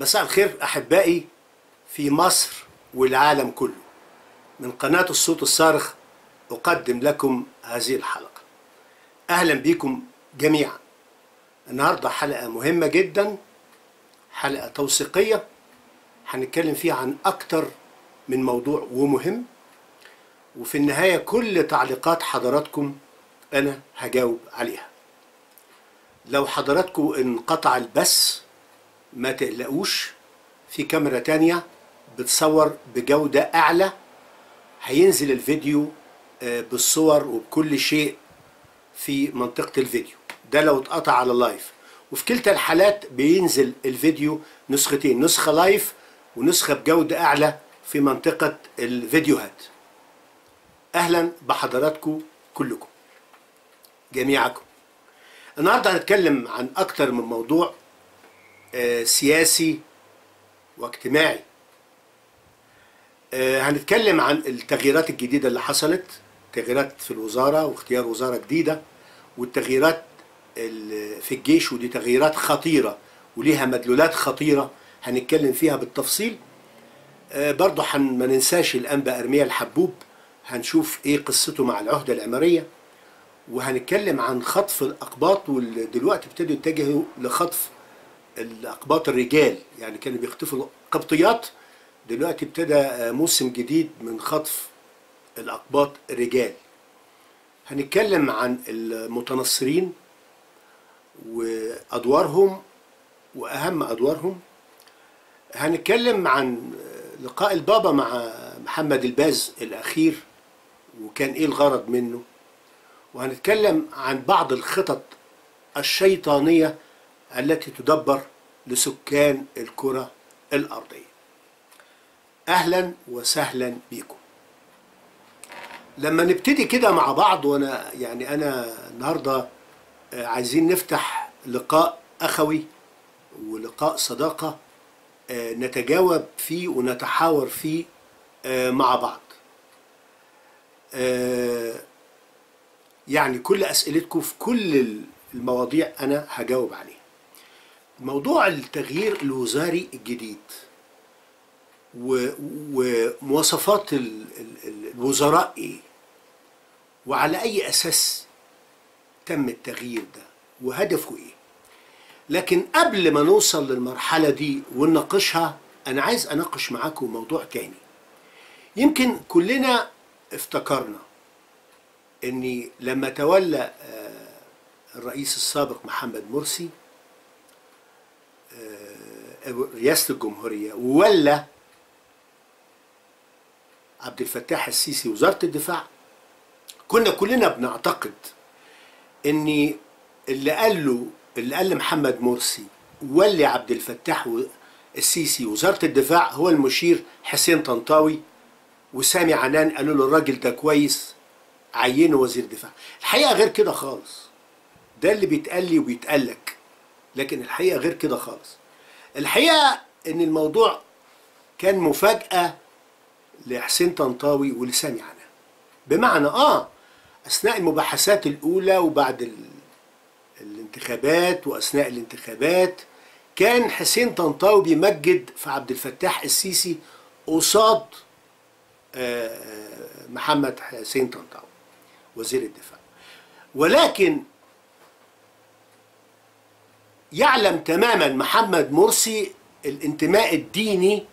مساء الخير احبائي في مصر والعالم كله من قناه الصوت الصارخ اقدم لكم هذه الحلقه اهلا بكم جميعا النهارده حلقه مهمه جدا حلقه توثيقيه هنتكلم فيها عن اكتر من موضوع ومهم وفي النهايه كل تعليقات حضراتكم انا هجاوب عليها لو حضراتكم انقطع البث ما تقلقوش في كاميرا تانية بتصور بجودة أعلى هينزل الفيديو آه، بالصور وبكل شيء في منطقة الفيديو ده لو اتقطع على اللايف وفي كلتا الحالات بينزل الفيديو نسختين نسخة لايف ونسخة بجودة أعلى في منطقة الفيديوهات أهلا بحضراتكم كلكم جميعكم النهارده هنتكلم عن أكتر من موضوع آه، سياسي واجتماعي آه، هنتكلم عن التغييرات الجديدة اللي حصلت تغييرات في الوزارة واختيار وزارة جديدة والتغييرات ال- في الجيش ودي تغييرات خطيرة وليها مدلولات خطيرة هنتكلم فيها بالتفصيل آه، برضه هن- ما ننساش الأنبا أرميا الحبوب هنشوف ايه قصته مع العهدة العمرية وهنتكلم عن خطف الأقباط ودلوقتي ابتدوا يتجهوا لخطف الأقباط الرجال يعني كانوا بيخطفوا القبطيات دلوقتي ابتدى آه، موسم جديد من خطف الأقباط الرجال هنتكلم عن المتنصرين وأدوارهم وأهم أدوارهم هنتكلم عن آه، لقاء البابا مع محمد الباز الأخير وكان إيه الغرض منه وهنتكلم عن بعض الخطط الشيطانية التي تدبر لسكان الكرة الأرضية أهلا وسهلا بكم لما نبتدي كده مع بعض وأنا يعني أنا النهاردة آه، عايزين نفتح لقاء أخوي ولقاء صداقة آه، نتجاوب فيه ونتحاور فيه آه، مع بعض آه، يعني كل اسئلتكم في كل المواضيع انا هجاوب عليها موضوع التغيير الوزاري الجديد و- ومواصفات ال- ال- ال- الوزراء ايه وعلى اي اساس تم التغيير ده وهدفه ايه لكن قبل ما نوصل للمرحله دي ونناقشها انا عايز اناقش معاكم موضوع تاني يمكن كلنا افتكرنا اني لما تولى آه، الرئيس السابق محمد مرسي آه، رئاسة الجمهورية وولى عبد الفتاح السيسي وزارة الدفاع كنا كلنا بنعتقد ان اللي قال له اللي قال لمحمد مرسي ولي عبد الفتاح و- السيسي وزارة الدفاع هو المشير حسين طنطاوي وسامي عنان قالوا له الراجل ده كويس عينه وزير دفاع الحقيقه غير كده خالص ده اللي بيتقال لي وبيتقال لك لكن الحقيقه غير كده خالص الحقيقه ان الموضوع كان مفاجاه لحسين طنطاوي ولسامي عنان بمعنى اه اثناء المباحثات الاولى وبعد ال... الانتخابات واثناء الانتخابات كان حسين طنطاوي بيمجد في عبد الفتاح السيسي قصاد آه، آه، محمد حسين طنطاوي وزير الدفاع ولكن يعلم تماما محمد مرسي الانتماء الديني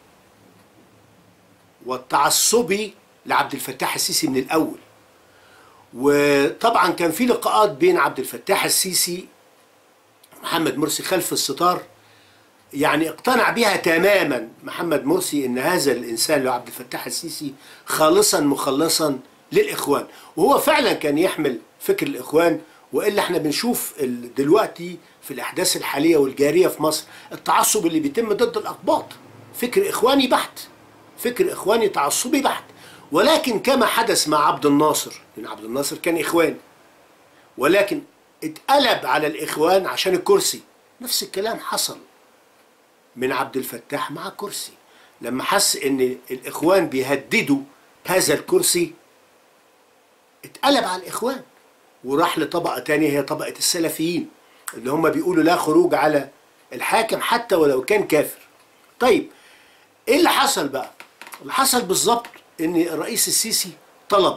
والتعصبي لعبد الفتاح السيسي من الاول وطبعا كان في لقاءات بين عبد الفتاح السيسي ومحمد مرسي خلف الستار يعني اقتنع بها تماما محمد مرسي ان هذا الانسان اللي هو عبد الفتاح السيسي خالصا مخلصا للاخوان وهو فعلا كان يحمل فكر الاخوان والا احنا بنشوف ال- دلوقتي في الاحداث الحاليه والجاريه في مصر التعصب اللي بيتم ضد الاقباط فكر اخواني بحت فكر اخواني تعصبي بحت ولكن كما حدث مع عبد الناصر لان عبد الناصر كان اخواني ولكن اتقلب على الاخوان عشان الكرسي نفس الكلام حصل من عبد الفتاح مع كرسي لما حس ان الاخوان بيهددوا هذا الكرسي اتقلب على الاخوان وراح لطبقه تانية هي طبقه السلفيين اللي هم بيقولوا لا خروج على الحاكم حتى ولو كان كافر طيب ايه اللي حصل بقى اللي حصل بالظبط ان الرئيس السيسي طلب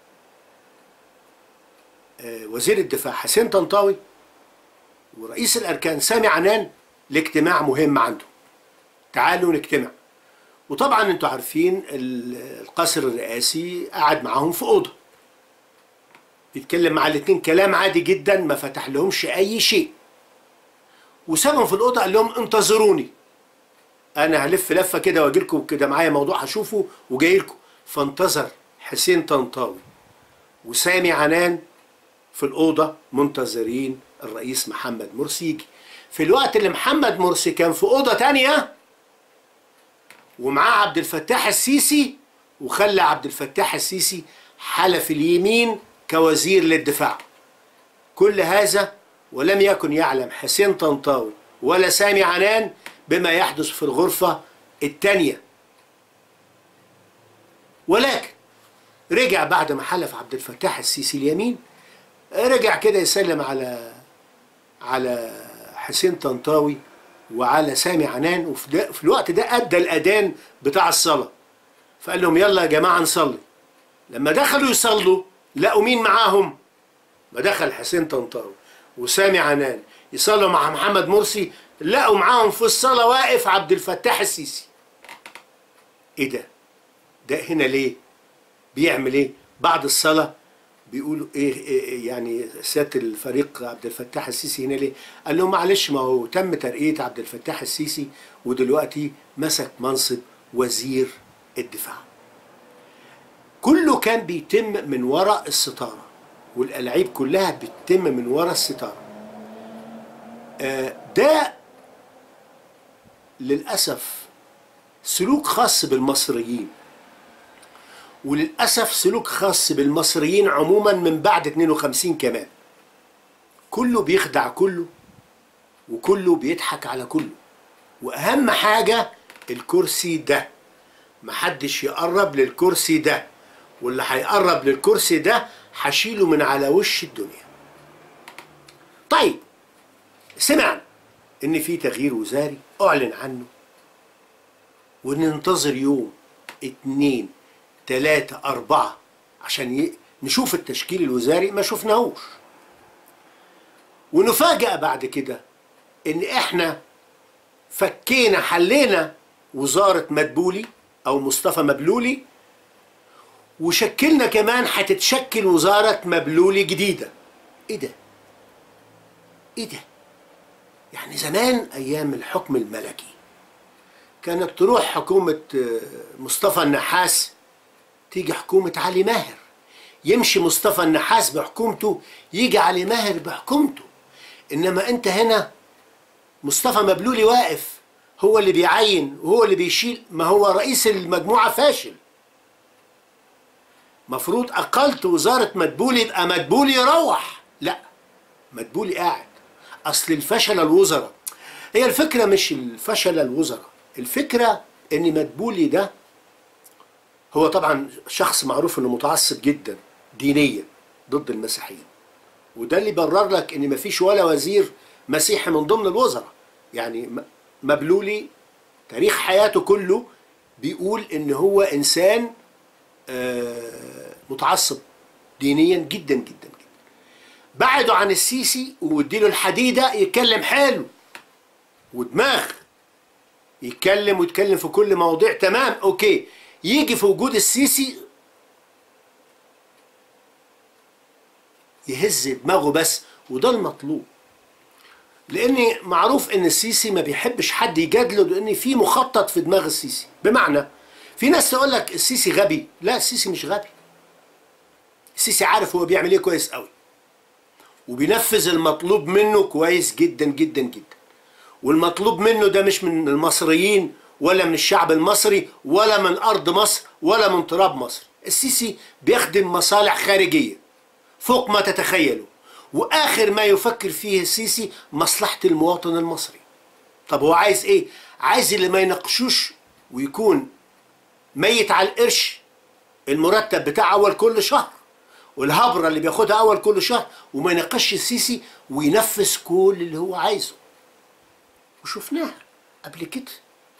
آه، وزير الدفاع حسين طنطاوي ورئيس الاركان سامي عنان لاجتماع مهم عنده تعالوا نجتمع وطبعا انتوا عارفين ال- القصر الرئاسي قعد معاهم في اوضه بيتكلم مع الاتنين كلام عادي جدا ما فتح لهمش اي شيء وسابهم في الاوضه قال لهم انتظروني انا هلف لفه كده واجي لكم كده معايا موضوع هشوفه وجاي لكم فانتظر حسين طنطاوي وسامي عنان في الأوضة منتظرين الرئيس محمد مرسي يجي في الوقت اللي محمد مرسي كان في أوضة تانية ومعاه عبد الفتاح السيسي وخلى عبد الفتاح السيسي حلف اليمين كوزير للدفاع كل هذا ولم يكن يعلم حسين طنطاوي ولا سامي عنان بما يحدث في الغرفة الثانية ولكن رجع بعد ما حلف عبد الفتاح السيسي اليمين رجع كده يسلم على على حسين طنطاوي وعلى سامي عنان وفي ده في الوقت ده ادى الاذان بتاع الصلاه فقال لهم يلا يا جماعه نصلي لما دخلوا يصلوا لقوا مين معاهم ما دخل حسين طنطاوي وسامي عنان يصلوا مع محمد مرسي لقوا معاهم في الصلاه واقف عبد الفتاح السيسي ايه ده ده هنا ليه بيعمل ايه بعد الصلاه بيقولوا إيه, إيه يعني سياده الفريق عبد الفتاح السيسي هنا ليه؟ قال لهم معلش ما هو تم ترقيه عبد الفتاح السيسي ودلوقتي مسك منصب وزير الدفاع. كله كان بيتم من وراء الستاره والالعاب كلها بتتم من وراء الستاره. آه ده للاسف سلوك خاص بالمصريين وللأسف سلوك خاص بالمصريين عموما من بعد 52 كمان كله بيخدع كله وكله بيضحك على كله وأهم حاجة الكرسي ده محدش يقرب للكرسي ده واللي هيقرب للكرسي ده هشيله من على وش الدنيا طيب سمعنا ان في تغيير وزاري اعلن عنه وننتظر يوم اتنين تلاتة أربعة عشان ي... نشوف التشكيل الوزاري ما شفناهوش ونفاجأ بعد كده إن إحنا فكينا حلينا وزارة مدبولي أو مصطفى مبلولي وشكلنا كمان هتتشكل وزارة مبلولي جديدة إيه ده؟ إيه ده؟ يعني زمان أيام الحكم الملكي كانت تروح حكومة مصطفى النحاس تيجي حكومة علي ماهر يمشي مصطفى النحاس بحكومته يجي علي ماهر بحكومته إنما أنت هنا مصطفى مبلولي واقف هو اللي بيعين وهو اللي بيشيل ما هو رئيس المجموعة فاشل مفروض أقلت وزارة مدبولي يبقى مدبولي يروح لا مدبولي قاعد أصل الفشل الوزراء هي الفكرة مش الفشل الوزراء الفكرة إن مدبولي ده هو طبعا شخص معروف انه متعصب جدا دينيا ضد المسيحيين وده اللي برر لك ان مفيش ولا وزير مسيحي من ضمن الوزراء يعني مبلولي تاريخ حياته كله بيقول ان هو انسان متعصب دينيا جدا جدا جدا بعدوا عن السيسي واديله الحديده يتكلم حلو ودماغ يتكلم ويتكلم في كل مواضيع تمام اوكي يجي في وجود السيسي يهز دماغه بس وده المطلوب لان معروف ان السيسي ما بيحبش حد يجادله لان في مخطط في دماغ السيسي بمعنى في ناس تقول لك السيسي غبي لا السيسي مش غبي السيسي عارف هو بيعمل ايه كويس قوي وبينفذ المطلوب منه كويس جدا جدا جدا والمطلوب منه ده مش من المصريين ولا من الشعب المصري ولا من أرض مصر ولا من تراب مصر السيسي بيخدم مصالح خارجية فوق ما تتخيلوا وآخر ما يفكر فيه السيسي مصلحة المواطن المصري طب هو عايز إيه؟ عايز اللي ما يناقشوش ويكون ميت على القرش المرتب بتاع أول كل شهر والهبرة اللي بياخدها أول كل شهر وما يناقشش السيسي وينفذ كل اللي هو عايزه وشفناها قبل كده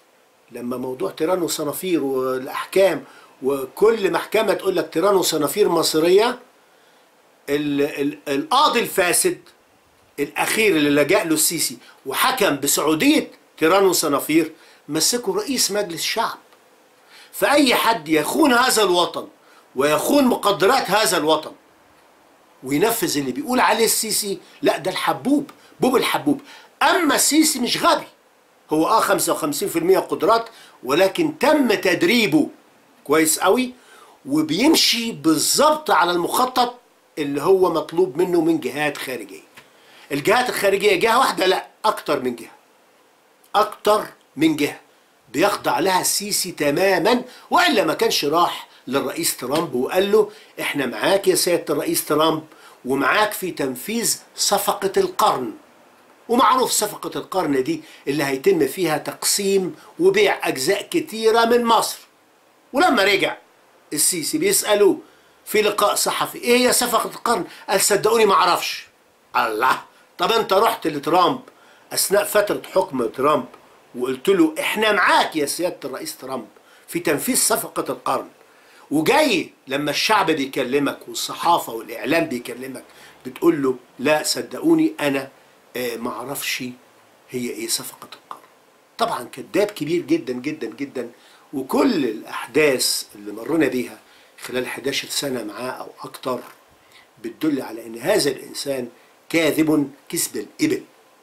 لما موضوع تيران وصنافير والاحكام وكل محكمه تقول لك تيران وصنافير مصريه ال ال القاضي الفاسد الاخير اللي لجأ له السيسي وحكم بسعوديه تيران وصنافير مسكه رئيس مجلس الشعب فاي حد يخون هذا الوطن ويخون مقدرات هذا الوطن وينفذ اللي بيقول عليه السيسي لا ده الحبوب بوب الحبوب اما السيسي مش غبي هو اه 55% قدرات ولكن تم تدريبه كويس قوي وبيمشي بالظبط على المخطط اللي هو مطلوب منه من جهات خارجيه الجهات الخارجيه جهه واحده لا اكتر من جهه اكتر من جهه بيخضع لها السيسي تماما والا ما كانش راح للرئيس ترامب وقال له احنا معاك يا سياده الرئيس ترامب ومعاك في تنفيذ صفقه القرن ومعروف صفقة القرن دي اللي هيتم فيها تقسيم وبيع أجزاء كتيرة من مصر ولما رجع السيسي بيسألوه في لقاء صحفي ايه هي صفقة القرن قال صدقوني ما اعرفش الله طب انت رحت لترامب اثناء فترة حكم ترامب وقلت له احنا معاك يا سيادة الرئيس ترامب في تنفيذ صفقة القرن وجاي لما الشعب بيكلمك والصحافة والإعلام بيكلمك بتقول له لا صدقوني أنا آه ما اعرفش هي ايه صفقة القرن طبعا كذاب كبير جدا جدا جدا وكل الأحداث اللي مرنا بيها خلال 11 سنة معاه أو أكتر بتدل على أن هذا الإنسان كاذب كسب الإبل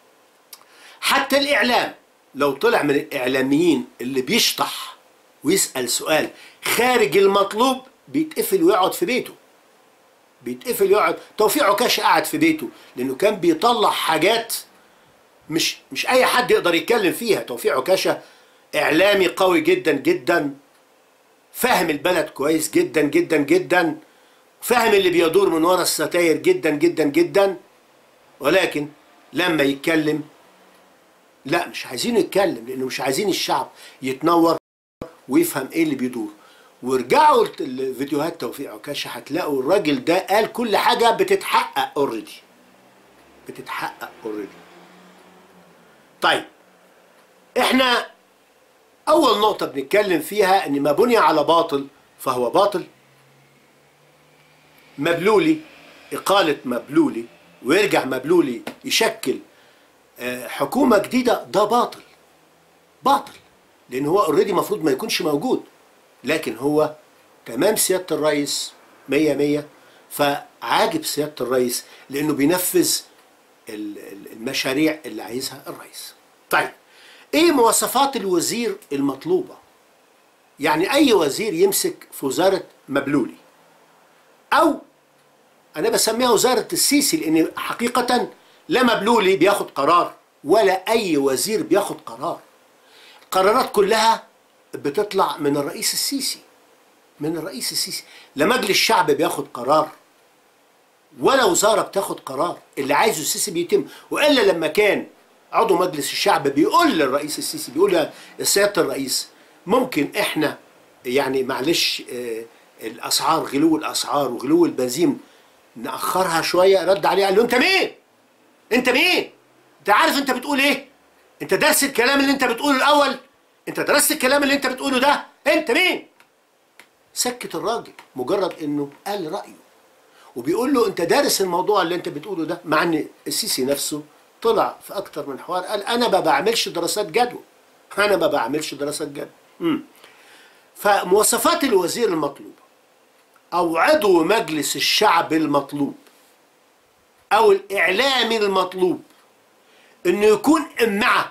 حتى الإعلام لو طلع من الإعلاميين اللي بيشطح ويسأل سؤال خارج المطلوب بيتقفل ويقعد في بيته بيتقفل يقعد توفيق عكاش قاعد في بيته لأنه كان بيطلع حاجات مش مش أي حد يقدر يتكلم فيها توفيق عكاشة إعلامي قوي جدا جدا فاهم البلد كويس جدا جدا جدا فاهم اللي بيدور من ورا الستاير جدا جدا جدا ولكن لما يتكلم لا مش عايزينه يتكلم لانه مش عايزين الشعب يتنور ويفهم ايه اللي بيدور وارجعوا الفيديوهات توفيق عكاشة هتلاقوا الراجل ده قال كل حاجة بتتحقق اوريدي بتتحقق اوريدي طيب احنا اول نقطة بنتكلم فيها ان ما بني على باطل فهو باطل مبلولي اقالة مبلولي ويرجع مبلولي يشكل حكومة جديدة ده باطل باطل لان هو اوريدي المفروض ما يكونش موجود لكن هو تمام سيادة الرئيس مية مية فعاجب سيادة الرئيس لانه بينفذ المشاريع اللي عايزها الرئيس طيب ايه مواصفات الوزير المطلوبة يعني اي وزير يمسك في وزارة مبلولي او انا بسميها وزارة السيسي لان حقيقة لا مبلولي بياخد قرار ولا اي وزير بياخد قرار القرارات كلها بتطلع من الرئيس السيسي من الرئيس السيسي لا مجلس الشعب بياخد قرار ولا وزاره بتاخد قرار اللي عايزه السيسي بيتم والا لما كان عضو مجلس الشعب بيقول للرئيس السيسي بيقول يا سياده الرئيس ممكن احنا يعني معلش اه الاسعار غلو الاسعار وغلو البنزين ناخرها شويه رد عليه قال له انت مين؟ انت مين؟ انت عارف انت بتقول ايه؟ انت درست الكلام اللي انت بتقوله الاول؟ انت درست الكلام اللي انت بتقوله ده؟ انت مين؟ سكت الراجل مجرد انه قال رايه وبيقول له انت دارس الموضوع اللي انت بتقوله ده مع ان السيسي نفسه طلع في اكتر من حوار قال انا ما بعملش دراسات جدوى انا ما بعملش دراسات جدوى امم فمواصفات الوزير المطلوبه او عضو مجلس الشعب المطلوب او الاعلامي المطلوب انه يكون امعه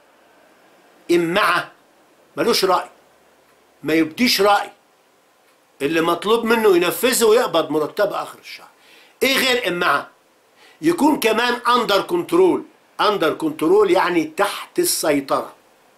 امعه ملوش راي ما يبديش راي اللي مطلوب منه ينفذه ويقبض مرتبه اخر الشهر ايه غير امعه يكون كمان اندر كنترول اندر كنترول يعني تحت السيطره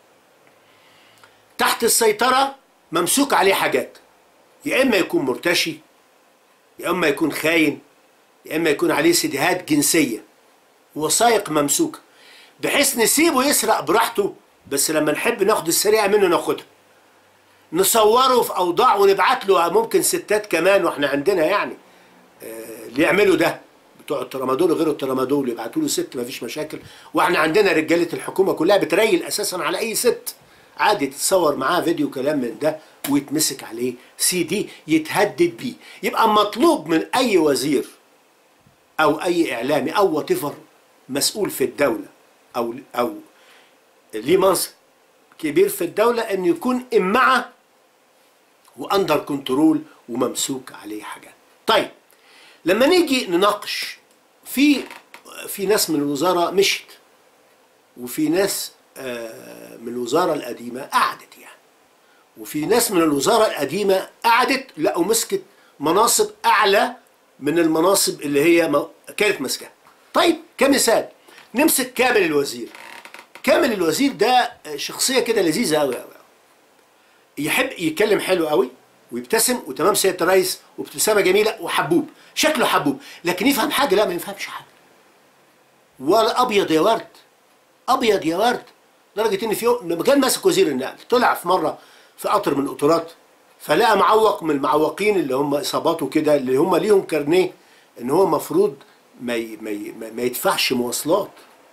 تحت السيطره ممسوك عليه حاجات يا اما يكون مرتشي يا اما يكون خاين يا اما يكون عليه سيديهات جنسيه وثائق ممسوكه بحيث نسيبه يسرق براحته بس لما نحب ناخد السرقه منه ناخدها نصوره في اوضاع ونبعت له ممكن ستات كمان واحنا عندنا يعني آه اللي يعملوا ده بتوع الترامادول وغير الترامادول يبعتوا له ست مفيش مشاكل واحنا عندنا رجاله الحكومه كلها بتريل اساسا على اي ست عادي تتصور معاه فيديو كلام من ده ويتمسك عليه سي دي يتهدد بيه يبقى مطلوب من اي وزير او اي اعلامي او واتيفر مسؤول في الدوله او او ليه منصب كبير في الدوله ان يكون امعه واندر كنترول وممسوك عليه حاجات طيب لما نيجي نناقش في في ناس من الوزاره مشت وفي ناس آه، من الوزاره القديمه قعدت يعني وفي ناس من الوزاره القديمه قعدت لا ومسكت مناصب اعلى من المناصب اللي هي م- كانت ماسكاها طيب كمثال نمسك كامل الوزير كامل الوزير ده شخصيه كده لذيذه قوي قوي يحب يتكلم حلو قوي ويبتسم وتمام سياده الرئيس وابتسامه جميله وحبوب شكله حبوب لكن يفهم حاجه لا ما يفهمش حاجه ولا ابيض يا ورد ابيض يا ورد لدرجه ان في يوم لما كان ماسك وزير النقل طلع في مره في قطر من القطارات فلقى معوق من المعوقين اللي هم اصاباته كده اللي هم ليهم كارنيه ان هو المفروض ما ي- ما ي- ما- ما يدفعش مواصلات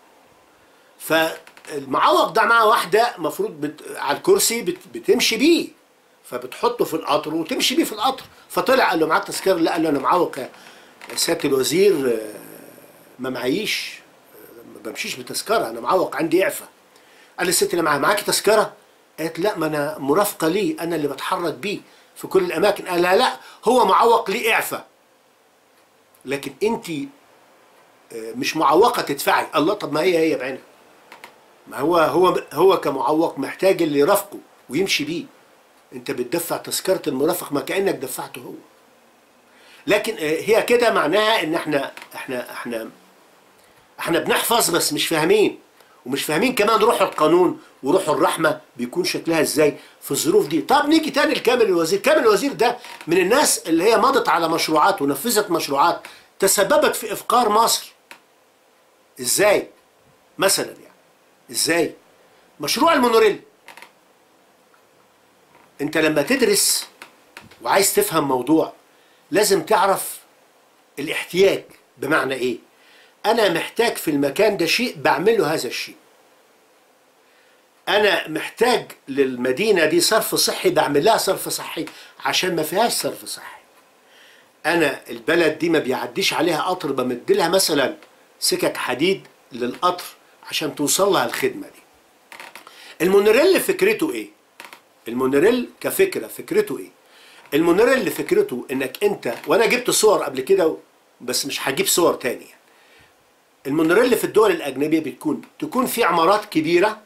فالمعوق ده معاه واحده المفروض بت... على الكرسي بت... بتمشي بيه فبتحطه في القطر وتمشي بيه في القطر فطلع قال له معاك تذكره لا قال له انا معوق يا سياده الوزير آه، ما معيش آه، ما بمشيش بتذكره انا معوق عندي اعفاء قال للست اللي معاها معاكي تذكره قالت لا ما انا مرافقه ليه انا اللي بتحرك بيه في كل الاماكن قال لا لا هو معوق ليه اعفاء لكن انت آه، مش معوقه تدفعي الله طب ما هي هي بعينها ما هو هو هو كمعوق محتاج اللي يرافقه ويمشي بيه انت بتدفع تذكره المرافق ما كانك دفعته هو لكن آه، هي كده معناها ان احنا احنا احنا احنا بنحفظ بس مش فاهمين ومش فاهمين كمان روح القانون وروح الرحمه بيكون شكلها ازاي في الظروف دي طب نيجي تاني لكامل الوزير كامل الوزير ده من الناس اللي هي مضت على مشروعات ونفذت مشروعات تسببت في افقار مصر ازاي مثلا يعني ازاي مشروع المونوريل انت لما تدرس وعايز تفهم موضوع لازم تعرف الاحتياج بمعنى ايه انا محتاج في المكان ده شيء بعمل له هذا الشيء انا محتاج للمدينه دي صرف صحي بعمل لها صرف صحي عشان ما فيهاش صرف صحي انا البلد دي ما بيعديش عليها قطر بمد لها مثلا سكك حديد للقطر عشان توصل لها الخدمه دي المونوريل فكرته ايه المونوريل كفكره فكرته ايه المونوريل فكرته انك انت وانا جبت صور قبل كده بس مش هجيب صور تاني يعني. المونوريل في الدول الاجنبيه بتكون تكون في عمارات كبيره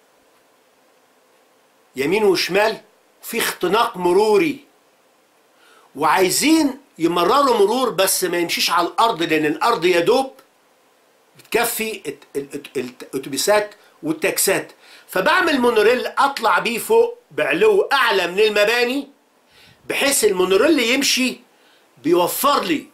يمين وشمال في اختناق مروري وعايزين يمرروا مرور بس ما يمشيش على الارض لان الارض يا دوب بتكفي الت- ال- ال- الاتوبيسات والتاكسات فبعمل مونوريل اطلع بيه فوق بعلو اعلى من المباني بحيث المونوريل يمشي بيوفر لي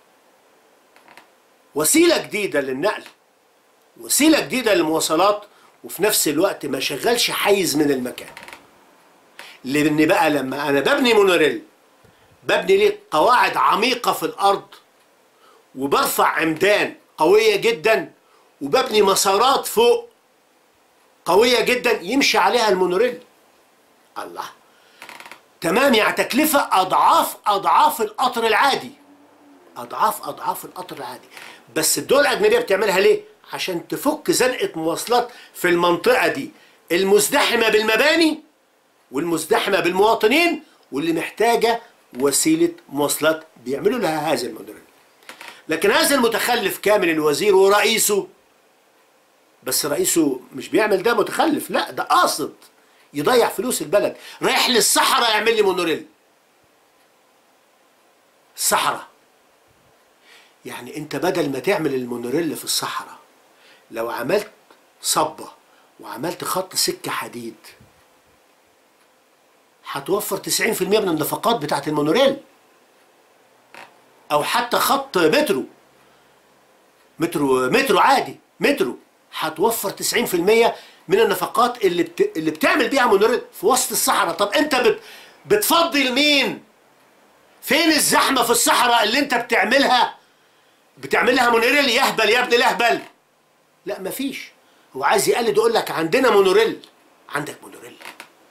وسيله جديده للنقل وسيله جديده للمواصلات وفي نفس الوقت ما شغلش حيز من المكان لان بقى لما انا ببني مونوريل ببني ليه قواعد عميقه في الارض وبرفع عمدان قويه جدا وببني مسارات فوق قويه جدا يمشي عليها المونوريل الله تمام يعني تكلفه اضعاف اضعاف القطر العادي اضعاف اضعاف القطر العادي بس الدول الاجنبيه بتعملها ليه عشان تفك زنقه مواصلات في المنطقه دي المزدحمه بالمباني والمزدحمه بالمواطنين واللي محتاجه وسيله مواصلات بيعملوا لها هذا الموديل لكن هذا المتخلف كامل الوزير ورئيسه بس رئيسه مش بيعمل ده متخلف لا ده قاصد يضيع فلوس البلد رايح للصحراء يعمل لي مونوريل الصحراء يعني انت بدل ما تعمل المونوريل في الصحراء لو عملت صبة وعملت خط سكة حديد هتوفر 90% من النفقات بتاعت المونوريل او حتى خط مترو مترو مترو عادي مترو هتوفر 90% من النفقات اللي بت... اللي بتعمل بيها مونوريل في وسط الصحراء طب انت بت... بتفضل مين فين الزحمه في الصحراء اللي انت بتعملها بتعملها مونوريل يهبل يا ابن الاهبل لا مفيش هو عايز يقلد يقول لك عندنا مونوريل عندك مونوريل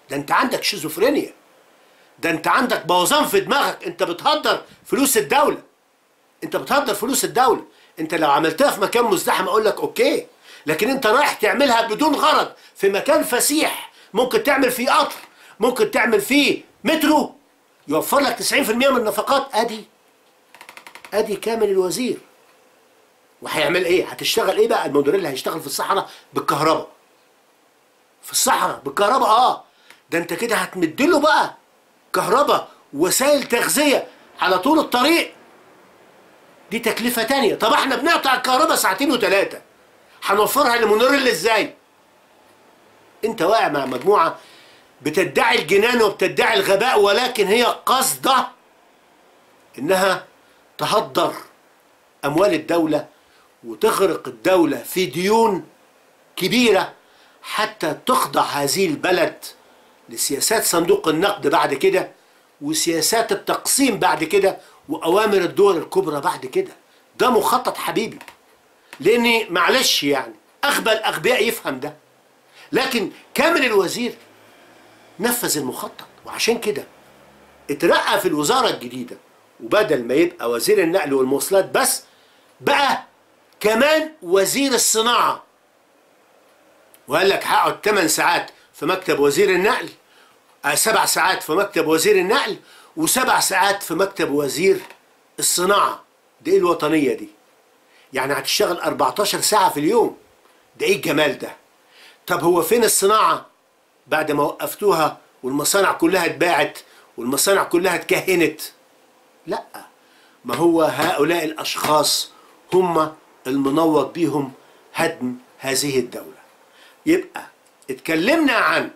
ده انت عندك شيزوفرينيا ده انت عندك بوظان في دماغك انت بتهدر فلوس الدوله انت بتهدر فلوس الدوله انت لو عملتها في مكان مزدحم اقول لك اوكي لكن انت رايح تعملها بدون غرض في مكان فسيح ممكن تعمل فيه قطر ممكن تعمل فيه مترو يوفر لك 90% من النفقات ادي ادي كامل الوزير وهيعمل ايه هتشتغل ايه بقى الموديل هيشتغل في الصحراء بالكهرباء في الصحراء بالكهرباء اه ده انت كده هتمدله بقى كهرباء وسائل تغذية على طول الطريق دي تكلفة تانية طب احنا بنقطع الكهرباء ساعتين وثلاثة هنوفرها لمونوريل ازاي انت واقع مع مجموعة بتدعي الجنان وبتدعي الغباء ولكن هي قصده انها تهدر اموال الدولة وتغرق الدولة في ديون كبيرة حتى تخضع هذه البلد لسياسات صندوق النقد بعد كده وسياسات التقسيم بعد كده واوامر الدول الكبرى بعد كده ده مخطط حبيبي لاني معلش يعني اغبى الاغبياء يفهم ده لكن كامل الوزير نفذ المخطط وعشان كده اترقى في الوزاره الجديده وبدل ما يبقى وزير النقل والمواصلات بس بقى كمان وزير الصناعه وقال لك هقعد 8 ساعات في مكتب وزير النقل آه سبع ساعات في مكتب وزير النقل وسبع ساعات في مكتب وزير الصناعة دي ايه الوطنية دي يعني هتشتغل 14 ساعة في اليوم ده ايه الجمال ده طب هو فين الصناعة بعد ما وقفتوها والمصانع كلها اتباعت والمصانع كلها اتكهنت لا ما هو هؤلاء الأشخاص هم المنوط بيهم هدم هذه الدولة يبقى اتكلمنا عن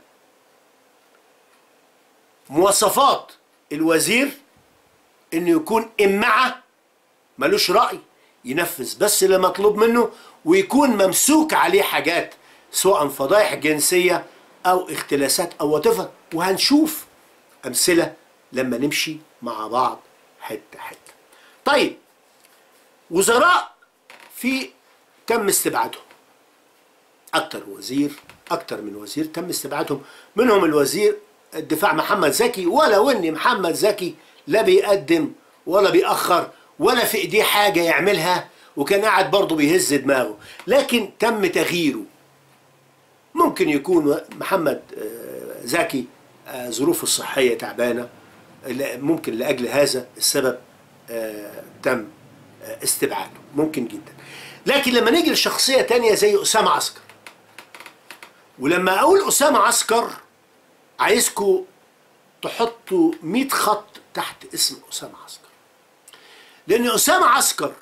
مواصفات الوزير انه يكون امعة ملوش رأي ينفذ بس اللي مطلوب منه ويكون ممسوك عليه حاجات سواء فضائح جنسية او اختلاسات او وتفر وهنشوف امثلة لما نمشي مع بعض حتة حتة طيب وزراء في تم استبعادهم اكتر وزير اكتر من وزير تم استبعادهم منهم الوزير الدفاع محمد زكي ولو ان محمد زكي لا بيقدم ولا بيأخر ولا في ايديه حاجة يعملها وكان قاعد برضه بيهز دماغه لكن تم تغييره ممكن يكون محمد زكي ظروفه الصحية تعبانة ممكن لأجل هذا السبب تم استبعاده ممكن جدا لكن لما نيجي لشخصية تانية زي أسامة عسكر ولما أقول أسامة عسكر عايزكم تحطوا 100 خط تحت اسم أسامة عسكر لأن أسامة عسكر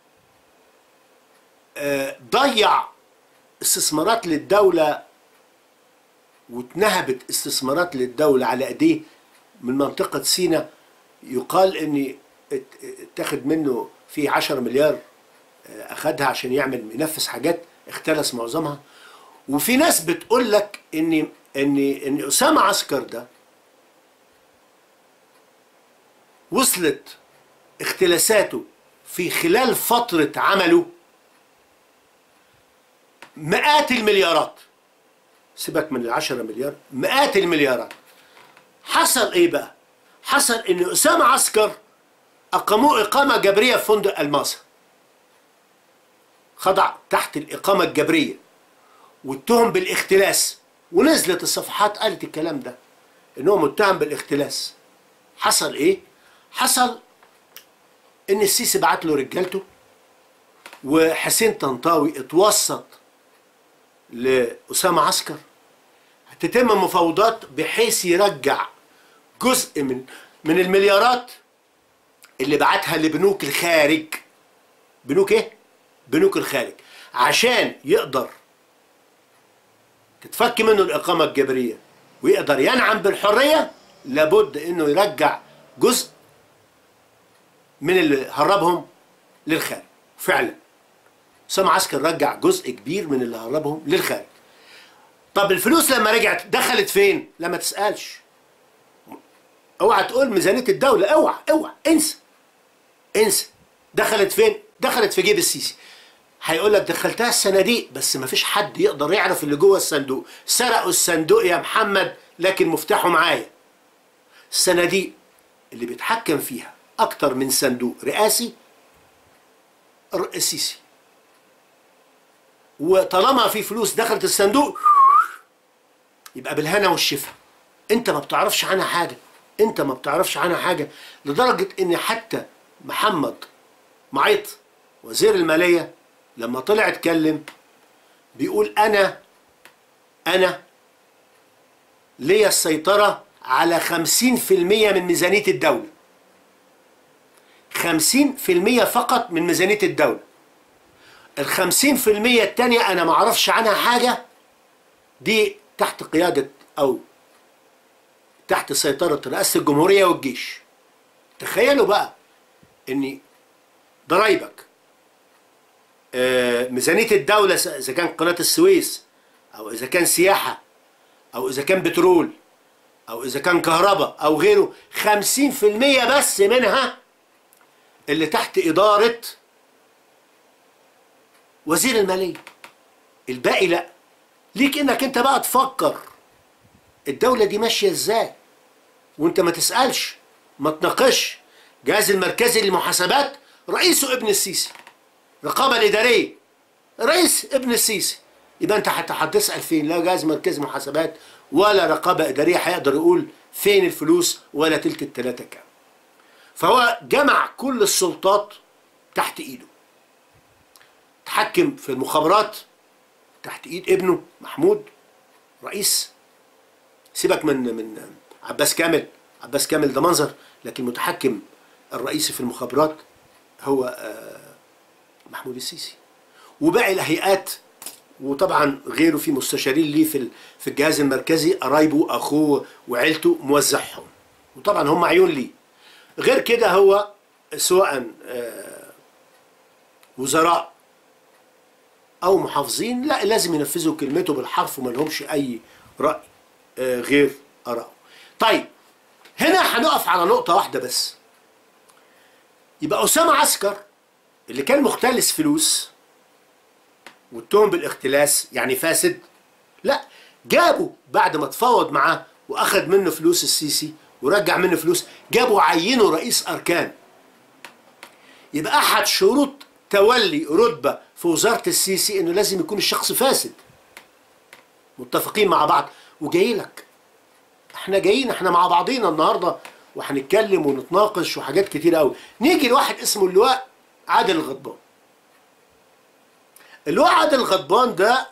ضيع استثمارات للدولة واتنهبت استثمارات للدولة على ايديه من منطقة سينا يقال ان اتخذ منه في 10 مليار اخدها عشان يعمل ينفذ حاجات اختلس معظمها وفي ناس بتقول لك ان ان ان اسامه عسكر ده وصلت اختلاساته في خلال فتره عمله مئات المليارات سيبك من العشرة مليار مئات المليارات حصل ايه بقى حصل ان اسامه عسكر اقاموه اقامه جبريه في فندق الماسا خضع تحت الاقامه الجبريه واتهم بالاختلاس ونزلت الصفحات قالت الكلام ده ان هو متهم بالاختلاس حصل ايه حصل ان السيسي بعت له رجالته وحسين طنطاوي اتوسط لأسامة عسكر هتتم مفاوضات بحيث يرجع جزء من من المليارات اللي بعتها لبنوك الخارج بنوك ايه؟ بنوك الخارج عشان يقدر تتفك منه الإقامة الجبرية ويقدر ينعم بالحرية لابد إنه يرجع جزء من اللي هربهم للخارج فعلا أسامة عسكر رجع جزء كبير من اللي هربهم للخارج طب الفلوس لما رجعت دخلت فين؟ لا ما تسألش اوعى تقول ميزانية الدولة اوعى اوعى انسى انسى دخلت فين؟ دخلت في جيب السيسي هيقول لك دخلتها الصناديق بس ما فيش حد يقدر يعرف اللي جوه الصندوق سرقوا الصندوق يا محمد لكن مفتاحه معايا الصناديق اللي بيتحكم فيها اكتر من صندوق رئاسي السيسي وطالما في فلوس دخلت الصندوق يبقى بالهنا والشفا انت ما بتعرفش عنها حاجه انت ما بتعرفش عنها حاجه لدرجه ان حتى محمد معيط وزير الماليه لما طلع اتكلم بيقول انا انا ليا السيطره على 50% من ميزانيه الدوله 50% فقط من ميزانيه الدوله ال 50% التانية أنا ما أعرفش عنها حاجة دي تحت قيادة أو تحت سيطرة رئاسة الجمهورية والجيش تخيلوا بقى إن ضرايبك آه، ميزانية الدولة س- إذا كان قناة السويس أو إذا كان سياحة أو إذا كان بترول أو إذا كان كهرباء أو غيره 50% بس منها اللي تحت إدارة وزير المالية الباقي لا ليك انك انت بقى تفكر الدولة دي ماشية ازاي وانت ما تسألش ما تناقش جهاز المركزي للمحاسبات رئيسه ابن السيسي الرقابة الإدارية رئيس ابن السيسي يبقى انت حتى هتسأل فين لا جهاز مركزي محاسبات ولا رقابة إدارية هيقدر يقول فين الفلوس ولا تلت التلاتة كام فهو جمع كل السلطات تحت ايده تحكم في المخابرات تحت ايد ابنه محمود رئيس سيبك من من عباس كامل عباس كامل ده منظر لكن المتحكم الرئيسي في المخابرات هو آه، محمود السيسي وباقي الهيئات وطبعا غيره في مستشارين ليه في ال- في الجهاز المركزي قرايبه اخوه وعيلته موزعهم وطبعا هم عيون ليه غير كده هو سواء آه، وزراء او محافظين لا لازم ينفذوا كلمته بالحرف وما لهمش اي راي آه، غير ارائه طيب هنا هنقف على نقطه واحده بس يبقى اسامه عسكر اللي كان مختلس فلوس واتهم بالاختلاس يعني فاسد لا جابوا بعد ما تفاوض معاه واخد منه فلوس السيسي ورجع منه فلوس جابوا عينه رئيس اركان يبقى احد شروط تولي رتبه في وزاره السيسي انه لازم يكون الشخص فاسد متفقين مع بعض وجاي لك احنا جايين احنا مع بعضينا النهارده وهنتكلم ونتناقش وحاجات كتير قوي نيجي لواحد اسمه اللواء عادل الغضبان اللواء عادل الغضبان ده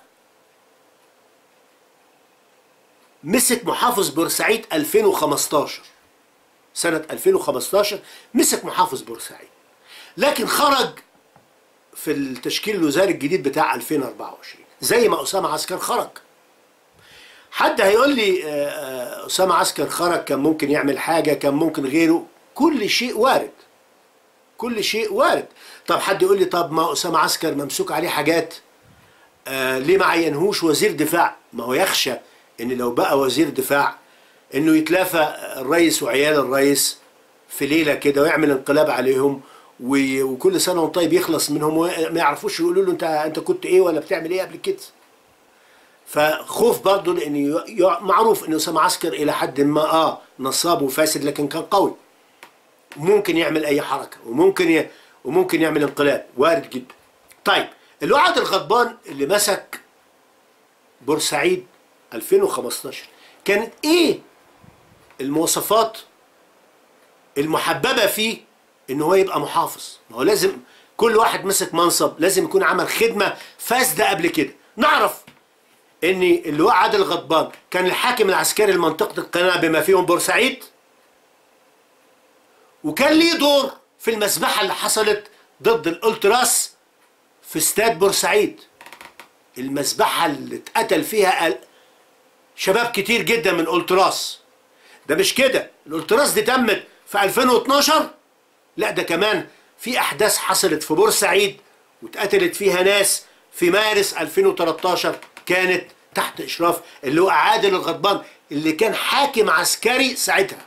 مسك محافظ بورسعيد 2015 سنة 2015 مسك محافظ بورسعيد لكن خرج في التشكيل الوزاري الجديد بتاع 2024 زي ما أسامة عسكر خرج حد هيقول لي آه، آه، أسامة عسكر خرج كان ممكن يعمل حاجة كان ممكن غيره كل شيء وارد كل شيء وارد طب حد يقول لي طب ما أسامة عسكر ممسوك عليه حاجات آه ليه ما عينهوش وزير دفاع ما هو يخشى ان لو بقى وزير دفاع انه يتلافى الرئيس وعيال الرئيس في ليله كده ويعمل انقلاب عليهم و- وكل سنه وانت طيب يخلص منهم وما يعرفوش يقولوا له انت انت كنت ايه ولا بتعمل ايه قبل كده فخوف برضه لان ي- ي- معروف ان اسامه عسكر الى حد ما اه نصاب وفاسد لكن كان قوي ممكن يعمل اي حركه وممكن ي... وممكن يعمل انقلاب وارد جدا طيب الوعد الغضبان اللي مسك بورسعيد 2015 كانت ايه المواصفات المحببه فيه ان هو يبقى محافظ ما هو لازم كل واحد مسك منصب لازم يكون عمل خدمه فاسده قبل كده نعرف ان اللواء عادل غضبان كان الحاكم العسكري لمنطقه القناه بما فيهم بورسعيد وكان ليه دور في المذبحه اللي حصلت ضد الالتراس في استاد بورسعيد المذبحه اللي اتقتل فيها ال- شباب كتير جدا من التراس ده مش كده الالتراس دي تمت في 2012 لا ده كمان في احداث حصلت في بورسعيد واتقتلت فيها ناس في مارس 2013 كانت تحت اشراف اللي هو عادل الغضبان اللي كان حاكم عسكري ساعتها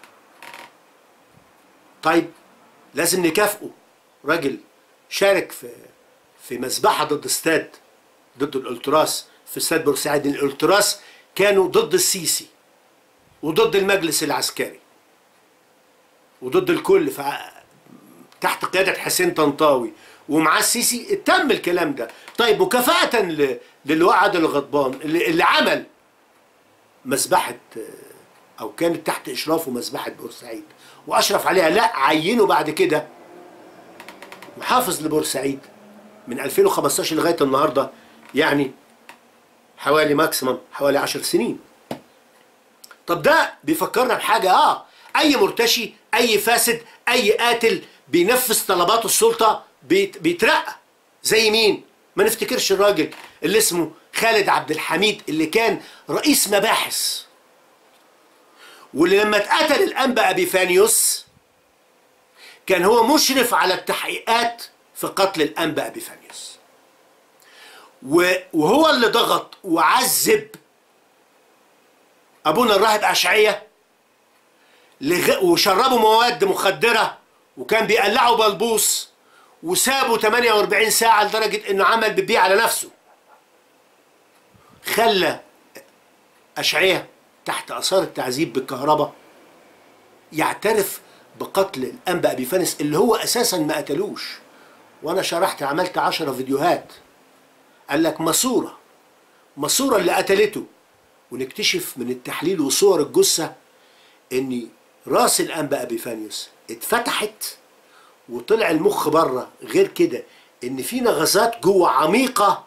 طيب لازم نكافئه راجل شارك في في مذبحه ضد استاد ضد الالتراس في استاد بورسعيد الالتراس كانوا ضد السيسي وضد المجلس العسكري وضد الكل ف تحت قياده حسين طنطاوي ومعاه السيسي تم الكلام ده طيب مكافاه ل- للواء عادل الغضبان اللي, اللي عمل مذبحه آه، او كانت تحت اشرافه مذبحه بورسعيد واشرف عليها لا عينه بعد كده محافظ لبورسعيد من 2015 لغايه النهارده يعني حوالي ماكسيمم حوالي 10 سنين طب ده بيفكرنا بحاجه اه اي مرتشي اي فاسد اي قاتل بينفذ طلبات السلطه بيت بيترقى زي مين ما نفتكرش الراجل اللي اسمه خالد عبد الحميد اللي كان رئيس مباحث واللي لما اتقتل الانبا ابيفانيوس كان هو مشرف على التحقيقات في قتل الانبا ابيفانيوس و- وهو اللي ضغط وعذب ابونا الراهب اشعية لغ... وشربوا مواد مخدرة وكان بيقلعوا بلبوس وسابوا 48 ساعة لدرجة انه عمل بيبيع على نفسه خلى أشعية تحت آثار التعذيب بالكهرباء يعترف بقتل الأنبا أبي فانس اللي هو أساسا ما قتلوش وأنا شرحت عملت عشرة فيديوهات قال لك ماسورة ماسورة اللي قتلته ونكتشف من التحليل وصور الجثة ان راس الانبا ابيفانيوس اتفتحت وطلع المخ بره غير كده ان في نغزات جوه عميقة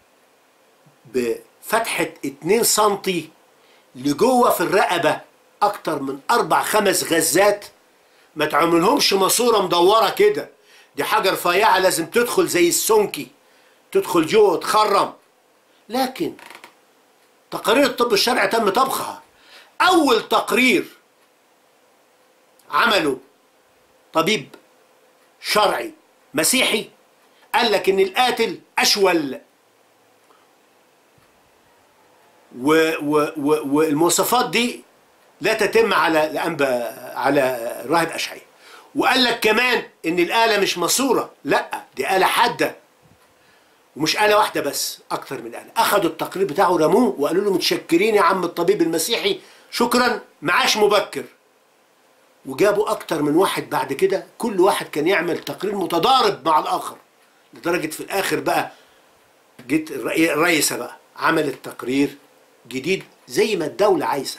بفتحة 2 سنتي لجوه في الرقبة اكتر من اربع خمس غزات ما تعملهمش ماسورة مدورة كده دي حاجة رفيعة لازم تدخل زي السنكي تدخل جوه تخرم لكن تقارير الطب الشرعي تم طبخها اول تقرير عمله طبيب شرعي مسيحي قال لك ان القاتل اشول و و و والمواصفات دي لا تتم على الانبا على الراهب اشعياء وقال لك كمان ان الاله مش ماسوره لا دي اله حاده ومش آلة واحدة بس أكتر من آلة أخدوا التقرير بتاعه رموه وقالوا له متشكرين يا عم الطبيب المسيحي شكرا معاش مبكر وجابوا أكتر من واحد بعد كده كل واحد كان يعمل تقرير متضارب مع الآخر لدرجة في الآخر بقى جيت الرئي- الرئيسة بقى عملت تقرير جديد زي ما الدولة عايزة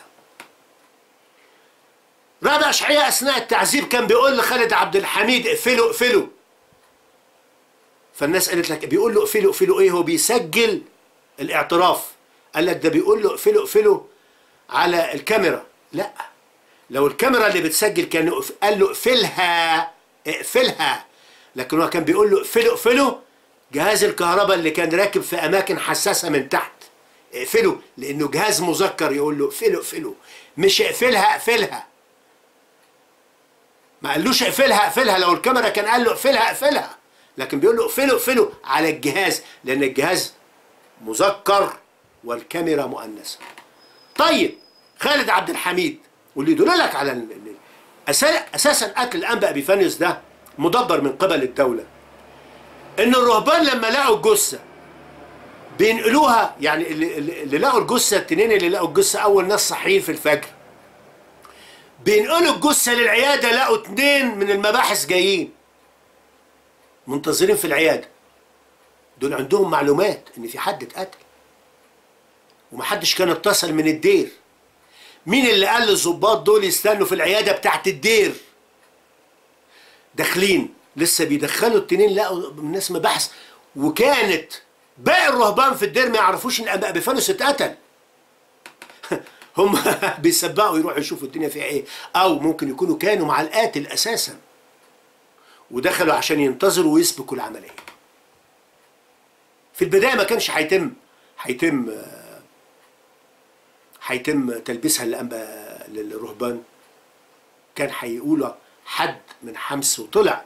رابع أشعياء أثناء التعذيب كان بيقول لخالد عبد الحميد اقفله اقفله فالناس قالت لك بيقول له اقفله اقفله ايه هو بيسجل الاعتراف قال لك ده بيقول له اقفله اقفله على الكاميرا لا لو الكاميرا اللي بتسجل كان يقف- قال له اقفلها اقفلها لكن هو كان بيقول له اقفله اقفله جهاز الكهرباء اللي كان راكب في اماكن حساسه من تحت اقفله لانه جهاز مذكر يقول له اقفله اقفله مش اقفلها اقفلها ما قالوش اقفلها اقفلها لو الكاميرا كان قال له اقفلها اقفلها لكن بيقول له اقفله اقفله على الجهاز لان الجهاز مذكر والكاميرا مؤنثه طيب خالد عبد الحميد واللي يدل لك على ال- ال- أسا- اساسا قتل الانبا ابيفانيوس ده مدبر من قبل الدوله ان الرهبان لما لقوا الجثه بينقلوها يعني اللي, اللي اللي لقوا الجثه التنين اللي لقوا الجثه اول ناس صاحيين في الفجر بينقلوا الجثه للعياده لقوا اتنين من المباحث جايين منتظرين في العياده دول عندهم معلومات ان في حد اتقتل ومحدش كان اتصل من الدير مين اللي قال للظباط دول يستنوا في العياده بتاعت الدير داخلين لسه بيدخلوا التنين لقوا الناس مباحث وكانت باقي الرهبان في الدير ما يعرفوش ان ابا ابيفانوس اتقتل هم بيسبقوا يروحوا يشوفوا الدنيا فيها ايه او ممكن يكونوا كانوا مع القاتل اساسا ودخلوا عشان ينتظروا ويسبقوا العمليه في البدايه ما كانش هيتم هيتم آه، هيتم تلبيسها للأنبا للرهبان كان هيقولوا حد من حمص وطلع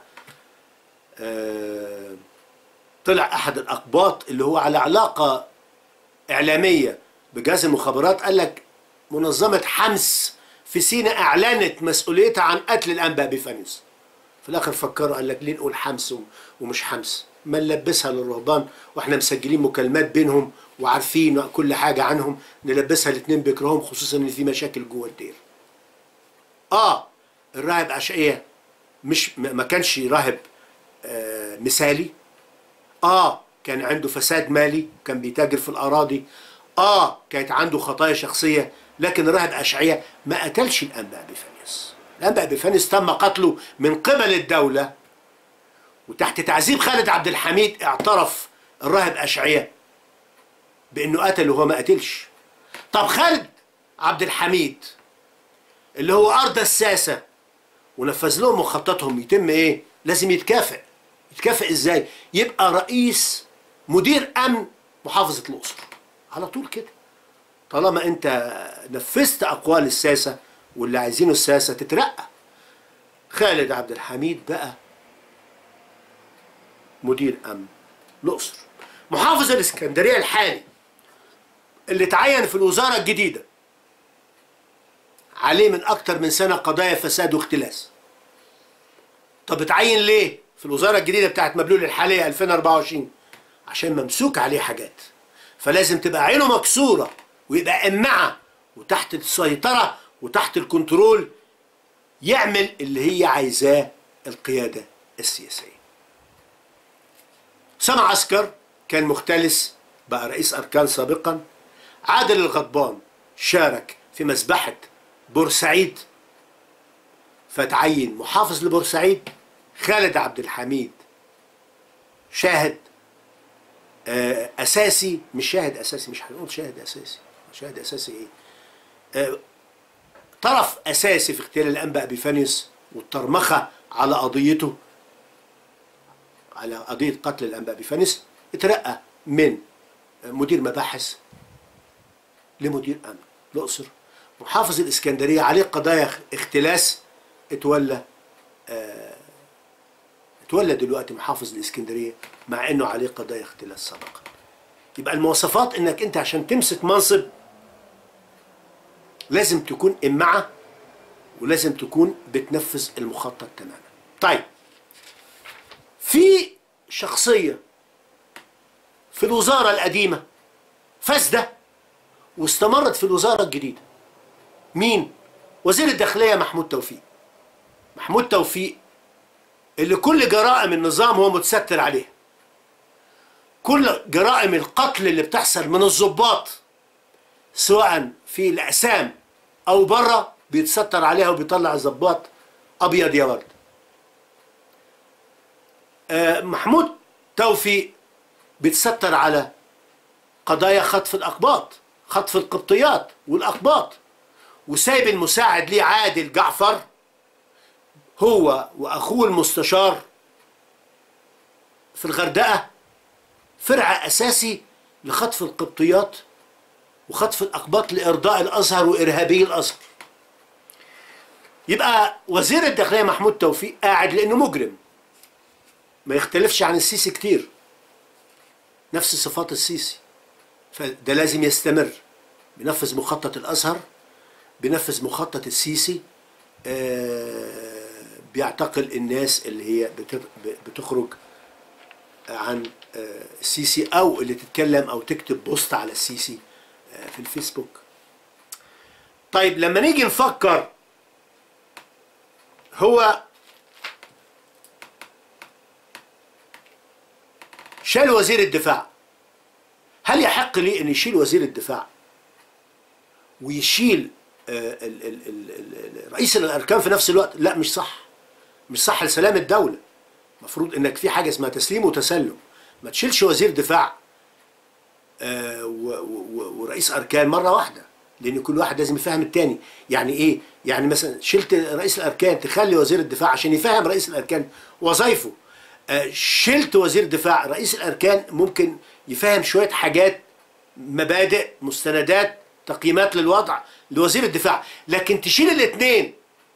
آه، طلع احد الاقباط اللي هو على علاقه اعلاميه بجهاز المخابرات قال لك منظمه حمص في سيناء اعلنت مسؤوليتها عن قتل الانبا بيفانيوس في الاخر فكروا قال لك ليه نقول حمص و- ومش حمص ما نلبسها للرهبان واحنا مسجلين مكالمات بينهم وعارفين كل حاجه عنهم نلبسها الاثنين بكرههم خصوصا ان في مشاكل جوه الدير اه الراهب اشعياء مش ما كانش راهب آه مثالي اه كان عنده فساد مالي كان بيتاجر في الاراضي اه كانت عنده خطايا شخصيه لكن الراهب اشعياء ما قتلش الانبا بفانيس الانبا بفانيس تم قتله من قبل الدوله وتحت تعذيب خالد عبد الحميد اعترف الراهب اشعياء بانه قتل وهو ما قتلش طب خالد عبد الحميد اللي هو ارضى الساسه ونفذ لهم مخططهم يتم ايه لازم يتكافئ يتكافئ ازاي يبقى رئيس مدير امن محافظه الاقصر على طول كده طالما انت نفذت اقوال الساسه واللي عايزينه الساسه تترقى خالد عبد الحميد بقى مدير امن الاقصر محافظ الاسكندريه الحالي اللي اتعين في الوزاره الجديده عليه من اكتر من سنه قضايا فساد واختلاس طب اتعين ليه في الوزاره الجديده بتاعت مبلول الحاليه 2024 عشان ممسوك عليه حاجات فلازم تبقى عينه مكسوره ويبقى امعه وتحت السيطره وتحت الكنترول يعمل اللي هي عايزاه القياده السياسيه سامع عسكر كان مختلس بقى رئيس اركان سابقا عادل الغضبان شارك في مذبحه بورسعيد فتعين محافظ لبورسعيد خالد عبد الحميد شاهد آه اساسي مش شاهد اساسي مش هنقول شاهد اساسي شاهد اساسي ايه آه طرف اساسي في اغتيال الانبا بيفانيوس والترمخه على قضيته على قضيه قتل الانبا بيفانيوس اترقى من مدير مباحث لمدير امن الاقصر محافظ الاسكندريه عليه قضايا اختلاس اتولى اه اتولى دلوقتي محافظ الاسكندريه مع انه عليه قضايا اختلاس سابقا يبقى المواصفات انك انت عشان تمسك منصب لازم تكون امعه ولازم تكون بتنفذ المخطط تماما طيب في شخصيه في الوزاره القديمه فاسده واستمرت في الوزاره الجديده مين وزير الداخليه محمود توفيق محمود توفيق اللي كل جرائم النظام هو متستر عليها كل جرائم القتل اللي بتحصل من الضباط سواء في الاقسام او بره بيتستر عليها وبيطلع الضباط ابيض يا ورد آه محمود توفيق بيتستر على قضايا خطف الاقباط خطف القبطيات والاقباط وسايب المساعد ليه عادل جعفر هو واخوه المستشار في الغردقه فرع اساسي لخطف القبطيات وخطف الاقباط لارضاء الازهر وارهابي الازهر يبقى وزير الداخليه محمود توفيق قاعد لانه مجرم ما يختلفش عن السيسي كتير نفس صفات السيسي فده لازم يستمر بينفذ مخطط الازهر بينفذ مخطط السيسي آه بيعتقل الناس اللي هي بتخرج عن آه السيسي او اللي تتكلم او تكتب بوست على السيسي آه في الفيسبوك طيب لما نيجي نفكر هو شال وزير الدفاع هل يحق لي ان يشيل وزير الدفاع ويشيل آه ال ال ال رئيس الاركان في نفس الوقت لا مش صح مش صح لسلام الدوله المفروض انك في حاجه اسمها تسليم وتسلم ما تشيلش وزير دفاع آه ورئيس اركان مره واحده لان كل واحد لازم يفهم التاني يعني ايه يعني مثلا شلت رئيس الاركان تخلي وزير الدفاع عشان يفهم رئيس الاركان وظايفه آه شلت وزير دفاع رئيس الاركان ممكن يفهم شويه حاجات مبادئ مستندات تقييمات للوضع لوزير الدفاع لكن تشيل الاثنين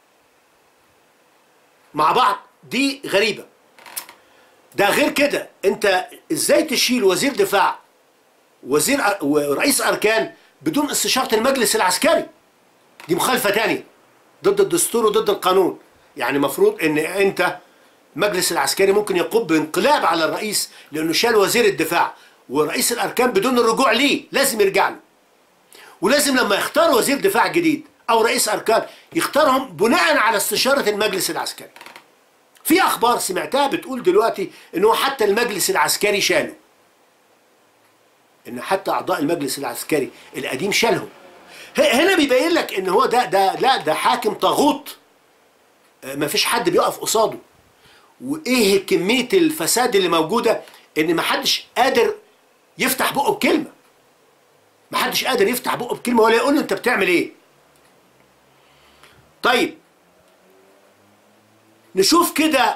مع بعض دي غريبه ده غير كده انت ازاي تشيل وزير دفاع وزير ورئيس اركان بدون استشاره المجلس العسكري دي مخالفه تانية ضد الدستور وضد القانون يعني مفروض ان انت المجلس العسكري ممكن يقوم بانقلاب على الرئيس لانه شال وزير الدفاع ورئيس الاركان بدون الرجوع ليه لازم يرجع له ولازم لما يختار وزير دفاع جديد او رئيس اركان يختارهم بناء على استشاره المجلس العسكري في اخبار سمعتها بتقول دلوقتي ان هو حتى المجلس العسكري شاله ان حتى اعضاء المجلس العسكري القديم شالهم ه- هنا بيبين لك ان هو ده ده لا ده حاكم طاغوت آه، مفيش حد بيقف قصاده وايه كميه الفساد اللي موجوده ان محدش قادر يفتح بقه بكلمه محدش قادر يفتح بقه بكلمه ولا يقول له انت بتعمل ايه طيب نشوف كده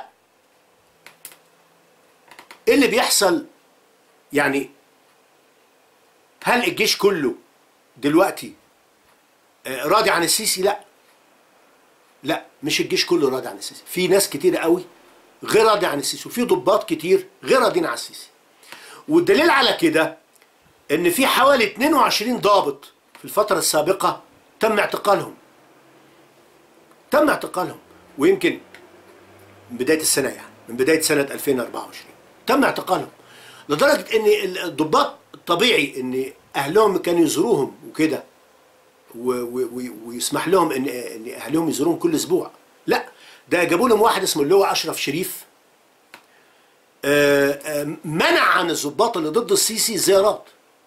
ايه اللي بيحصل يعني هل الجيش كله دلوقتي آه، راضي عن السيسي لا لا مش الجيش كله راضي عن السيسي في ناس كتير قوي غير راضي عن السيسي وفي ضباط كتير غير راضيين عن السيسي والدليل على كده ان في حوالي 22 ضابط في الفترة السابقة تم اعتقالهم تم اعتقالهم ويمكن من بداية السنة يعني من بداية سنة 2024 تم اعتقالهم لدرجة ان الضباط طبيعي ان اهلهم كانوا يزوروهم وكده و- و- و- ويسمح لهم ان ان اهلهم يزوروهم كل اسبوع لا ده جابوا لهم واحد اسمه اللواء اشرف شريف آه، آه، منع عن الضباط اللي ضد السيسي زيارات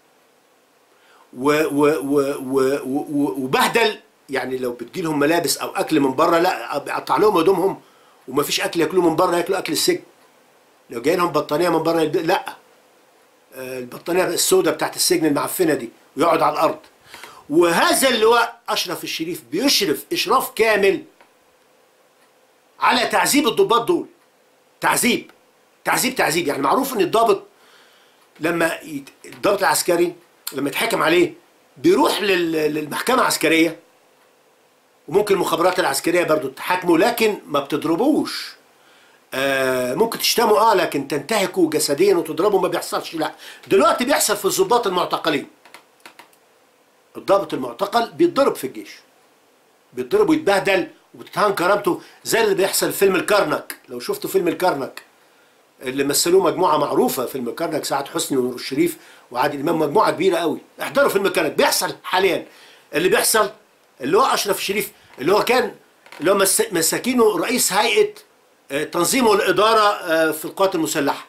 و و و و و وبهدل يعني لو بتجيلهم ملابس او اكل من بره لا قطع لهم هدومهم ومفيش اكل ياكلوه من بره ياكلوا اكل السجن لو جاي لهم بطانيه من بره يلب- لا آه، البطانيه السوداء بتاعت السجن المعفنه دي ويقعد على الارض وهذا اللواء اشرف الشريف بيشرف اشراف كامل على تعذيب الضباط دول تعذيب تعذيب تعذيب يعني معروف ان الضابط لما يت... الضابط العسكري لما يتحكم عليه بيروح لل... للمحكمه العسكريه وممكن المخابرات العسكريه برضو تحاكمه لكن ما بتضربوش آه ممكن تشتموا اه لكن تنتهكوا جسديا وتضربوا ما بيحصلش لا دلوقتي بيحصل في الضباط المعتقلين الضابط المعتقل بيتضرب في الجيش بيتضرب ويتبهدل وبتتهان كرامته زي اللي بيحصل في فيلم الكرنك لو شفتوا فيلم الكرنك اللي مثلوه مجموعه معروفه فيلم الكرنك سعد حسني ونور الشريف وعادل امام مجموعه كبيره قوي احضروا فيلم الكرنك بيحصل حاليا اللي بيحصل اللي هو اشرف الشريف اللي هو كان اللي هو مس- مساكينه رئيس هيئه آه، تنظيم والاداره آه، في القوات المسلحه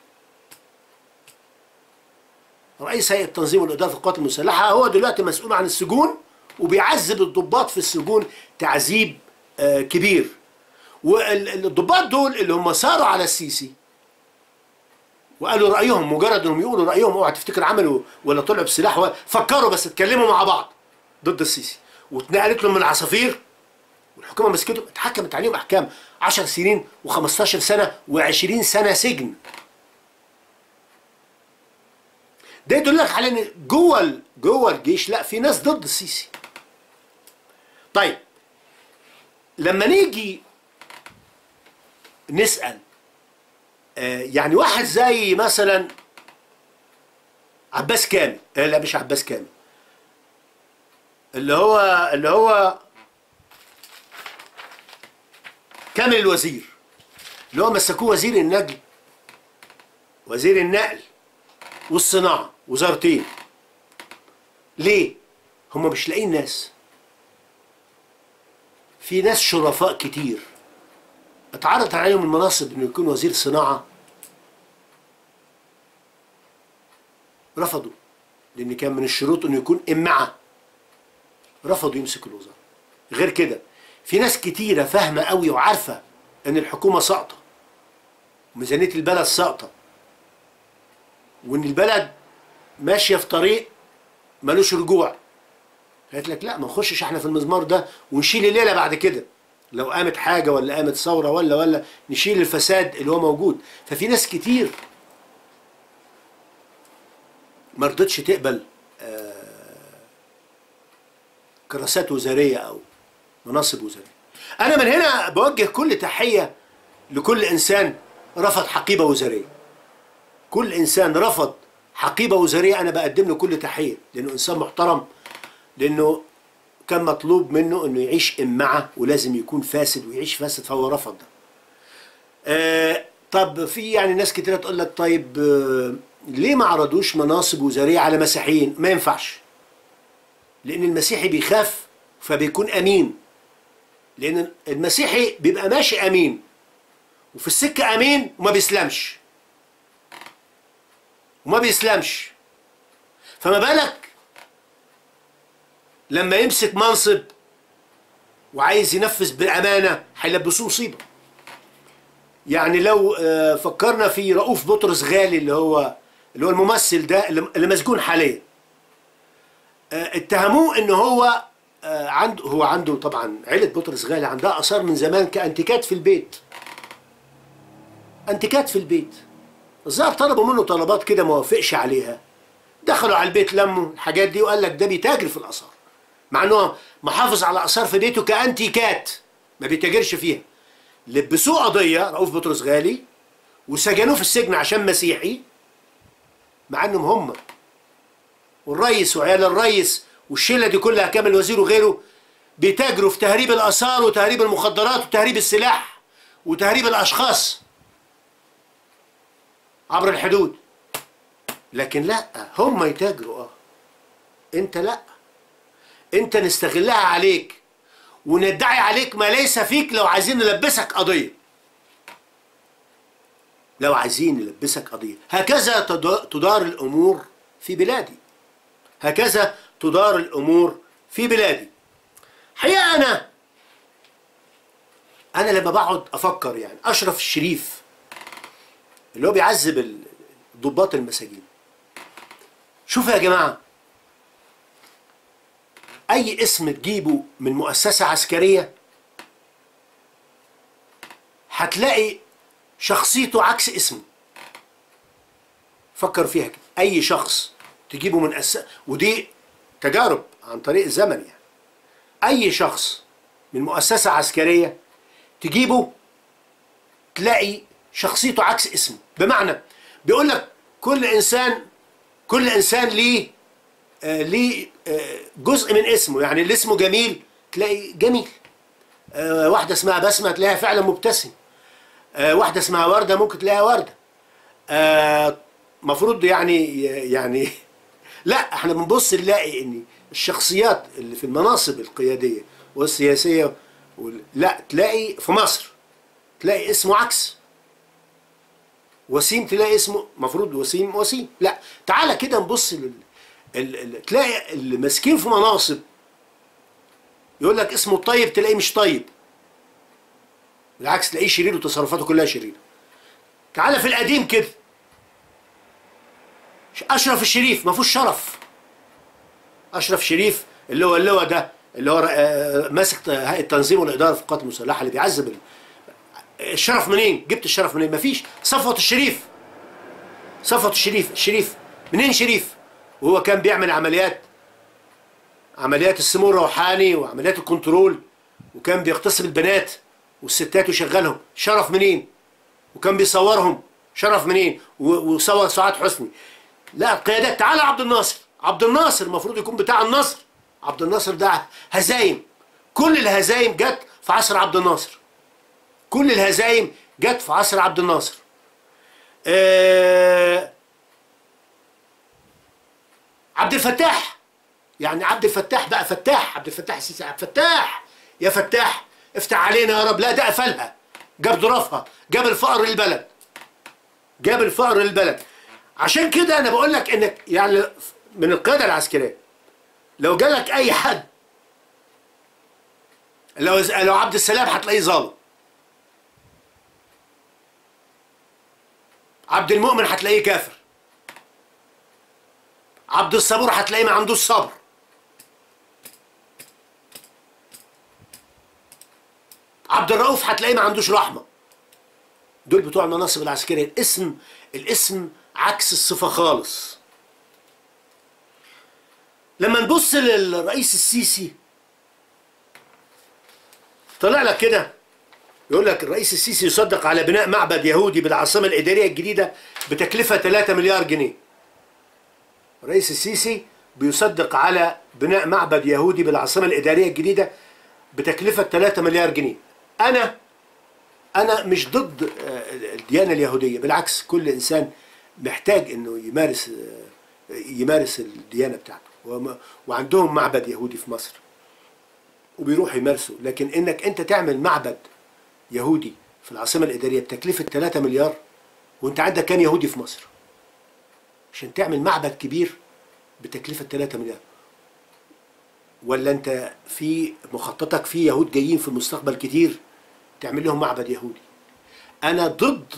رئيس هيئه التنظيم والاداره في القوات المسلحه هو دلوقتي مسؤول عن السجون وبيعذب الضباط في السجون تعذيب آه، كبير والضباط دول اللي هم ساروا على السيسي وقالوا رايهم مجرد انهم يقولوا رايهم اوعى تفتكر عملوا ولا طلعوا بسلاح ولا- فكروا بس اتكلموا مع بعض ضد السيسي واتنقلت لهم من العصافير والحكومه مسكتهم اتحكمت عليهم احكام 10 سنين و15 سنه و20 سنه سجن ده يدل لك على ان جوه ال- جوه الجيش لا في ناس ضد السيسي طيب لما نيجي نسال آه، يعني واحد زي مثلا عباس كامل آه، لا مش عباس كامل اللي هو اللي هو كامل الوزير اللي هو مسكوه وزير النقل وزير النقل والصناعة وزارتين ليه؟ هم مش لاقيين ناس في ناس شرفاء كتير اتعرض عليهم المناصب انه يكون وزير صناعة رفضوا لان كان من الشروط انه يكون امعة رفضوا يمسكوا الوزارة غير كده في ناس كتيرة فاهمة قوي وعارفة ان الحكومة ساقطة وميزانية البلد ساقطة وان البلد ماشية في طريق ملوش رجوع قالت لك لا ما نخشش احنا في المزمار ده ونشيل الليلة بعد كده لو قامت حاجة ولا قامت ثورة ولا ولا نشيل الفساد اللي هو موجود ففي ناس كتير ما رضتش تقبل آه، كراسات وزارية أو مناصب وزارية أنا من هنا بوجه كل تحية لكل إنسان رفض حقيبة وزارية كل إنسان رفض حقيبة وزارية أنا بقدم له كل تحية لأنه إنسان محترم لأنه كان مطلوب منه إنه يعيش إمعة ولازم يكون فاسد ويعيش فاسد فهو رفض ده آه طب في يعني ناس كتيرة تقول لك طيب آه، ليه ما عرضوش مناصب وزارية على مسيحيين ما ينفعش لأن المسيحي بيخاف فبيكون أمين لأن المسيحي بيبقى ماشي أمين وفي السكة أمين وما بيسلمش وما بيسلمش فما بالك لما يمسك منصب وعايز ينفذ بأمانة هيلبسوه مصيبة يعني لو آه، فكرنا في رؤوف بطرس غالي اللي هو اللي هو الممثل ده اللي اللي مسجون حاليا آه، اتهموه ان هو آه، عنده هو عنده طبعا عيلة بطرس غالي عندها آثار من زمان كأنتيكات في البيت أنتيكات في البيت الظاهر طلبوا منه طلبات كده ما وافقش عليها دخلوا على البيت لموا الحاجات دي وقال لك ده بيتاجر في الآثار مع انه محافظ على آثار في بيته كأنتيكات ما بيتاجرش فيها لبسوه قضية رؤوف بطرس غالي وسجنوه في السجن عشان مسيحي مع انهم هم والريس وعيال الريس والشله دي كلها كامل وزير وغيره بيتاجروا في تهريب الاثار وتهريب المخدرات وتهريب السلاح وتهريب الاشخاص عبر الحدود لكن لا هم يتاجروا اه انت لا انت نستغلها عليك وندعي عليك ما ليس فيك لو عايزين نلبسك قضيه لو عايزين نلبسك قضيه هكذا تد- تدار الامور في بلادي هكذا تدار الامور في بلادي حقيقه انا انا لما بقعد افكر يعني اشرف الشريف اللي هو بيعذب ال- ضباط المساجين شوفوا يا جماعه اي اسم تجيبه من مؤسسه عسكريه هتلاقي شخصيته عكس اسمه فكر فيها كده اي شخص تجيبه من أس... ودي تجارب عن طريق الزمن يعني اي شخص من مؤسسه عسكريه تجيبه تلاقي شخصيته عكس اسمه بمعنى بيقول لك كل انسان كل انسان ليه آه ليه آه جزء من اسمه يعني اللي اسمه جميل تلاقي جميل آه واحده اسمها بسمه تلاقيها فعلا مبتسم آه واحده اسمها ورده ممكن تلاقيها ورده آه مفروض يعني يعني لا احنا بنبص نلاقي ان الشخصيات اللي في المناصب القياديه والسياسيه وال... لا تلاقي في مصر تلاقي اسمه عكس وسيم تلاقي اسمه مفروض وسيم وسيم لا تعالى كده نبص لل... ال... ال... تلاقي اللي ماسكين في مناصب يقول لك اسمه الطيب تلاقيه مش طيب بالعكس تلاقيه شرير وتصرفاته كلها شريره تعالى في القديم كده اشرف الشريف ما فيهوش شرف اشرف شريف اللي هو اللواء ده اللي هو آه، ماسك هيئه التنظيم والاداره في القوات المسلحه اللي بيعذب ال- الشرف منين جبت الشرف منين مفيش صفوة الشريف صفوة الشريف الشريف منين شريف وهو كان بيعمل عمليات عمليات السمو الروحاني وعمليات الكنترول وكان بيغتصب البنات والستات ويشغلهم شرف منين وكان بيصورهم شرف منين و- وصور سعاد حسني لا القيادات تعالى عبد الناصر عبد الناصر المفروض يكون بتاع النصر عبد الناصر ده هزايم كل الهزايم جت في عصر عبد الناصر كل الهزايم جت في عصر عبد الناصر آه عبد الفتاح يعني عبد الفتاح بقى فتاح عبد الفتاح السيسي عبد الفتاح يا فتاح افتح علينا يا رب لا ده قفلها جاب ظروفها جاب الفقر للبلد جاب الفقر للبلد عشان كده انا بقول لك انك يعني من القياده العسكريه لو جالك اي حد لو لو عبد السلام هتلاقيه ظالم عبد المؤمن هتلاقيه كافر عبد الصبور هتلاقيه ما عندوش صبر عبد الرؤوف هتلاقيه ما عندوش رحمه دول بتوع المناصب العسكريه الاسم الاسم عكس الصفه خالص لما نبص للرئيس السيسي طلع لك كده يقول لك الرئيس السيسي يصدق على بناء معبد يهودي بالعاصمه الاداريه الجديده بتكلفه 3 مليار جنيه الرئيس السيسي بيصدق على بناء معبد يهودي بالعاصمه الاداريه الجديده بتكلفه 3 مليار جنيه انا انا مش ضد آه، الديانه اليهوديه بالعكس كل انسان محتاج انه يمارس آه، يمارس الديانه بتاعته وما- وعندهم معبد يهودي في مصر وبيروحوا يمارسوا لكن انك انت تعمل معبد يهودي في العاصمه الاداريه بتكلفه 3 مليار وانت عندك كام يهودي في مصر عشان تعمل معبد كبير بتكلفه 3 مليار ولا انت في مخططك في يهود جايين في المستقبل كتير تعمل لهم معبد يهودي انا ضد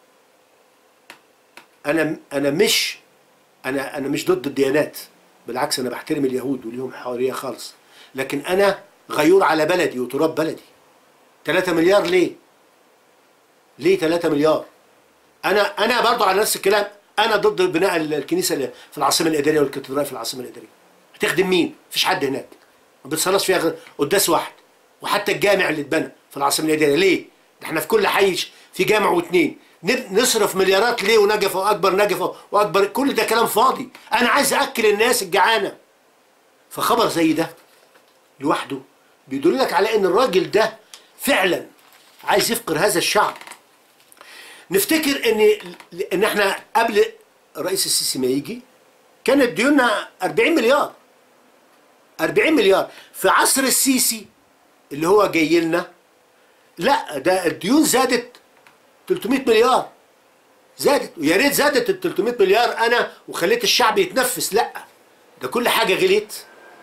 انا انا مش انا انا مش ضد الديانات بالعكس انا بحترم اليهود وليهم حريه خالص لكن انا غيور على بلدي وتراب بلدي 3 مليار ليه ليه 3 مليار انا انا برضه على نفس الكلام انا ضد بناء الكنيسه اللي في العاصمه الاداريه والكاتدرائيه في العاصمه الاداريه هتخدم مين مفيش حد هناك ما بتصلىش فيها غير قداس واحد وحتى الجامع اللي اتبنى في العاصمه الاداريه ليه ده احنا في كل حي في جامع واثنين نصرف مليارات ليه ونجفه واكبر نجفه واكبر كل ده كلام فاضي انا عايز اكل الناس الجعانه فخبر زي ده لوحده بيدل لك على ان الراجل ده فعلا عايز يفقر هذا الشعب نفتكر ان ان احنا قبل الرئيس السيسي ما يجي كانت ديوننا 40 مليار 40 مليار في عصر السيسي اللي هو جاي لنا لا ده الديون زادت 300 مليار زادت ويا ريت زادت ال 300 مليار انا وخليت الشعب يتنفس لا ده كل حاجه غليت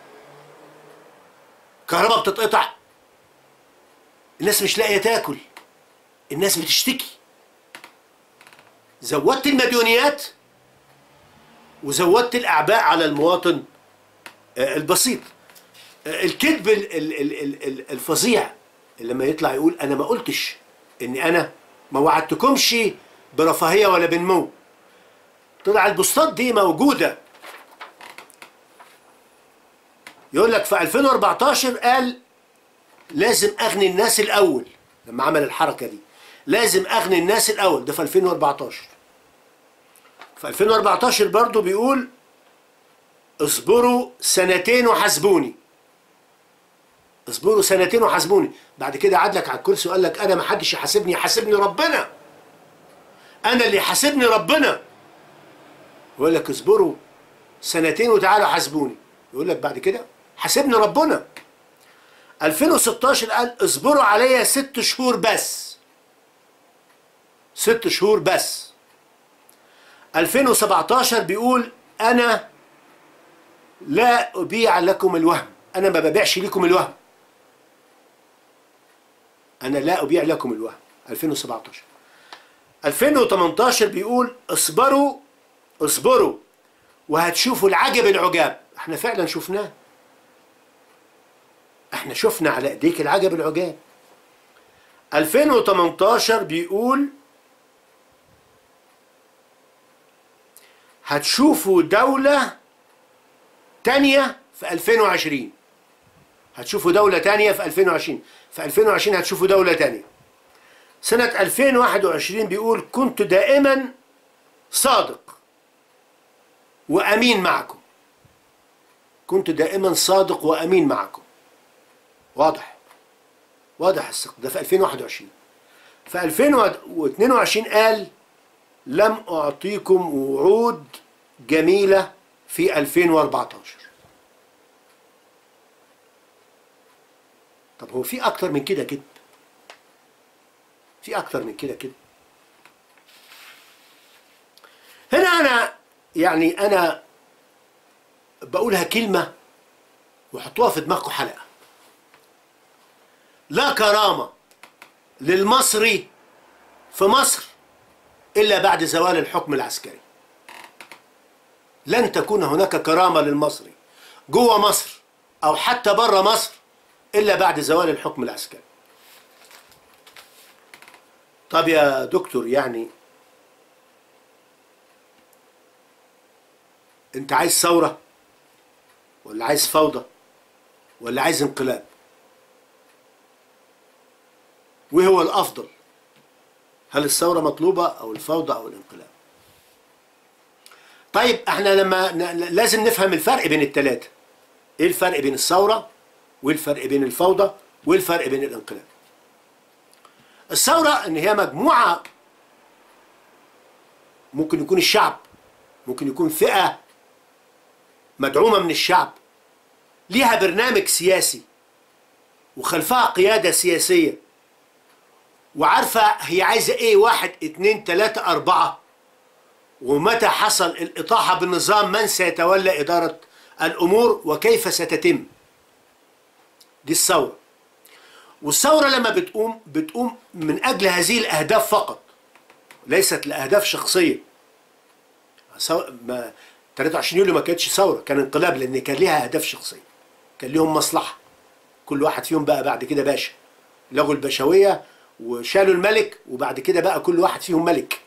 كهرباء بتتقطع الناس مش لاقيه تاكل الناس بتشتكي زودت المديونيات وزودت الاعباء على المواطن آه، البسيط آه، الكذب ال- ال- ال- ال- ال- الفظيع اللي لما يطلع يقول انا ما قلتش اني انا ما وعدتكمش برفاهيه ولا بنمو طلع البوستات دي موجوده يقول لك في 2014 قال لازم اغني الناس الاول لما عمل الحركه دي لازم اغني الناس الاول ده في 2014 في 2014 برضو بيقول اصبروا سنتين وحاسبوني اصبروا سنتين وحاسبوني بعد كده قعد لك على الكرسي وقال لك انا ما حدش يحاسبني يحاسبني ربنا انا اللي يحاسبني ربنا يقول لك اصبروا سنتين وتعالوا حاسبوني يقول لك بعد كده حاسبني ربنا 2016 قال اصبروا عليا ست شهور بس ست شهور بس 2017 بيقول انا لا ابيع لكم الوهم انا ما ببيعش لكم الوهم انا لا ابيع لكم الوهم 2017 2018 بيقول اصبروا اصبروا وهتشوفوا العجب العجاب احنا فعلا شفناه احنا شفنا على ايديك العجب العجاب 2018 بيقول هتشوفوا دولة تانية في 2020 هتشوفوا دولة تانية في 2020 في 2020 هتشوفوا دولة تانية سنة 2021 بيقول كنت دائما صادق وأمين معكم كنت دائما صادق وأمين معكم واضح واضح الصدق ده في 2021 في 2022 قال لم أعطيكم وعود جميلة في 2014 طب هو في أكتر من كده كده في أكتر من كده كده هنا أنا يعني أنا بقولها كلمة وحطوها في دماغكم حلقة لا كرامة للمصري في مصر إلا بعد زوال الحكم العسكري لن تكون هناك كرامة للمصري جوه مصر أو حتى بره مصر إلا بعد زوال الحكم العسكري طب يا دكتور يعني انت عايز ثورة ولا عايز فوضى ولا عايز انقلاب وايه هو الافضل هل الثورة مطلوبة او الفوضى او الانقلاب طيب احنا لما ن- لازم نفهم الفرق بين الثلاثة ايه الفرق بين الثورة وايه الفرق بين الفوضى وايه الفرق بين الانقلاب الثورة ان هي مجموعة ممكن يكون الشعب ممكن يكون فئة مدعومة من الشعب ليها برنامج سياسي وخلفها قيادة سياسية وعارفة هي عايزة ايه واحد اتنين تلاتة اربعة ومتى حصل الإطاحة بالنظام من سيتولى إدارة الأمور وكيف ستتم دي الثورة والثورة لما بتقوم بتقوم من أجل هذه الأهداف فقط ليست لأهداف شخصية ثو- ما 23 يوليو ما كانتش ثورة كان انقلاب لأن كان ليها أهداف شخصية كان ليهم مصلحة كل واحد فيهم بقى بعد كده باشا لغوا البشوية وشالوا الملك وبعد كده بقى كل واحد فيهم ملك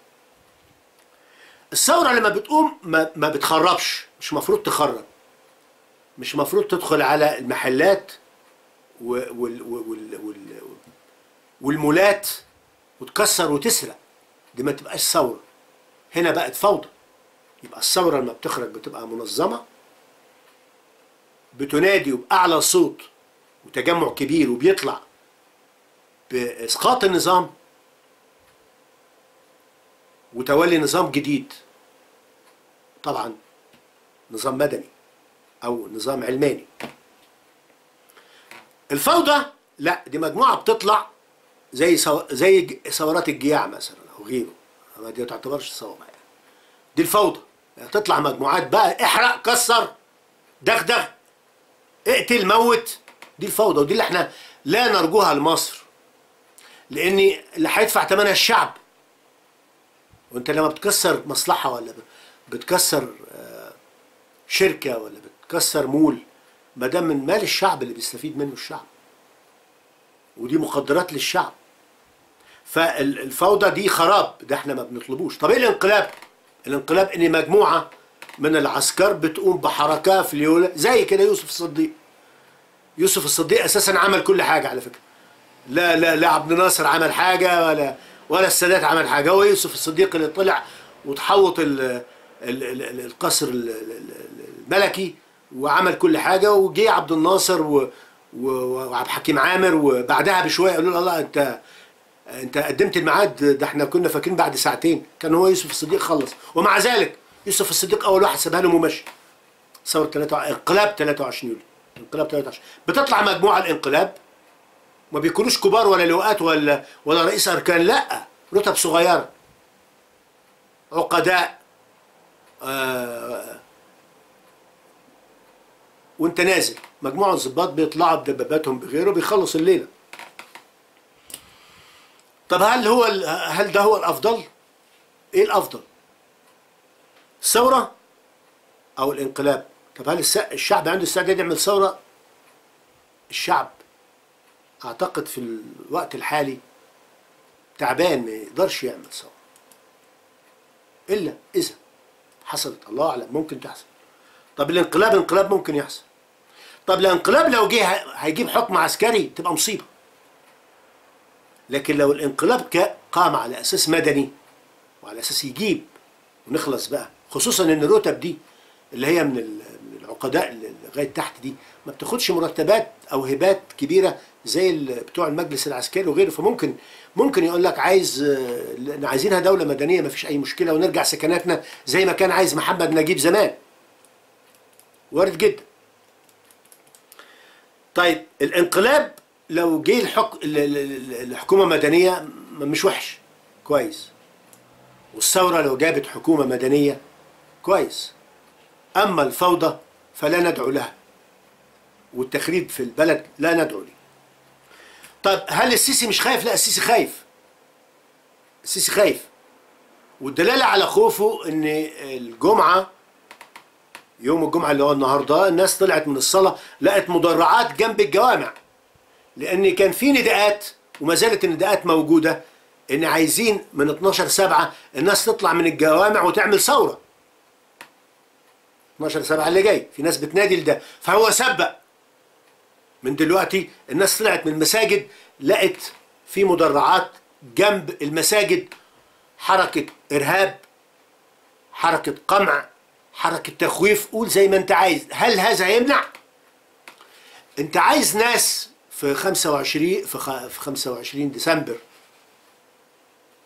الثورة لما بتقوم ما, ما بتخربش مش مفروض تخرب مش مفروض تدخل على المحلات و- وال وال وال والمولات وتكسر وتسرق دي ما تبقاش ثورة هنا بقت فوضى يبقى الثورة لما بتخرج بتبقى منظمة بتنادي وبأعلى صوت وتجمع كبير وبيطلع بإسقاط النظام وتولي نظام جديد طبعا نظام مدني او نظام علماني الفوضى لا دي مجموعه بتطلع زي سو... زي ج- ثورات الجياع مثلا او غيره ما دي ما تعتبرش ثوره يعني دي الفوضى يعني تطلع مجموعات بقى احرق كسر دغدغ اقتل موت دي الفوضى ودي اللي احنا لا نرجوها لمصر لان اللي هيدفع ثمنها الشعب وانت لما بتكسر مصلحة ولا بتكسر آه، شركة ولا بتكسر مول ما دام من مال الشعب اللي بيستفيد منه الشعب ودي مقدرات للشعب فالفوضى دي خراب ده احنا ما بنطلبوش طب ايه الانقلاب الانقلاب ان مجموعة من العسكر بتقوم بحركة في اليولة زي كده يوسف الصديق يوسف الصديق اساسا عمل كل حاجة على فكرة لا لا لا عبد الناصر عمل حاجة ولا ولا السادات عمل حاجة هو يوسف الصديق اللي طلع وتحوط ال ال ال ال القصر ال- ال- ال- الملكي وعمل كل حاجة وجي عبد الناصر و و- وعبد الحكيم عامر وبعدها بشوية قالوا له الله انت انت قدمت الميعاد ده احنا كنا فاكرين بعد ساعتين كان هو يوسف الصديق خلص ومع ذلك يوسف الصديق اول واحد سابها لهم ومشي ثورة 3 انقلاب 23 يوليو انقلاب 23 بتطلع مجموعة الانقلاب ما بيكونوش كبار ولا لواءات ولا ولا رئيس اركان لا رتب صغيره عقداء آه وانت نازل مجموعه ضباط بيطلعوا بدباباتهم بغيره بيخلص الليله طب هل هو ال- هل ده هو الافضل ايه الافضل الثوره او الانقلاب طب هل الس- الشعب عنده استعداد يعمل ثوره الشعب اعتقد في الوقت الحالي تعبان ما يقدرش يعمل ثوره الا اذا حصلت الله اعلم ممكن تحصل طب الانقلاب انقلاب ممكن يحصل طب الانقلاب لو جه ه- هيجيب حكم عسكري تبقى مصيبه لكن لو الانقلاب كا- قام على اساس مدني وعلى اساس يجيب ونخلص بقى خصوصا ان الرتب دي اللي هي من ال- من العقداء اللي لغايه تحت دي ما بتاخدش مرتبات او هبات كبيره زي ال- بتوع المجلس العسكري وغيره فممكن ممكن يقول لك عايز آه، ل- عايزينها دوله مدنيه ما فيش اي مشكله ونرجع سكناتنا زي ما كان عايز محمد نجيب زمان وارد جدا طيب الانقلاب لو جه الحك... ال- ال- ال- الحكومه مدنيه م- مش وحش كويس والثوره لو جابت حكومه مدنيه كويس اما الفوضى فلا ندعو لها والتخريب في البلد لا ندعو ليه طب هل السيسي مش خايف لا السيسي خايف السيسي خايف والدلاله على خوفه ان الجمعه يوم الجمعه اللي هو النهارده الناس طلعت من الصلاه لقت مدرعات جنب الجوامع لان كان في نداءات وما زالت النداءات موجوده ان عايزين من 12 7 الناس تطلع من الجوامع وتعمل ثوره 12 7 اللي جاي في ناس بتنادي لده فهو سبق من دلوقتي الناس طلعت من المساجد لقت في مدرعات جنب المساجد حركة إرهاب حركة قمع حركة تخويف قول زي ما انت عايز هل هذا يمنع انت عايز ناس في 25 في خ- في 25 ديسمبر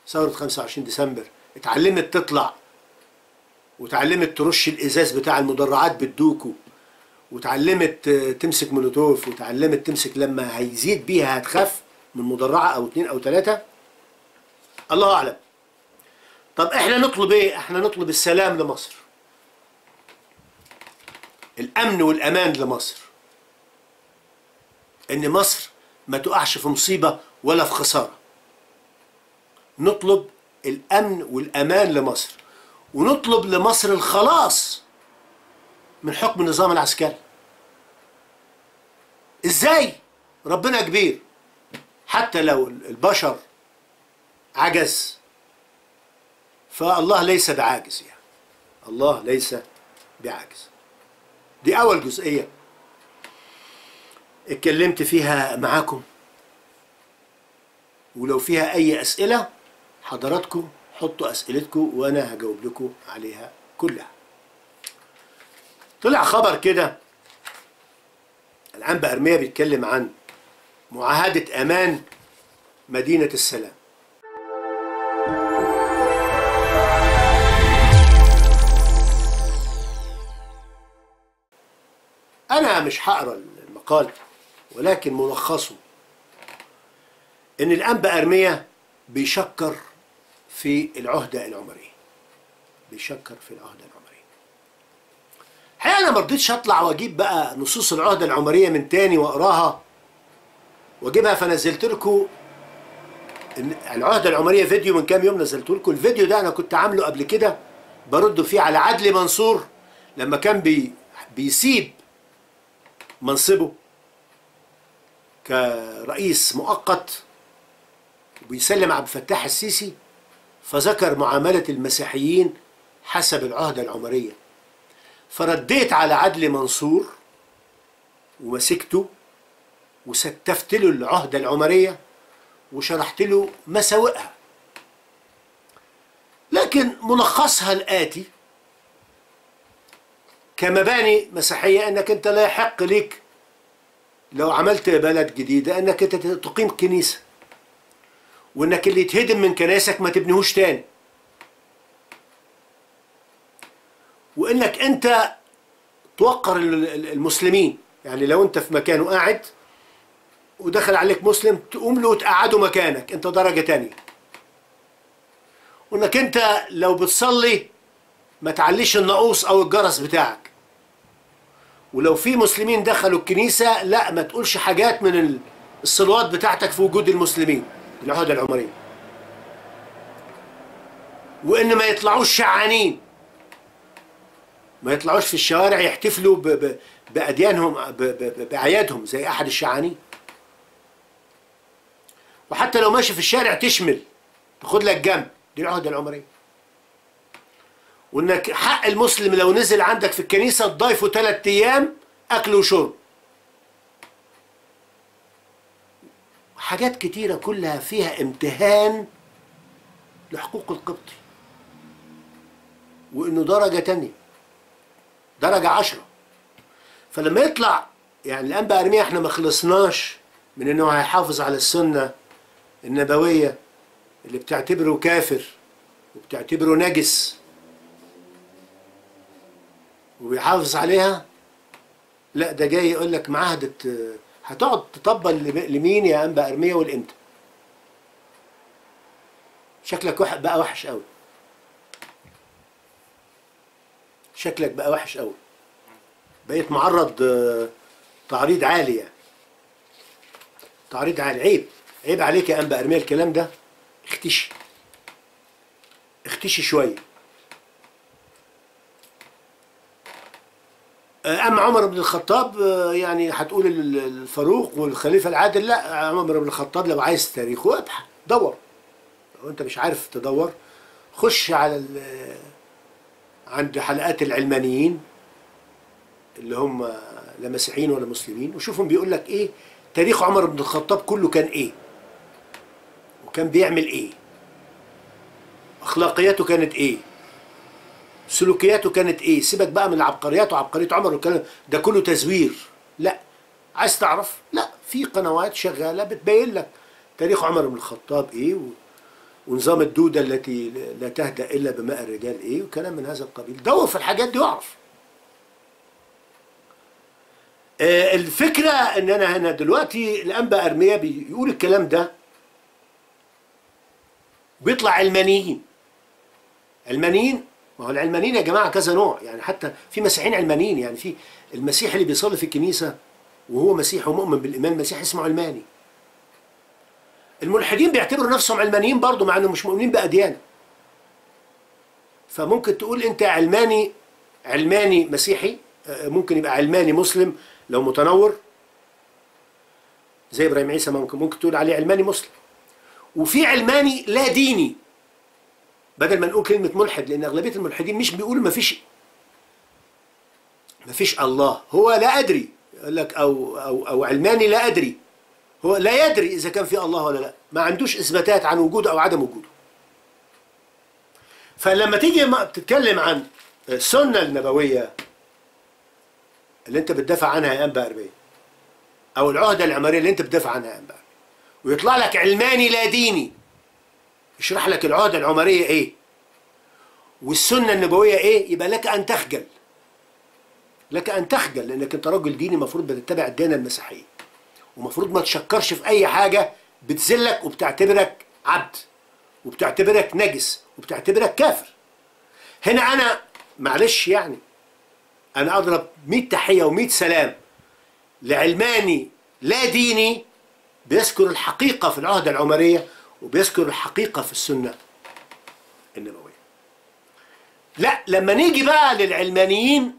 ثورة 25 ديسمبر اتعلمت تطلع وتعلمت ترش الازاز بتاع المدرعات بالدوكو وتعلمت آه، تمسك مولوتوف وتعلمت تمسك لما هيزيد بيها هتخاف من مدرعة او اتنين او تلاتة الله اعلم طب احنا نطلب ايه احنا نطلب السلام لمصر الامن والامان لمصر ان مصر ما تقعش في مصيبة ولا في خسارة نطلب الامن والامان لمصر ونطلب لمصر الخلاص من حكم النظام العسكري ازاي ربنا كبير حتى لو البشر عجز فالله ليس بعاجز يعني الله ليس بعاجز دي اول جزئيه اتكلمت فيها معاكم ولو فيها اي اسئله حضراتكم حطوا اسئلتكم وانا هجاوب لكم عليها كلها طلع خبر كده الانبا ارميا بيتكلم عن معاهده امان مدينه السلام انا مش هقرا المقال ولكن ملخصه ان الانبا ارميا بيشكر في العهده العمريه بيشكر في العهده العمريه الحقيقه انا ما رضيتش اطلع واجيب بقى نصوص العهده العمريه من تاني واقراها واجيبها فنزلت لكم إن- العهده العمريه فيديو من كام يوم نزلت لكم الفيديو ده انا كنت عامله قبل كده برد فيه على عدلي منصور لما كان بي بيسيب منصبه كرئيس مؤقت وبيسلم عبد الفتاح السيسي فذكر معاملة المسيحيين حسب العهدة العمرية فرديت على عدلي منصور ومسكته وستفت له العهدة العمرية وشرحت له مساوئها لكن ملخصها الآتي كمباني مسيحية انك انت لا يحق لك لو عملت بلد جديدة انك انت تقيم كنيسة وانك اللي يتهدم من كنايسك ما تبنيهوش تاني وانك انت توقر ال- ال- المسلمين يعني لو انت في مكان وقاعد ودخل عليك مسلم تقوم له وتقعده مكانك انت درجة تانية وانك انت لو بتصلي ما تعليش الناقوس او الجرس بتاعك ولو في مسلمين دخلوا الكنيسة لا ما تقولش حاجات من ال- الصلوات بتاعتك في وجود المسلمين العهدة العمرية وان ما يطلعوش شعانين ما يطلعوش في الشوارع يحتفلوا ب ب بأديانهم ب ب بأعيادهم زي أحد الشعانين وحتى لو ماشي في الشارع تشمل تاخد لك جنب دي العهدة العمرية وانك حق المسلم لو نزل عندك في الكنيسة تضيفه ثلاث ايام اكل وشرب حاجات كتيرة كلها فيها امتهان لحقوق القبطي وانه درجة تانية درجة عشرة فلما يطلع يعني الانبا ارميا احنا ما خلصناش من انه هيحافظ على السنة النبوية اللي بتعتبره كافر وبتعتبره نجس وبيحافظ عليها لا ده جاي يقول لك معاهدة آه، هتقعد تطبل لم- لمين يا انبا ارميا والامتى شكلك وح- بقى وحش قوي شكلك بقى وحش قوي بقيت معرض آه، تعريض عالي يعني تعريض عالي عيب عيب عليك يا انبا ارميا الكلام ده اختشي اختشي شويه اما عمر بن الخطاب آه، يعني هتقول ال- الفاروق والخليفه العادل لا عمر بن الخطاب لو عايز تاريخه ابحث دور لو انت مش عارف تدور خش على ال- عند حلقات العلمانيين اللي هم لا مسيحيين ولا مسلمين وشوفهم بيقول لك ايه تاريخ عمر بن الخطاب كله كان ايه وكان بيعمل ايه اخلاقياته كانت ايه سلوكياته كانت ايه سيبك بقى من العبقريات وعبقريه عمر والكلام ده كله تزوير لا عايز تعرف لا في قنوات شغاله بتبين لك تاريخ عمر بن الخطاب ايه و... ونظام الدودة التي لا تهدأ إلا بماء الرجال إيه وكلام من هذا القبيل دور في الحاجات دي واعرف آه، الفكرة إن أنا هنا دلوقتي الأنبا أرميا بيقول الكلام ده بيطلع علمانيين علمانيين ما هو العلمانيين يا جماعة كذا نوع يعني حتى في مسيحيين علمانيين يعني في المسيح اللي بيصلي في الكنيسة وهو مسيحي ومؤمن بالإيمان المسيحي اسمه علماني الملحدين بيعتبروا نفسهم علمانيين برضه مع انهم مش مؤمنين بأديان فممكن تقول انت علماني علماني مسيحي آه، ممكن يبقى علماني مسلم لو متنور زي ابراهيم عيسى ممكن ممكن تقول عليه علماني مسلم وفي علماني لا ديني بدل ما نقول كلمة ملحد لأن أغلبية الملحدين مش بيقولوا ما فيش ما فيش الله هو لا أدري يقول لك أو أو أو علماني لا أدري هو لا يدري إذا كان في الله ولا لا ما عندوش إثباتات عن وجوده أو عدم وجوده فلما تيجي ما تتكلم عن السنة النبوية اللي أنت بتدافع عنها يا أنبا أربعين أو العهدة العمرية اللي أنت بتدافع عنها يا أنبا ويطلع لك علماني لا ديني يشرح لك العهدة العمرية إيه والسنة النبوية إيه يبقى لك أن تخجل لك أن تخجل لأنك أنت راجل ديني المفروض بتتبع الديانة المسيحية ومفروض ما تشكرش في أي حاجة بتذلك وبتعتبرك عبد وبتعتبرك نجس وبتعتبرك كافر هنا أنا معلش يعني أنا أضرب 100 تحية و100 سلام لعلماني لا ديني بيذكر الحقيقة في العهدة العمرية وبيذكر الحقيقة في السنة النبوية لا لما نيجي بقى للعلمانيين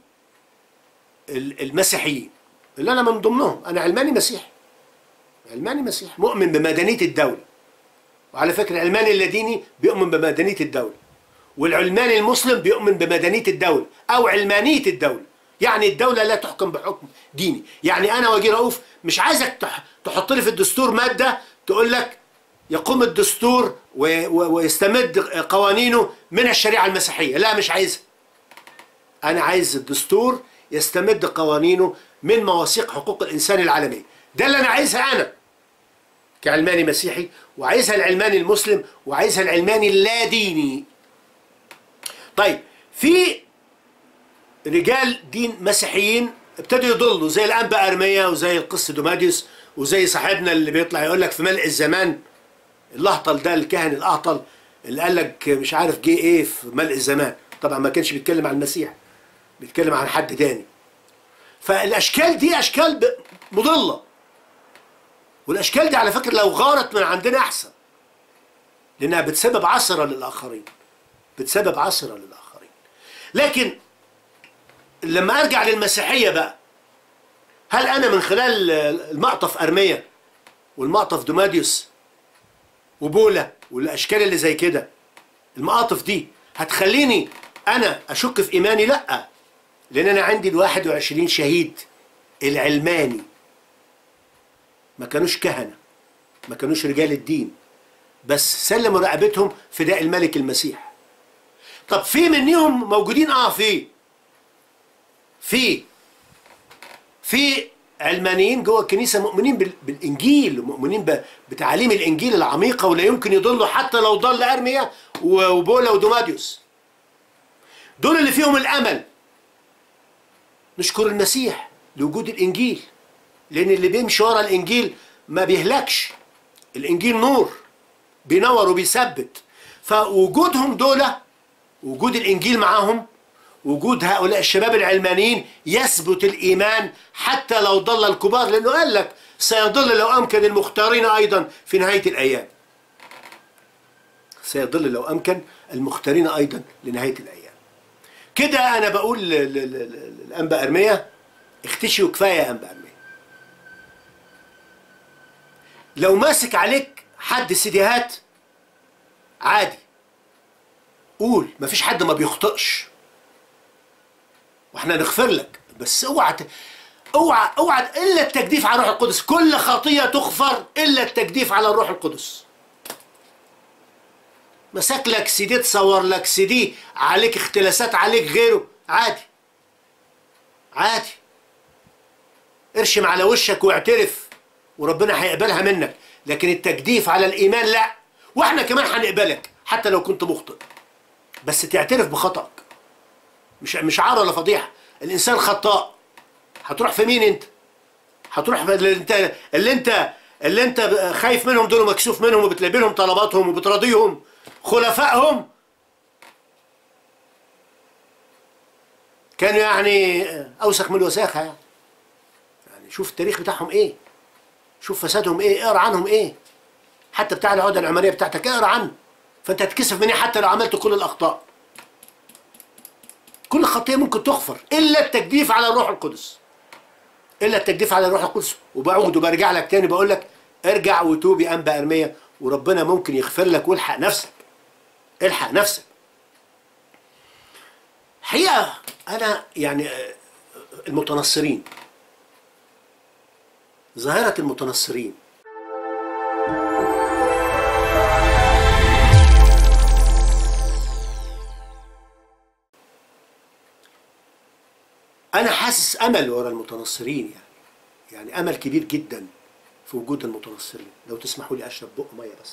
ال- المسيحيين اللي أنا من ضمنهم أنا علماني مسيحي علماني مسيحي مؤمن بمدنية الدولة وعلى فكرة العلماني اللاديني بيؤمن بمدنية الدولة والعلماني المسلم بيؤمن بمدنية الدولة أو علمانية الدولة يعني الدولة لا تحكم بحكم ديني يعني أنا وجي رؤوف مش عايزك تح- تحط لي في الدستور مادة تقول لك يقوم الدستور و- و- ويستمد قوانينه من الشريعة المسيحية لا مش عايزها أنا عايز الدستور يستمد قوانينه من مواثيق حقوق الإنسان العالمية ده اللي أنا عايزها أنا كعلماني مسيحي وعايزها العلماني المسلم وعايزها العلماني اللاديني طيب في رجال دين مسيحيين ابتدوا يضلوا زي الانبا ارميا وزي القس دوماديوس وزي صاحبنا اللي بيطلع يقول لك في ملء الزمان الاهطل ده الكاهن الاهطل اللي قال لك مش عارف جه ايه في ملء الزمان طبعا ما كانش بيتكلم عن المسيح بيتكلم عن حد تاني فالاشكال دي اشكال ب- مضله والاشكال دي على فكره لو غارت من عندنا احسن لانها بتسبب عثره للاخرين بتسبب عثره للاخرين لكن لما ارجع للمسيحيه بقى هل انا من خلال المعطف ارميه والمعطف دوماديوس وبولا والاشكال اللي زي كده المعاطف دي هتخليني انا اشك في ايماني لا لان انا عندي ال 21 شهيد العلماني ما كانوش كهنه ما كانوش رجال الدين بس سلموا رقبتهم فداء الملك المسيح طب في منهم موجودين اه في في في علمانيين جوه الكنيسه مؤمنين بال- بالانجيل ومؤمنين ب- بتعاليم الانجيل العميقه ولا يمكن يضلوا حتى لو ضل ارميا و- وبولا ودوماديوس دول اللي فيهم الامل نشكر المسيح لوجود الانجيل لان اللي بيمشي ورا الانجيل ما بيهلكش الانجيل نور بينور وبيثبت فوجودهم دول وجود الانجيل معاهم وجود هؤلاء الشباب العلمانيين يثبت الايمان حتى لو ضل الكبار لانه قال لك سيضل لو امكن المختارين ايضا في نهايه الايام سيضل لو امكن المختارين ايضا لنهايه الايام كده انا بقول ل- ل- ل- للانبا ارميا اختشي وكفايه يا انبا ارميا لو ماسك عليك حد سيديهات عادي قول مفيش حد ما بيخطئش واحنا نغفر لك بس اوعى ت... اوعى اوعى الا التجديف على الروح القدس كل خطيه تغفر الا التجديف على الروح القدس مسك لك سي دي تصور لك سي دي عليك اختلاسات عليك غيره عادي عادي ارشم على وشك واعترف وربنا هيقبلها منك لكن التجديف على الايمان لا واحنا كمان هنقبلك حتى لو كنت مخطئ بس تعترف بخطأك مش مش عار ولا فضيحه الانسان خطاء هتروح في مين انت هتروح في اللي انت اللي انت اللي انت خايف منهم دول ومكسوف منهم وبتلبي لهم طلباتهم وبتراضيهم خلفائهم كانوا يعني اوسخ من الوساخه يعني يعني شوف التاريخ بتاعهم ايه شوف فسادهم ايه اقرا عنهم ايه حتى بتاع العقده العمريه بتاعتك اقرا عنه فانت هتكسف مني حتى لو عملت كل الاخطاء كل خطيه ممكن تغفر الا التجديف على الروح القدس الا التجديف على الروح القدس وبعود وبرجع لك تاني بقول لك ارجع وتوب يا انبا ارميه وربنا ممكن يغفر لك والحق نفسك الحق نفسك حقيقه انا يعني آه، المتنصرين ظاهره المتنصرين انا حاسس امل ورا المتنصرين يعني يعني امل كبير جدا في وجود المتنصرين لو تسمحوا لي اشرب بق ميه بس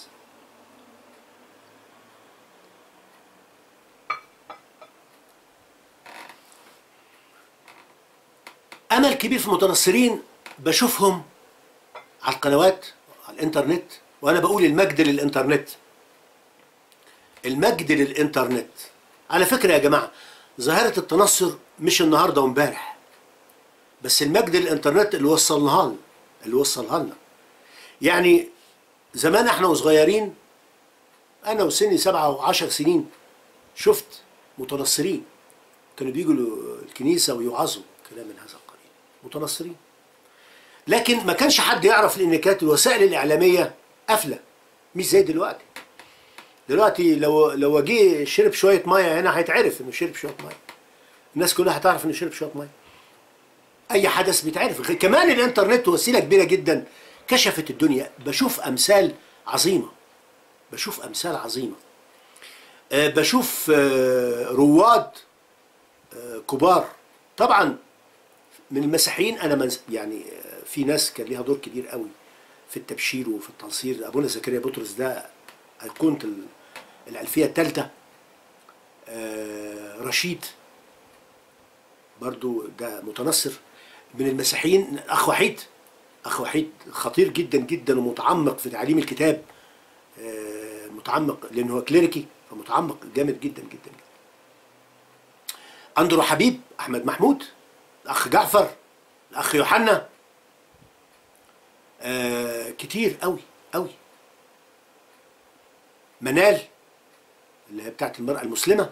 امل كبير في المتنصرين بشوفهم على القنوات على الانترنت وانا بقول المجد للانترنت المجد للانترنت على فكره يا جماعه ظاهره التنصر مش النهارده وامبارح بس المجد للانترنت اللي وصلناها لنا اللي وصلها لنا يعني زمان احنا وصغيرين انا وسني سبعة وعشر سنين شفت متنصرين كانوا بيجوا الكنيسة ويوعظوا كلام من هذا القبيل متنصرين لكن ما كانش حد يعرف لان كانت الوسائل الاعلاميه قافله مش زي دلوقتي دلوقتي لو لو جه شرب شويه ميه هنا هيتعرف انه شرب شويه ميه الناس كلها هتعرف انه شرب شويه ميه اي حدث بيتعرف كمان الانترنت وسيله كبيره جدا كشفت الدنيا بشوف امثال عظيمه بشوف امثال عظيمه أه بشوف أه رواد أه كبار طبعا من المسيحيين انا من يعني آه، في ناس كان ليها دور كبير قوي في التبشير وفي التنصير ابونا زكريا بطرس ده ايقونه ال- الالفيه الثالثه رشيد برضو ده متنصر من المسيحيين اخ وحيد اخ وحيد خطير جدا جدا ومتعمق في تعليم الكتاب آه، متعمق لانه هو كليريكي فمتعمق جامد جدا جدا جدا اندرو حبيب احمد محمود الاخ جعفر الاخ يوحنا آه كتير قوي قوي منال اللي هي بتاعت المرأة المسلمة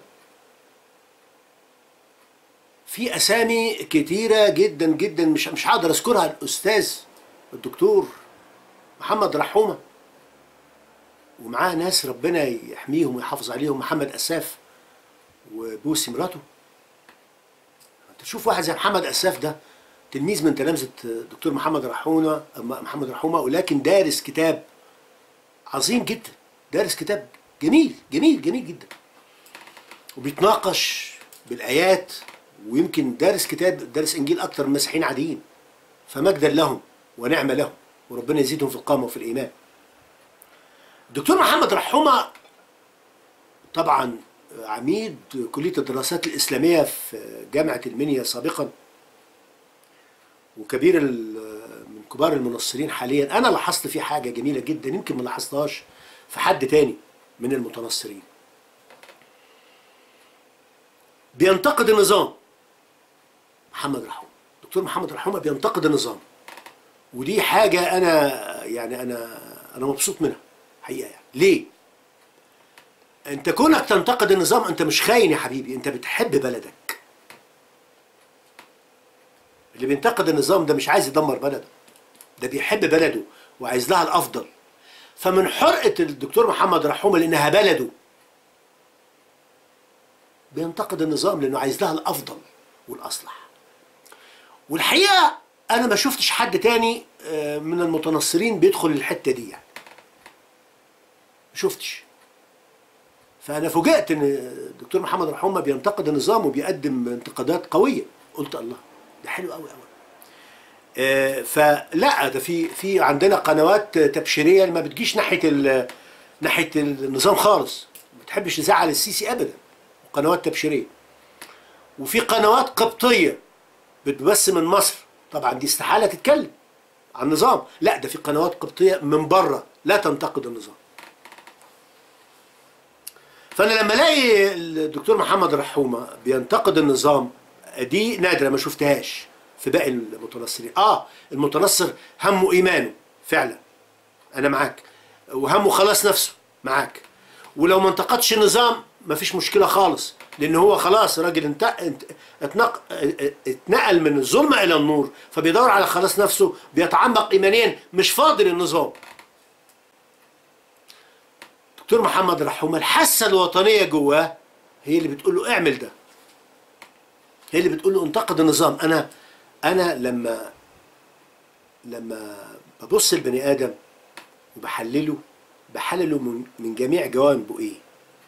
في اسامي كتيرة جدا جدا مش مش هقدر اذكرها الاستاذ الدكتور محمد رحومة ومعاه ناس ربنا يحميهم ويحافظ عليهم محمد اساف وبوسي مراته انت تشوف واحد زي محمد اساف ده تلميذ من تلامذه دكتور محمد رحومه محمد رحومه ولكن دارس كتاب عظيم جدا دارس كتاب جميل جميل جميل جدا وبيتناقش بالايات ويمكن دارس كتاب دارس انجيل اكتر من مسيحيين عاديين فمجدا لهم ونعمه لهم وربنا يزيدهم في القامه وفي الايمان الدكتور محمد رحومه طبعا عميد كليه الدراسات الاسلاميه في جامعه المنيا سابقا وكبير ال- من كبار المنصرين حاليا انا لاحظت فيه حاجه جميله جدا يمكن ما لاحظتهاش في حد تاني من المتنصرين بينتقد النظام محمد رحوم دكتور محمد رحومه بينتقد النظام ودي حاجه انا يعني انا انا مبسوط منها حقيقه يعني ليه انت كونك تنتقد النظام انت مش خاين يا حبيبي انت بتحب بلدك اللي بينتقد النظام ده مش عايز يدمر بلده ده بيحب بلده وعايز لها الافضل فمن حرقه الدكتور محمد رحومه لانها بلده بينتقد النظام لانه عايز لها الافضل والاصلح والحقيقه انا ما شفتش حد تاني آه، من المتنصرين بيدخل الحته دي يعني ما شفتش فانا فوجئت ان الدكتور محمد رحومه بينتقد النظام وبيقدم انتقادات قويه قلت الله ده حلو قوي قوي آه، فلا ده في في عندنا قنوات تبشيريه ما بتجيش ناحيه ال- ناحيه النظام خالص ما بتحبش تزعل السيسي ابدا قنوات تبشيريه وفي قنوات قبطيه بتبث من مصر طبعا دي استحاله تتكلم عن النظام لا ده في قنوات قبطيه من بره لا تنتقد النظام فانا لما الاقي الدكتور محمد رحومه بينتقد النظام دي نادره ما شفتهاش في باقي المتنصرين اه المتنصر همه ايمانه فعلا انا معاك وهمه خلاص نفسه معاك ولو ما انتقدش النظام مفيش مشكله خالص لان هو خلاص راجل انت... انت... اتنق... اتنقل من الظلمه الى النور فبيدور على خلاص نفسه بيتعمق ايمانيا مش فاضي للنظام دكتور محمد رحومه الحاسه الوطنيه جواه هي اللي بتقول له اعمل ده هي اللي بتقول له انتقد النظام انا انا لما لما ببص البني ادم وبحلله بحلله من, من جميع جوانبه ايه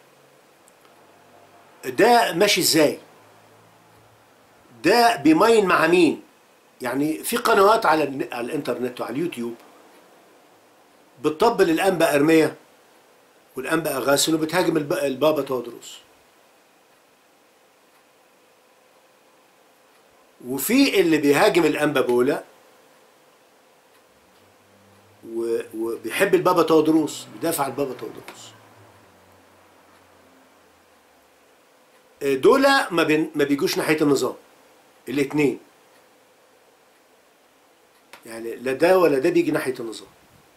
ده ماشي ازاي ده بيمين مع مين يعني في قنوات على, الن- على الانترنت وعلى اليوتيوب بتطبل الانبا ارميه والانبا اغاسل وبتهاجم الب- البابا تودروس وفي اللي بيهاجم الانبا بولا و- وبيحب البابا تودروس بيدافع عن البابا تودروس دول ما, بين ما بيجوش ناحيه النظام الاثنين يعني لا ده ولا ده بيجي ناحيه النظام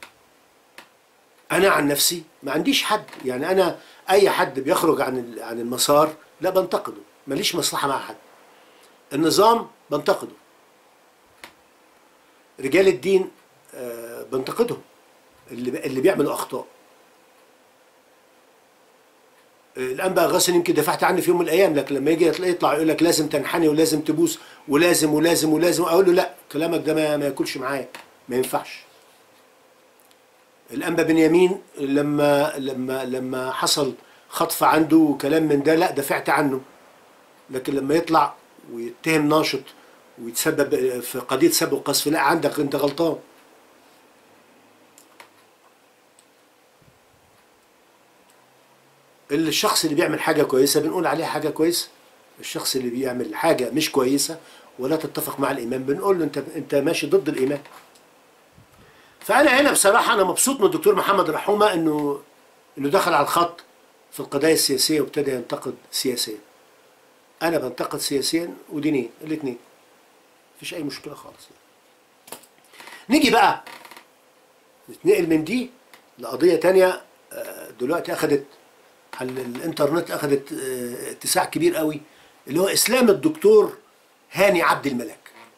انا عن نفسي ما عنديش حد يعني انا اي حد بيخرج عن ال- عن المسار لا بنتقده ماليش مصلحه مع حد النظام بنتقده رجال الدين آه، بنتقدهم اللي اللي بيعملوا اخطاء الانبا غاسل يمكن دفعت عني في يوم من الايام لكن لما يجي يطلع, يطلع يقول لك لازم تنحني ولازم تبوس ولازم ولازم ولازم اقول له لا كلامك ده ما, ما ياكلش معايا ما ينفعش الانبا بنيامين لما لما لما حصل خطف عنده وكلام من ده لا دفعت عنه لكن لما يطلع ويتهم ناشط ويتسبب في قضيه سب وقذف لا عندك انت غلطان الشخص اللي بيعمل حاجة كويسة بنقول عليه حاجة كويسة الشخص اللي بيعمل حاجة مش كويسة ولا تتفق مع الإيمان بنقول له أنت أنت ماشي ضد الإيمان فأنا هنا بصراحة أنا مبسوط من الدكتور محمد رحومة إنه إنه دخل على الخط في القضايا السياسية وابتدى ينتقد سياسيا أنا بنتقد سياسيا ودينيا الاثنين مفيش أي مشكلة خالص نيجي بقى نتنقل من دي لقضية تانية آه، دلوقتي أخدت على الانترنت اخذت آه، اتساع كبير قوي اللي هو اسلام الدكتور هاني عبد الملك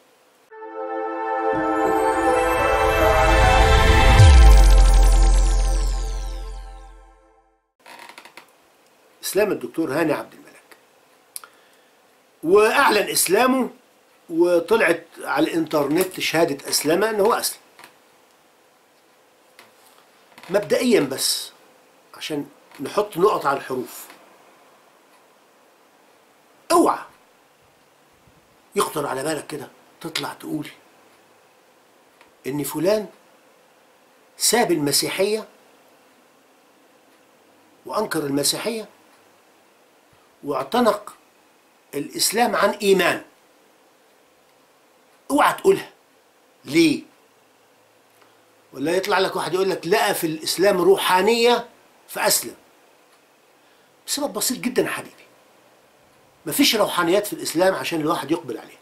اسلام الدكتور هاني عبد الملك واعلن اسلامه وطلعت على الانترنت شهاده اسلمه ان هو اسلم مبدئيا بس عشان نحط نقط على الحروف اوعى يخطر على بالك كده تطلع تقول ان فلان ساب المسيحيه وانكر المسيحيه واعتنق الاسلام عن ايمان اوعى تقولها ليه ولا يطلع لك واحد يقول لك لقى في الاسلام روحانيه فاسلم بسبب بسيط جدا يا حبيبي مفيش روحانيات في الاسلام عشان الواحد يقبل عليها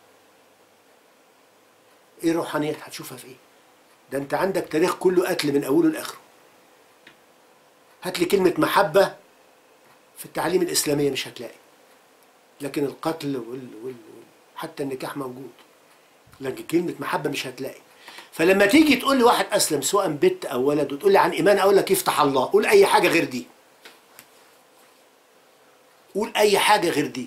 ايه الروحانيات هتشوفها في ايه ده انت عندك تاريخ كله قتل من اوله لاخره هات لي كلمه محبه في التعاليم الاسلاميه مش هتلاقي لكن القتل وال... وال... وال... حتى النكاح موجود لكن كلمه محبه مش هتلاقي فلما تيجي تقول لي واحد اسلم سواء بنت او ولد وتقول لي عن ايمان اقول لك يفتح الله قول اي حاجه غير دي قول اي حاجه غير دي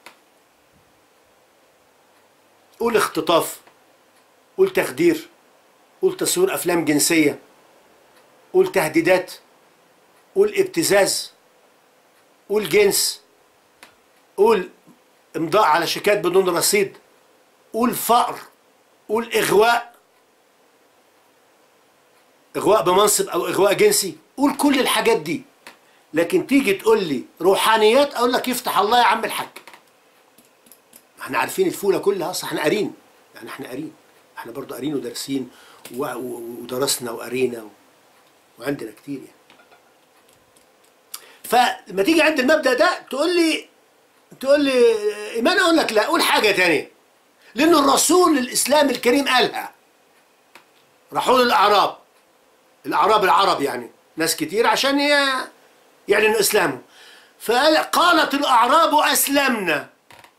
قول اختطاف قول تخدير قول تصوير افلام جنسيه قول تهديدات قول ابتزاز قول جنس قول امضاء على شيكات بدون رصيد قول فقر قول اغواء اغواء بمنصب او اغواء جنسي قول كل الحاجات دي لكن تيجي تقول لي روحانيات اقول لك يفتح الله يا عم الحاج احنا عارفين الفوله كلها اصلا احنا قارين يعني احنا قارين احنا برضو قارين ودارسين و- و- ودرسنا وقرينا و... وعندنا كتير يعني فلما تيجي عند المبدا ده تقول لي تقول لي ايمان اقول لك لا قول حاجه تانية لان الرسول الاسلام الكريم قالها راحوا للاعراب الاعراب العرب يعني ناس كتير عشان ي- يعلنوا اسلامهم فقال قالت الاعراب اسلمنا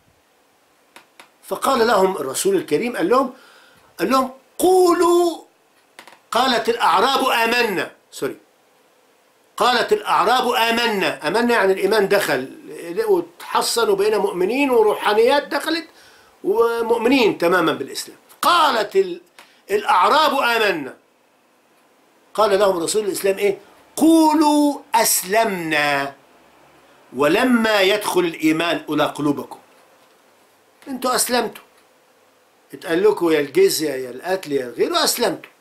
فقال لهم الرسول الكريم قال لهم قال لهم قولوا قالت الاعراب امنا سوري قالت الاعراب امنا امنا يعني الايمان دخل وتحصن وبقينا مؤمنين وروحانيات دخلت ومؤمنين تماما بالاسلام قالت ال- الاعراب امنا قال لهم رسول الاسلام ايه قولوا اسلمنا ولما يدخل الايمان الى قلوبكم انتوا اسلمتوا اتقال لكم يا الجزيه يا القتل يا غيره اسلمتوا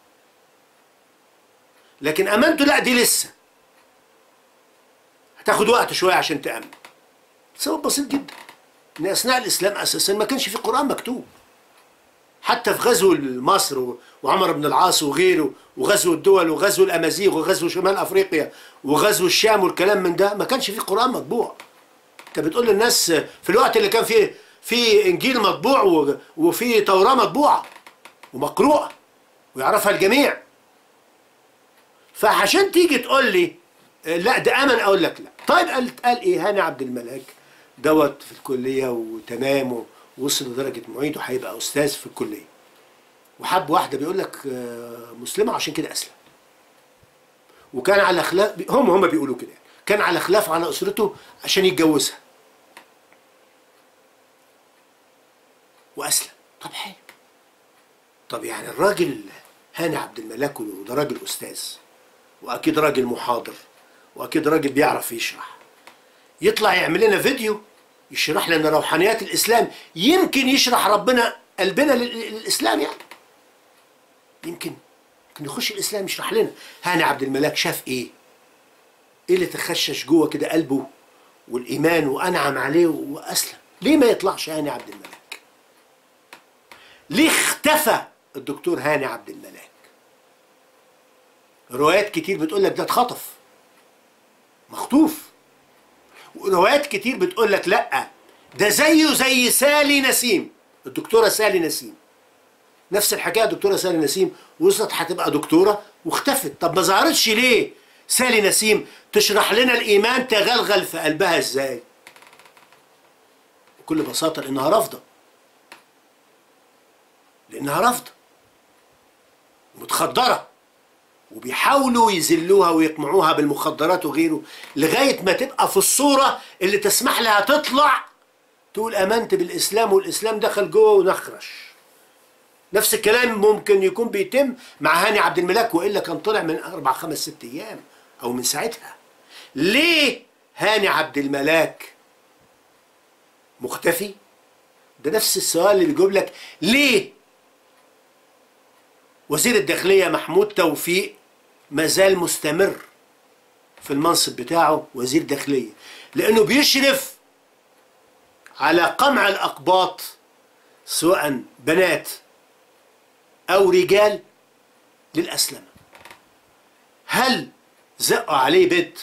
لكن امنتوا لا دي لسه هتاخد وقت شويه عشان تامن سبب بسيط جدا ان اثناء الاسلام اساسا ما كانش في قران مكتوب حتى في غزو مصر و- وعمر بن العاص وغيره وغزو الدول وغزو الامازيغ وغزو شمال افريقيا وغزو الشام والكلام من ده ما كانش في قران مطبوع انت بتقول للناس في الوقت اللي كان فيه في انجيل مطبوع و- وفي توراه مطبوعه ومقروءه ويعرفها الجميع فعشان تيجي تقول لي آه، لا ده امن اقول لك لا طيب قال قال ايه هاني عبد الملاك دوت في الكليه وتمام ووصل لدرجه معيد وهيبقى استاذ في الكليه وحب واحده بيقول لك آه، مسلمه عشان كده اسلم وكان على خلاف هم هم بيقولوا كده يعني. كان على خلاف على اسرته عشان يتجوزها واسلم طب حلو طب يعني الراجل هاني عبد الملاك وده راجل استاذ واكيد راجل محاضر واكيد راجل بيعرف يشرح يطلع يعمل لنا فيديو يشرح لنا روحانيات الاسلام يمكن يشرح ربنا قلبنا لل- للاسلام يعني يمكن يمكن يخش الاسلام يشرح لنا هاني عبد الملاك شاف ايه ايه اللي تخشش جوه كده قلبه والايمان وانعم عليه واسلم ليه ما يطلعش هاني عبد الملاك ليه اختفى الدكتور هاني عبد الملاك روايات كتير بتقول لك ده اتخطف مخطوف وروايات كتير بتقول لك لا ده زيه زي سالي نسيم الدكتوره سالي نسيم نفس الحكايه الدكتوره سالي نسيم وصلت هتبقى دكتوره واختفت طب ما ظهرتش ليه سالي نسيم تشرح لنا الايمان تغلغل في قلبها ازاي بكل بساطه لانها رافضه لانها رافضه متخدره وبيحاولوا يذلوها ويقمعوها بالمخدرات وغيره لغايه ما تبقى في الصوره اللي تسمح لها تطلع تقول امنت بالاسلام والاسلام دخل جوه ونخرش نفس الكلام ممكن يكون بيتم مع هاني عبد الملاك والا كان طلع من اربع خمس ست ايام او من ساعتها ليه هاني عبد الملاك مختفي ده نفس السؤال اللي بيجيب لك ليه وزير الداخلية محمود توفيق ما زال مستمر في المنصب بتاعه وزير داخلية لأنه بيشرف على قمع الأقباط سواء بنات أو رجال للأسلمة هل زقوا عليه بنت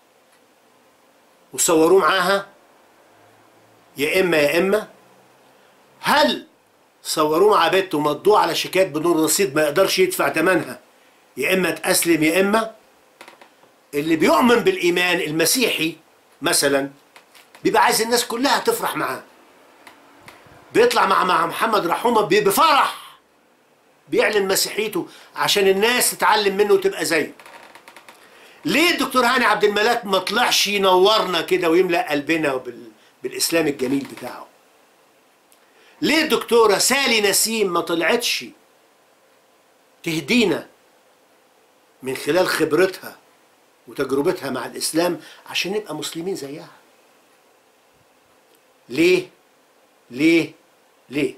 وصوروه معاها يا إما يا إما هل صوروه مع بنت ومضوه على شيكات بدون رصيد ما يقدرش يدفع ثمنها يا اما تأسلم يا اما اللي بيؤمن بالايمان المسيحي مثلا بيبقى عايز الناس كلها تفرح معاه بيطلع مع مع محمد رحومه بي- بفرح بيعلن مسيحيته عشان الناس تتعلم منه وتبقى زيه ليه الدكتور هاني عبد الملاك ما طلعش ينورنا كده ويملأ قلبنا بال... بالاسلام الجميل بتاعه ليه الدكتورة سالي نسيم ما طلعتش تهدينا من خلال خبرتها وتجربتها مع الإسلام عشان نبقى مسلمين زيها ليه ليه ليه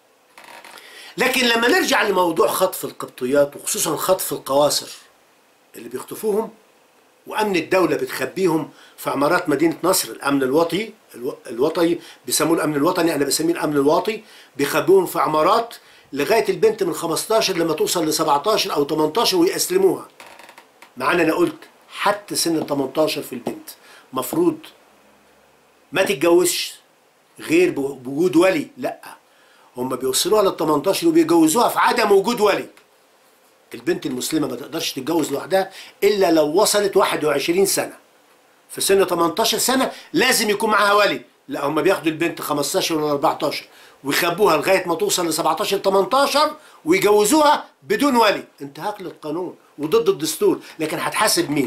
لكن لما نرجع لموضوع خطف القبطيات وخصوصا خطف القواصر اللي بيخطفوهم وامن الدوله بتخبيهم في عمارات مدينه نصر الامن الوطني الو- الوطني بيسموه الامن الوطني انا بسميه الامن الواطي بيخبوهم في عمارات لغايه البنت من 15 لما توصل ل 17 او 18 ويأسلموها مع ان انا قلت حتى سن 18 في البنت مفروض ما تتجوزش غير بوجود ولي لا هم بيوصلوها لل 18 وبيجوزوها في عدم وجود ولي البنت المسلمه ما تقدرش تتجوز لوحدها الا لو وصلت 21 سنه في سن 18 سنه لازم يكون معاها ولي لا هم بياخدوا البنت 15 ولا 14 ويخبوها لغايه ما توصل ل 17 18 ويجوزوها بدون ولي انتهاك للقانون وضد الدستور لكن هتحاسب مين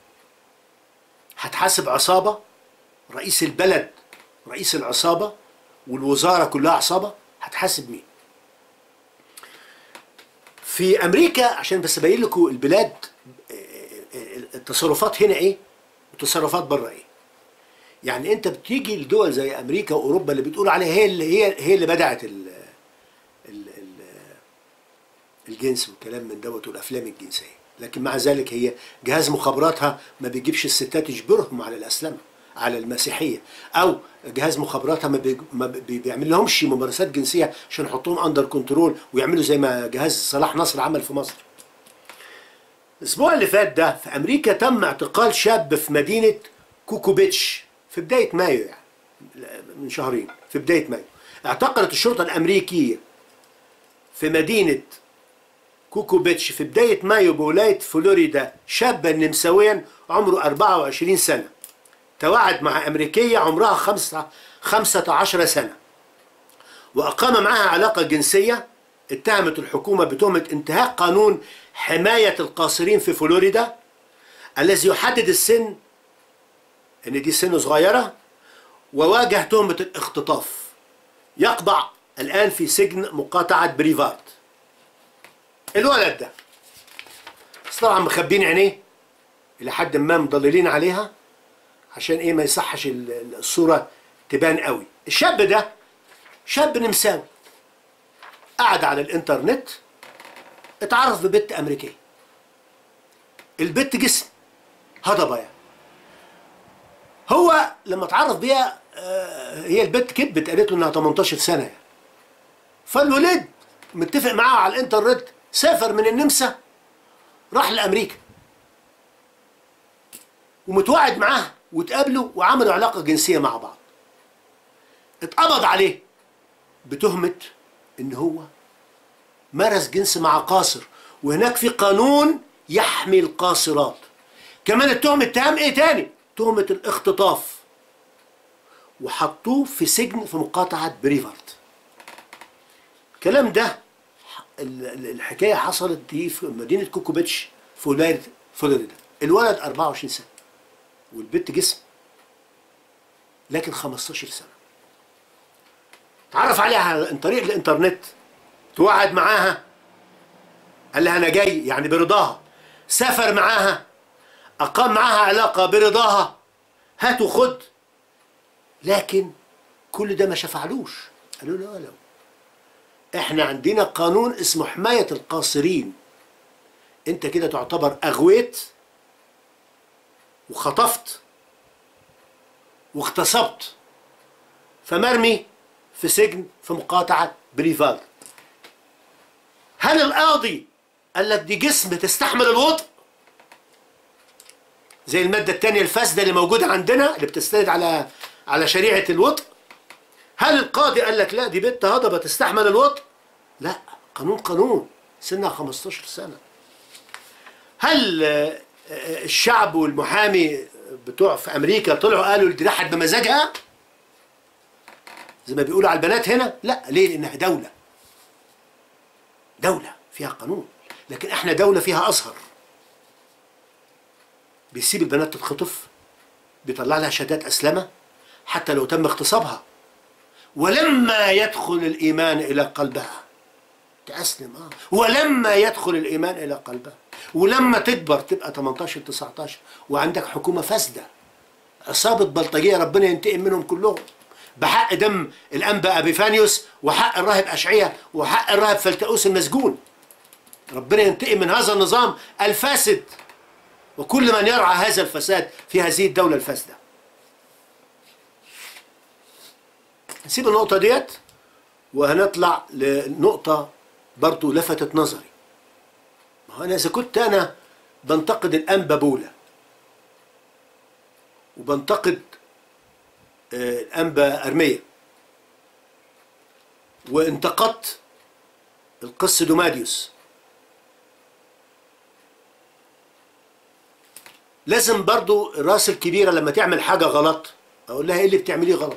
هتحاسب عصابه رئيس البلد رئيس العصابه والوزاره كلها عصابه هتحاسب مين في امريكا عشان بس ابين لكم البلاد التصرفات هنا ايه والتصرفات بره ايه يعني انت بتيجي لدول زي امريكا واوروبا اللي بتقول عليها هي اللي هي هي اللي بدعت ال ال ال الجنس والكلام من دوت والافلام الجنسيه لكن مع ذلك هي جهاز مخابراتها ما بيجيبش الستات يجبرهم على الاسلام على المسيحيه او جهاز مخابراتها ما, بي ما بي بيعمل لهمش ممارسات جنسيه عشان يحطوهم اندر كنترول ويعملوا زي ما جهاز صلاح نصر عمل في مصر الاسبوع اللي فات ده في امريكا تم اعتقال شاب في مدينه كوكوبيتش في بدايه مايو يعني من شهرين في بدايه مايو اعتقلت الشرطه الامريكيه في مدينه كوكوبيتش في بدايه مايو بولايه فلوريدا شابا نمساويا عمره 24 سنه توعد مع امريكيه عمرها خمسة خمسة عشر سنه واقام معها علاقه جنسيه اتهمت الحكومه بتهمه انتهاك قانون حمايه القاصرين في فلوريدا الذي يحدد السن ان دي سن صغيره وواجه تهمه الاختطاف يقضع الان في سجن مقاطعه بريفارد الولد ده بس طبعا مخبين عينيه الى حد ما مضللين عليها عشان ايه ما يصحش الصوره تبان قوي الشاب ده شاب نمساوي قعد على الانترنت اتعرف ببت امريكيه البت جسم هضبه يعني هو لما اتعرف بيها آه هي البت كدبت قالت له انها 18 سنه يعني فالولد متفق معاه على الانترنت سافر من النمسا راح لامريكا ومتوعد معاه وتقابلوا وعملوا علاقه جنسيه مع بعض اتقبض عليه بتهمه ان هو مارس جنس مع قاصر وهناك في قانون يحمي القاصرات كمان التهم التهم ايه تاني تهمه الاختطاف وحطوه في سجن في مقاطعه بريفارد الكلام ده الحكايه حصلت دي في مدينه كوكوبيتش في ولايه فلوريدا الولد 24 سنه والبنت جسم لكن 15 سنه تعرف عليها عن طريق الانترنت توعد معاها قال لها انا جاي يعني برضاها سافر معاها اقام معاها علاقه برضاها هات وخد لكن كل ده ما شفعلوش قالوا له لا احنا عندنا قانون اسمه حمايه القاصرين انت كده تعتبر اغويت وخطفت واغتصبت فمرمي في سجن في مقاطعة بريفال هل القاضي قال لك دي جسم تستحمل الوطء زي المادة التانية الفاسدة اللي موجودة عندنا اللي بتستند على على شريعة الوطء هل القاضي قال لك لا دي بنت هضبة تستحمل الوطء لا قانون قانون سنها 15 سنة هل الشعب والمحامي بتوع في امريكا طلعوا قالوا دي راحت بمزاجها زي ما بيقولوا على البنات هنا لا ليه لانها دوله دوله فيها قانون لكن احنا دوله فيها ازهر بيسيب البنات تتخطف بيطلع لها شهادات اسلمه حتى لو تم اغتصابها ولما يدخل الايمان الى قلبها تأسلم اه ولما يدخل الايمان الى قلبها ولما تكبر تبقى 18 19 وعندك حكومه فاسده عصابه بلطجيه ربنا ينتقم منهم كلهم بحق دم الانبا ابيفانيوس وحق الراهب اشعياء وحق الراهب فلتؤوس المسجون ربنا ينتقم من هذا النظام الفاسد وكل من يرعى هذا الفساد في هذه الدولة الفاسدة نسيب النقطة ديت وهنطلع لنقطة برضو لفتت نظري ما هو أنا إذا كنت أنا بنتقد الأنبا بولا وبنتقد آه، الأنبا أرمية وانتقدت القس دوماديوس لازم برضو الراس الكبيرة لما تعمل حاجة غلط أقول لها إيه اللي بتعمليه غلط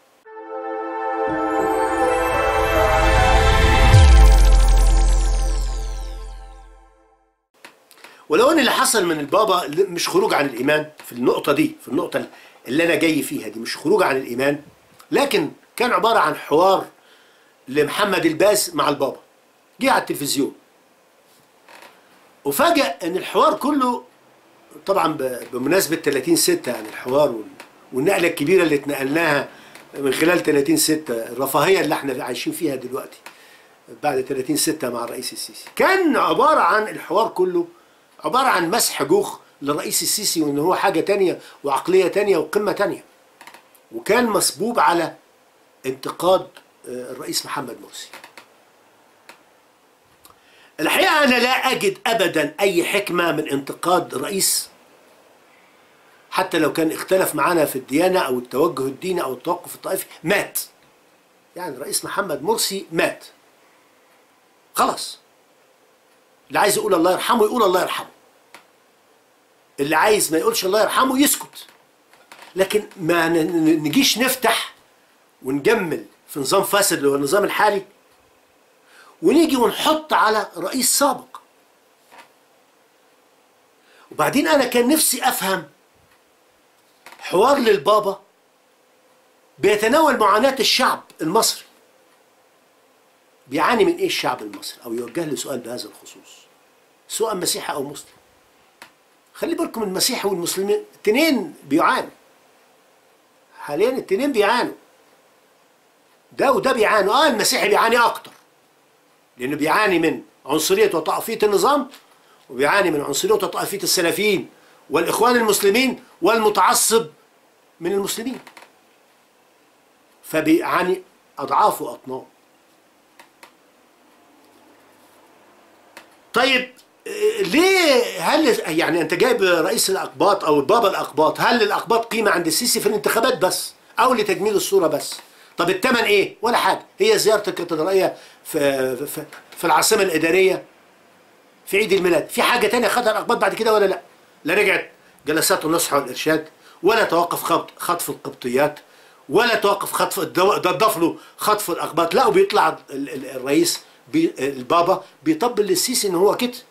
ولو ان اللي حصل من البابا مش خروج عن الايمان في النقطه دي في النقطه اللي انا جاي فيها دي مش خروج عن الايمان لكن كان عباره عن حوار لمحمد الباز مع البابا جه على التلفزيون وفاجأ ان الحوار كله طبعا ب- بمناسبه 30 6 يعني الحوار وال- والنقله الكبيره اللي اتنقلناها من خلال 30 6 الرفاهيه اللي احنا عايشين فيها دلوقتي بعد 30 6 مع الرئيس السيسي كان عبارة عن الحوار كله عبارة عن مسح جوخ للرئيس السيسي وان هو حاجة تانية وعقلية تانية وقمة تانية وكان مصبوب على انتقاد آه، الرئيس محمد مرسي الحقيقة أنا لا أجد أبدا أي حكمة من انتقاد رئيس حتى لو كان اختلف معانا في الديانة أو التوجه الديني أو التوقف الطائفي مات يعني الرئيس محمد مرسي مات خلاص اللي عايز يقول الله يرحمه يقول الله يرحمه اللي عايز ما يقولش الله يرحمه يسكت لكن ما ن- ن- نجيش نفتح ونجمل في نظام فاسد اللي هو النظام الحالي ونيجي ونحط على رئيس سابق وبعدين انا كان نفسي افهم حوار للبابا بيتناول معاناة الشعب المصري بيعاني من ايه الشعب المصري او يوجه له سؤال بهذا الخصوص سواء مسيحي او مسلم خلي بالكم المسيحي والمسلمين التنين بيعانوا حاليا التنين بيعانوا ده وده بيعانوا اه المسيحي بيعاني اكتر لانه بيعاني من عنصريه وطائفيه النظام وبيعاني من عنصريه وطائفيه السلفيين والاخوان المسلمين والمتعصب من المسلمين فبيعاني اضعاف واطناب طيب آه، ليه هل يعني انت جايب رئيس الاقباط او بابا الاقباط هل للاقباط قيمه عند السيسي في الانتخابات بس او لتجميل الصوره بس طب الثمن ايه ولا حاجه هي زياره الكاتدرائيه في في, في العاصمه الاداريه في عيد الميلاد في حاجه تانية خدها الاقباط بعد كده ولا لا لا رجعت جلسات النصح والارشاد ولا توقف خط- خطف القبطيات ولا توقف خطف الدو- ده ضاف له خطف الاقباط لا وبيطلع ال- ال- الرئيس بي البابا بيطبل للسيسي ان هو كده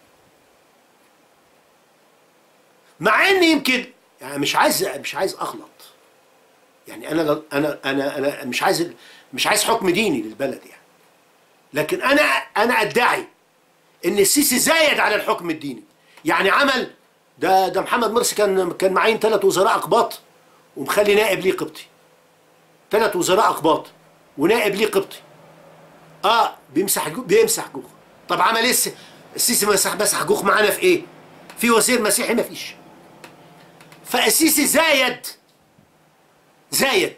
مع ان يمكن يعني مش عايز مش عايز اغلط يعني انا انا انا انا مش عايز مش عايز حكم ديني للبلد يعني لكن انا انا ادعي ان السيسي زايد على الحكم الديني يعني عمل ده ده محمد مرسي كان كان معين ثلاث وزراء اقباط ومخلي نائب ليه قبطي ثلاث وزراء اقباط ونائب ليه قبطي اه بيمسح جو بيمسح جوخ طب عمل ايه الس- السيسي مسح مسح جوخ معانا في ايه في وزير مسيحي ما فيش فالسيسي زايد زايد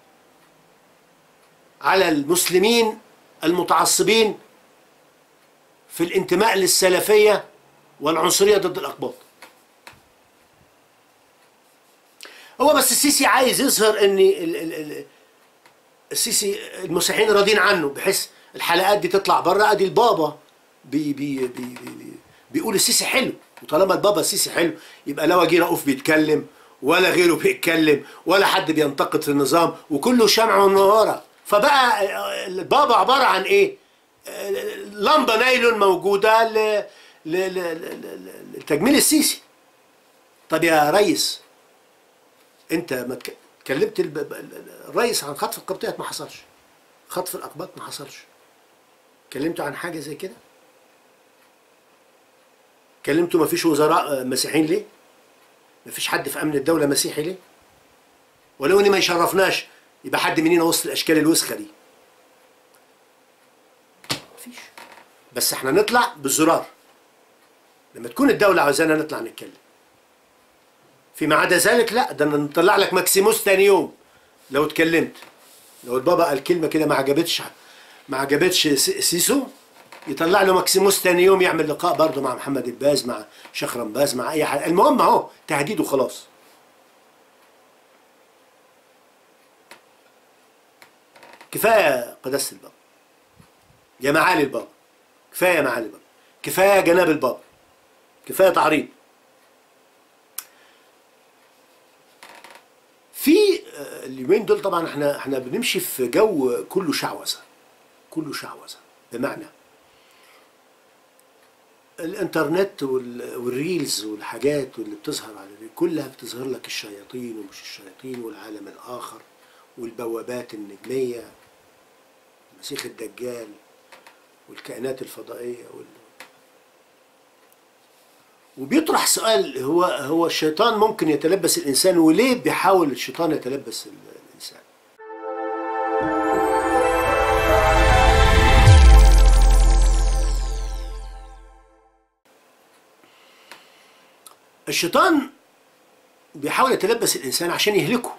على المسلمين المتعصبين في الانتماء للسلفية والعنصرية ضد الأقباط هو بس السيسي عايز يظهر ان ال- ال- ال- السيسي المسيحيين راضيين عنه بحيث الحلقات دي تطلع بره ادي البابا بي بي بي بي بي بيقول السيسي حلو وطالما البابا السيسي حلو يبقى لا وجيه رؤوف بيتكلم ولا غيره بيتكلم ولا حد بينتقد في النظام وكله شمع ومنوره فبقى البابا عباره عن ايه؟ لمبه نايلون موجوده ل- ل- ل- ل- ل- لتجميل السيسي طب يا ريس انت ما تك- كلمت الب- ب- الرئيس عن خطف القبطيات ما حصلش خطف الاقباط ما حصلش كلمته عن حاجه زي كده كلمته ما فيش وزراء آه، مسيحيين ليه ما فيش حد في امن الدوله مسيحي ليه ولو ان ما يشرفناش يبقى حد مننا وسط الاشكال الوسخه دي مفيش بس احنا نطلع بالزرار لما تكون الدوله عاوزانا نطلع نتكلم فيما عدا ذلك لا ده انا نطلع لك ماكسيموس تاني يوم لو اتكلمت لو البابا قال كلمه كده ما عجبتش ما عجبتش س- سيسو يطلع له ماكسيموس تاني يوم يعمل لقاء برضه مع محمد الباز مع شخرم باز مع اي حد المهم اهو تهديد وخلاص كفايه قداسه البابا يا معالي البابا كفايه يا معالي البابا كفايه جناب البابا كفايه تعريض في آه، اليومين دول طبعا احنا احنا بنمشي في جو كله شعوذه كله شعوذه بمعنى الانترنت وال- والريلز والحاجات واللي بتظهر على الريل كلها بتظهر لك الشياطين ومش الشياطين والعالم الاخر والبوابات النجميه المسيح الدجال والكائنات الفضائيه وال... وبيطرح سؤال هو هو الشيطان ممكن يتلبس الانسان وليه بيحاول الشيطان يتلبس ال- الانسان الشيطان بيحاول يتلبس الانسان عشان يهلكه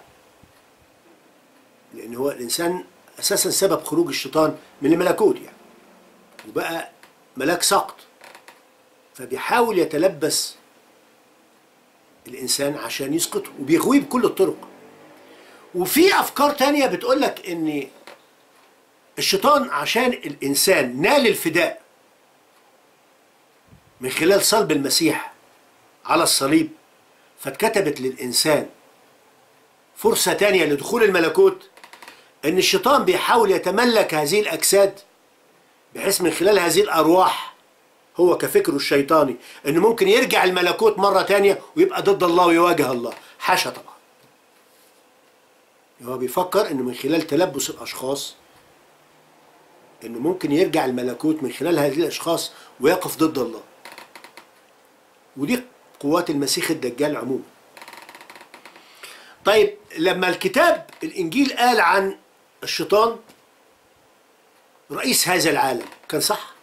لان هو الانسان اساسا سبب خروج الشيطان من الملكوت يعني وبقى ملاك سقط فبيحاول يتلبس الانسان عشان يسقطه وبيغويه بكل الطرق وفي افكار تانية بتقول لك ان الشيطان عشان الانسان نال الفداء من خلال صلب المسيح على الصليب فاتكتبت للانسان فرصة تانية لدخول الملكوت ان الشيطان بيحاول يتملك هذه الاجساد بحيث من خلال هذه الارواح هو كفكره الشيطاني انه ممكن يرجع الملكوت مرة تانية ويبقى ضد الله ويواجه الله حاشا طبعا هو بيفكر انه من خلال تلبس الاشخاص انه ممكن يرجع الملكوت من خلال هذه الاشخاص ويقف ضد الله ودي قوات المسيح الدجال عموما طيب لما الكتاب الانجيل قال عن الشيطان رئيس هذا العالم كان صح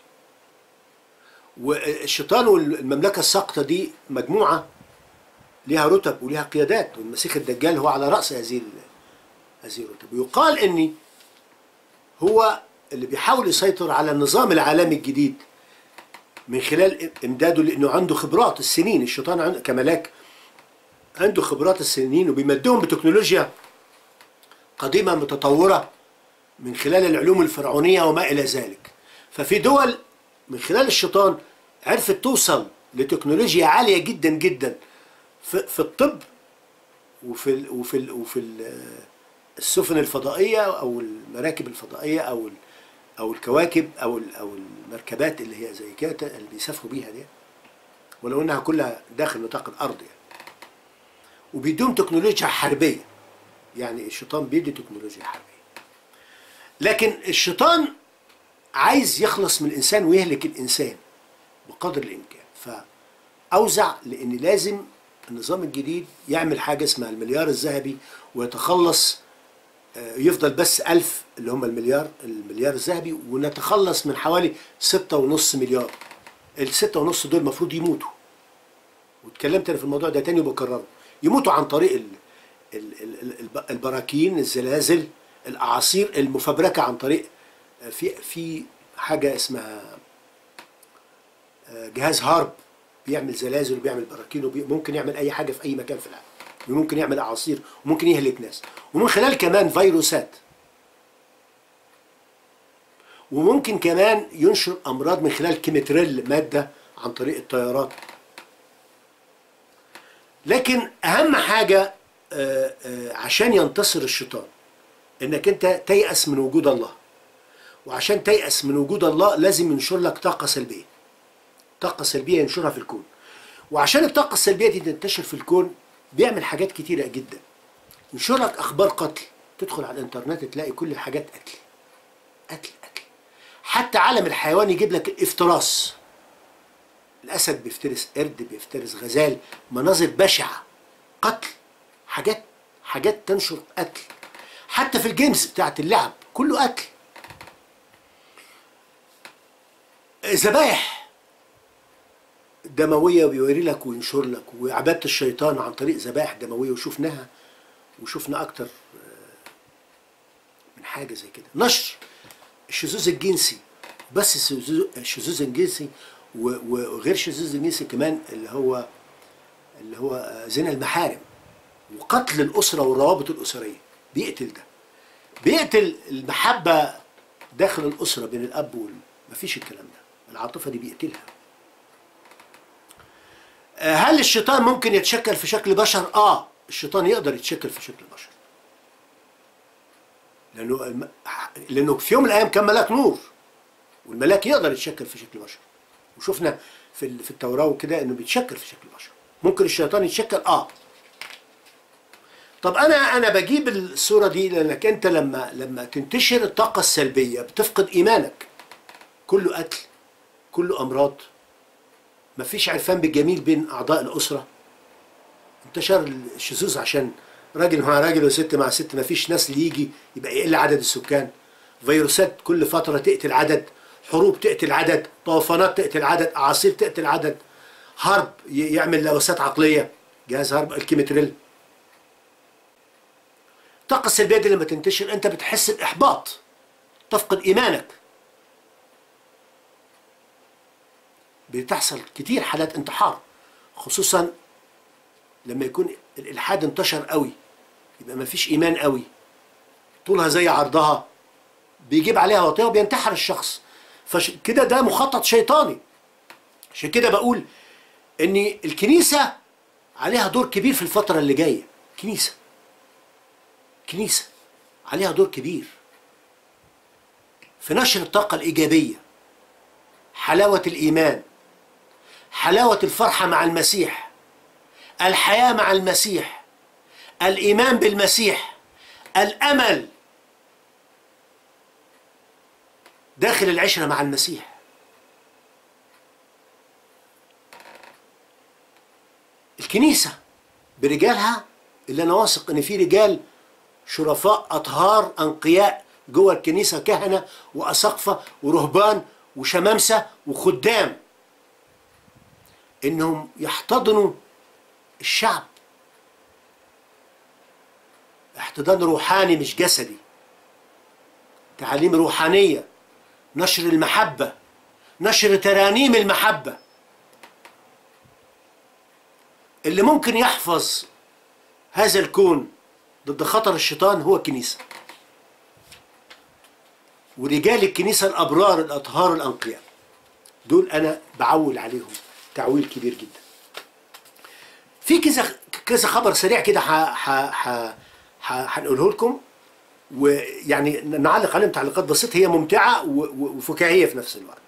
والشيطان والمملكة الساقطة دي مجموعة ليها رتب وليها قيادات والمسيح الدجال هو على رأس هذه ال- هذه الرتب ويقال اني هو اللي بيحاول يسيطر على النظام العالمي الجديد من خلال امداده لانه عنده خبرات السنين الشيطان عنده كملاك عنده خبرات السنين وبيمدهم بتكنولوجيا قديمة متطورة من خلال العلوم الفرعونية وما إلى ذلك ففي دول من خلال الشيطان عرفت توصل لتكنولوجيا عالية جدا جدا في, في الطب وفي ال وفي ال وفي ال السفن الفضائية أو المراكب الفضائية أو ال أو الكواكب أو ال أو المركبات اللي هي زي كده اللي بيسافروا بيها دي ولو إنها كلها داخل نطاق الأرض يعني وبيدوم تكنولوجيا حربية يعني الشيطان بيدي تكنولوجيا حربية لكن الشيطان عايز يخلص من الإنسان ويهلك الإنسان بقدر الإمكان فأوزع لأن لازم النظام الجديد يعمل حاجة اسمها المليار الذهبي ويتخلص آه، يفضل بس ألف اللي هم المليار المليار الذهبي ونتخلص من حوالي ستة ونص مليار الستة ونص دول المفروض يموتوا واتكلمت انا في الموضوع ده تاني وبكرره يموتوا عن طريق ال ال ال ال البراكين الزلازل الاعاصير المفبركه عن طريق في في حاجه اسمها آه، جهاز هارب بيعمل زلازل وبيعمل براكين وممكن يعمل اي حاجه في اي مكان في العالم وممكن يعمل اعاصير وممكن يهلك ناس ومن خلال كمان فيروسات وممكن كمان ينشر امراض من خلال كيمتريل ماده عن طريق الطيارات لكن اهم حاجه آه، آه، عشان ينتصر الشيطان انك انت تيأس من وجود الله وعشان تيأس من وجود الله لازم ينشر لك طاقه سلبيه طاقه سلبيه ينشرها في الكون وعشان الطاقه السلبيه دي تنتشر في الكون بيعمل حاجات كتيره جدا ينشر لك اخبار قتل تدخل على الانترنت تلاقي كل الحاجات قتل قتل قتل حتى عالم الحيوان يجيب لك الافتراس الاسد بيفترس قرد بيفترس غزال مناظر بشعه قتل حاجات حاجات تنشر قتل حتى في الجيمز بتاعت اللعب كله قتل ذبايح دمويه وبيوري لك وينشر لك وعباده الشيطان عن طريق ذبائح دمويه وشفناها وشفنا اكتر آه، من حاجه زي كده نشر الشذوذ الجنسي بس الشذوذ- الشذوذ الجنسي و- وغير الشذوذ الجنسي كمان اللي هو اللي هو آه، زنا المحارم وقتل الاسره والروابط الاسريه بيقتل ده بيقتل المحبه داخل الاسره بين الاب وال مفيش الكلام ده العاطفه دي بيقتلها آه، هل الشيطان ممكن يتشكل في شكل بشر اه الشيطان يقدر يتشكل في شكل بشر لانه الم- لانه في يوم من الايام كان ملاك نور والملاك يقدر يتشكل في شكل بشر وشفنا في ال- في التوراه وكده انه بيتشكل في شكل بشر ممكن الشيطان يتشكل اه طب انا انا بجيب الصوره دي لانك انت لما لما تنتشر الطاقه السلبيه بتفقد ايمانك كله قتل كله امراض مفيش عرفان بالجميل بين اعضاء الاسره انتشر الشذوذ عشان راجل مع راجل وست مع ست مفيش نسل يجي يبقى يقل عدد السكان فيروسات كل فتره تقتل عدد حروب تقتل عدد طوفانات تقتل عدد اعاصير تقتل عدد هرب ي- يعمل لوسات عقليه جهاز هرب الكيمتريل الطاقه السلبيه دي لما تنتشر انت بتحس باحباط تفقد ايمانك بتحصل كتير حالات انتحار خصوصا لما يكون الالحاد انتشر قوي يبقى ما فيش ايمان قوي طولها زي عرضها بيجيب عليها وطيه وبينتحر الشخص فكده ده مخطط شيطاني عشان كده بقول ان الكنيسه عليها دور كبير في الفتره اللي جايه كنيسه كنيسه عليها دور كبير في نشر الطاقه الايجابيه حلاوه الايمان حلاوه الفرحه مع المسيح الحياه مع المسيح الايمان بالمسيح الامل داخل العشره مع المسيح الكنيسه برجالها اللي انا واثق ان في رجال شرفاء اطهار انقياء جوه الكنيسه كهنه واساقفه ورهبان وشمامسه وخدام انهم يحتضنوا الشعب احتضان روحاني مش جسدي تعاليم روحانيه نشر المحبه نشر ترانيم المحبه اللي ممكن يحفظ هذا الكون ضد خطر الشيطان هو الكنيسه ورجال الكنيسه الابرار الاطهار الانقياء دول انا بعول عليهم تعويل كبير جدا في كذا كذا خبر سريع كده ح- ح- ح- ح- هنقوله لكم ويعني نعلق عليهم تعليقات بسيطه هي ممتعه و- و- وفكاهيه في نفس الوقت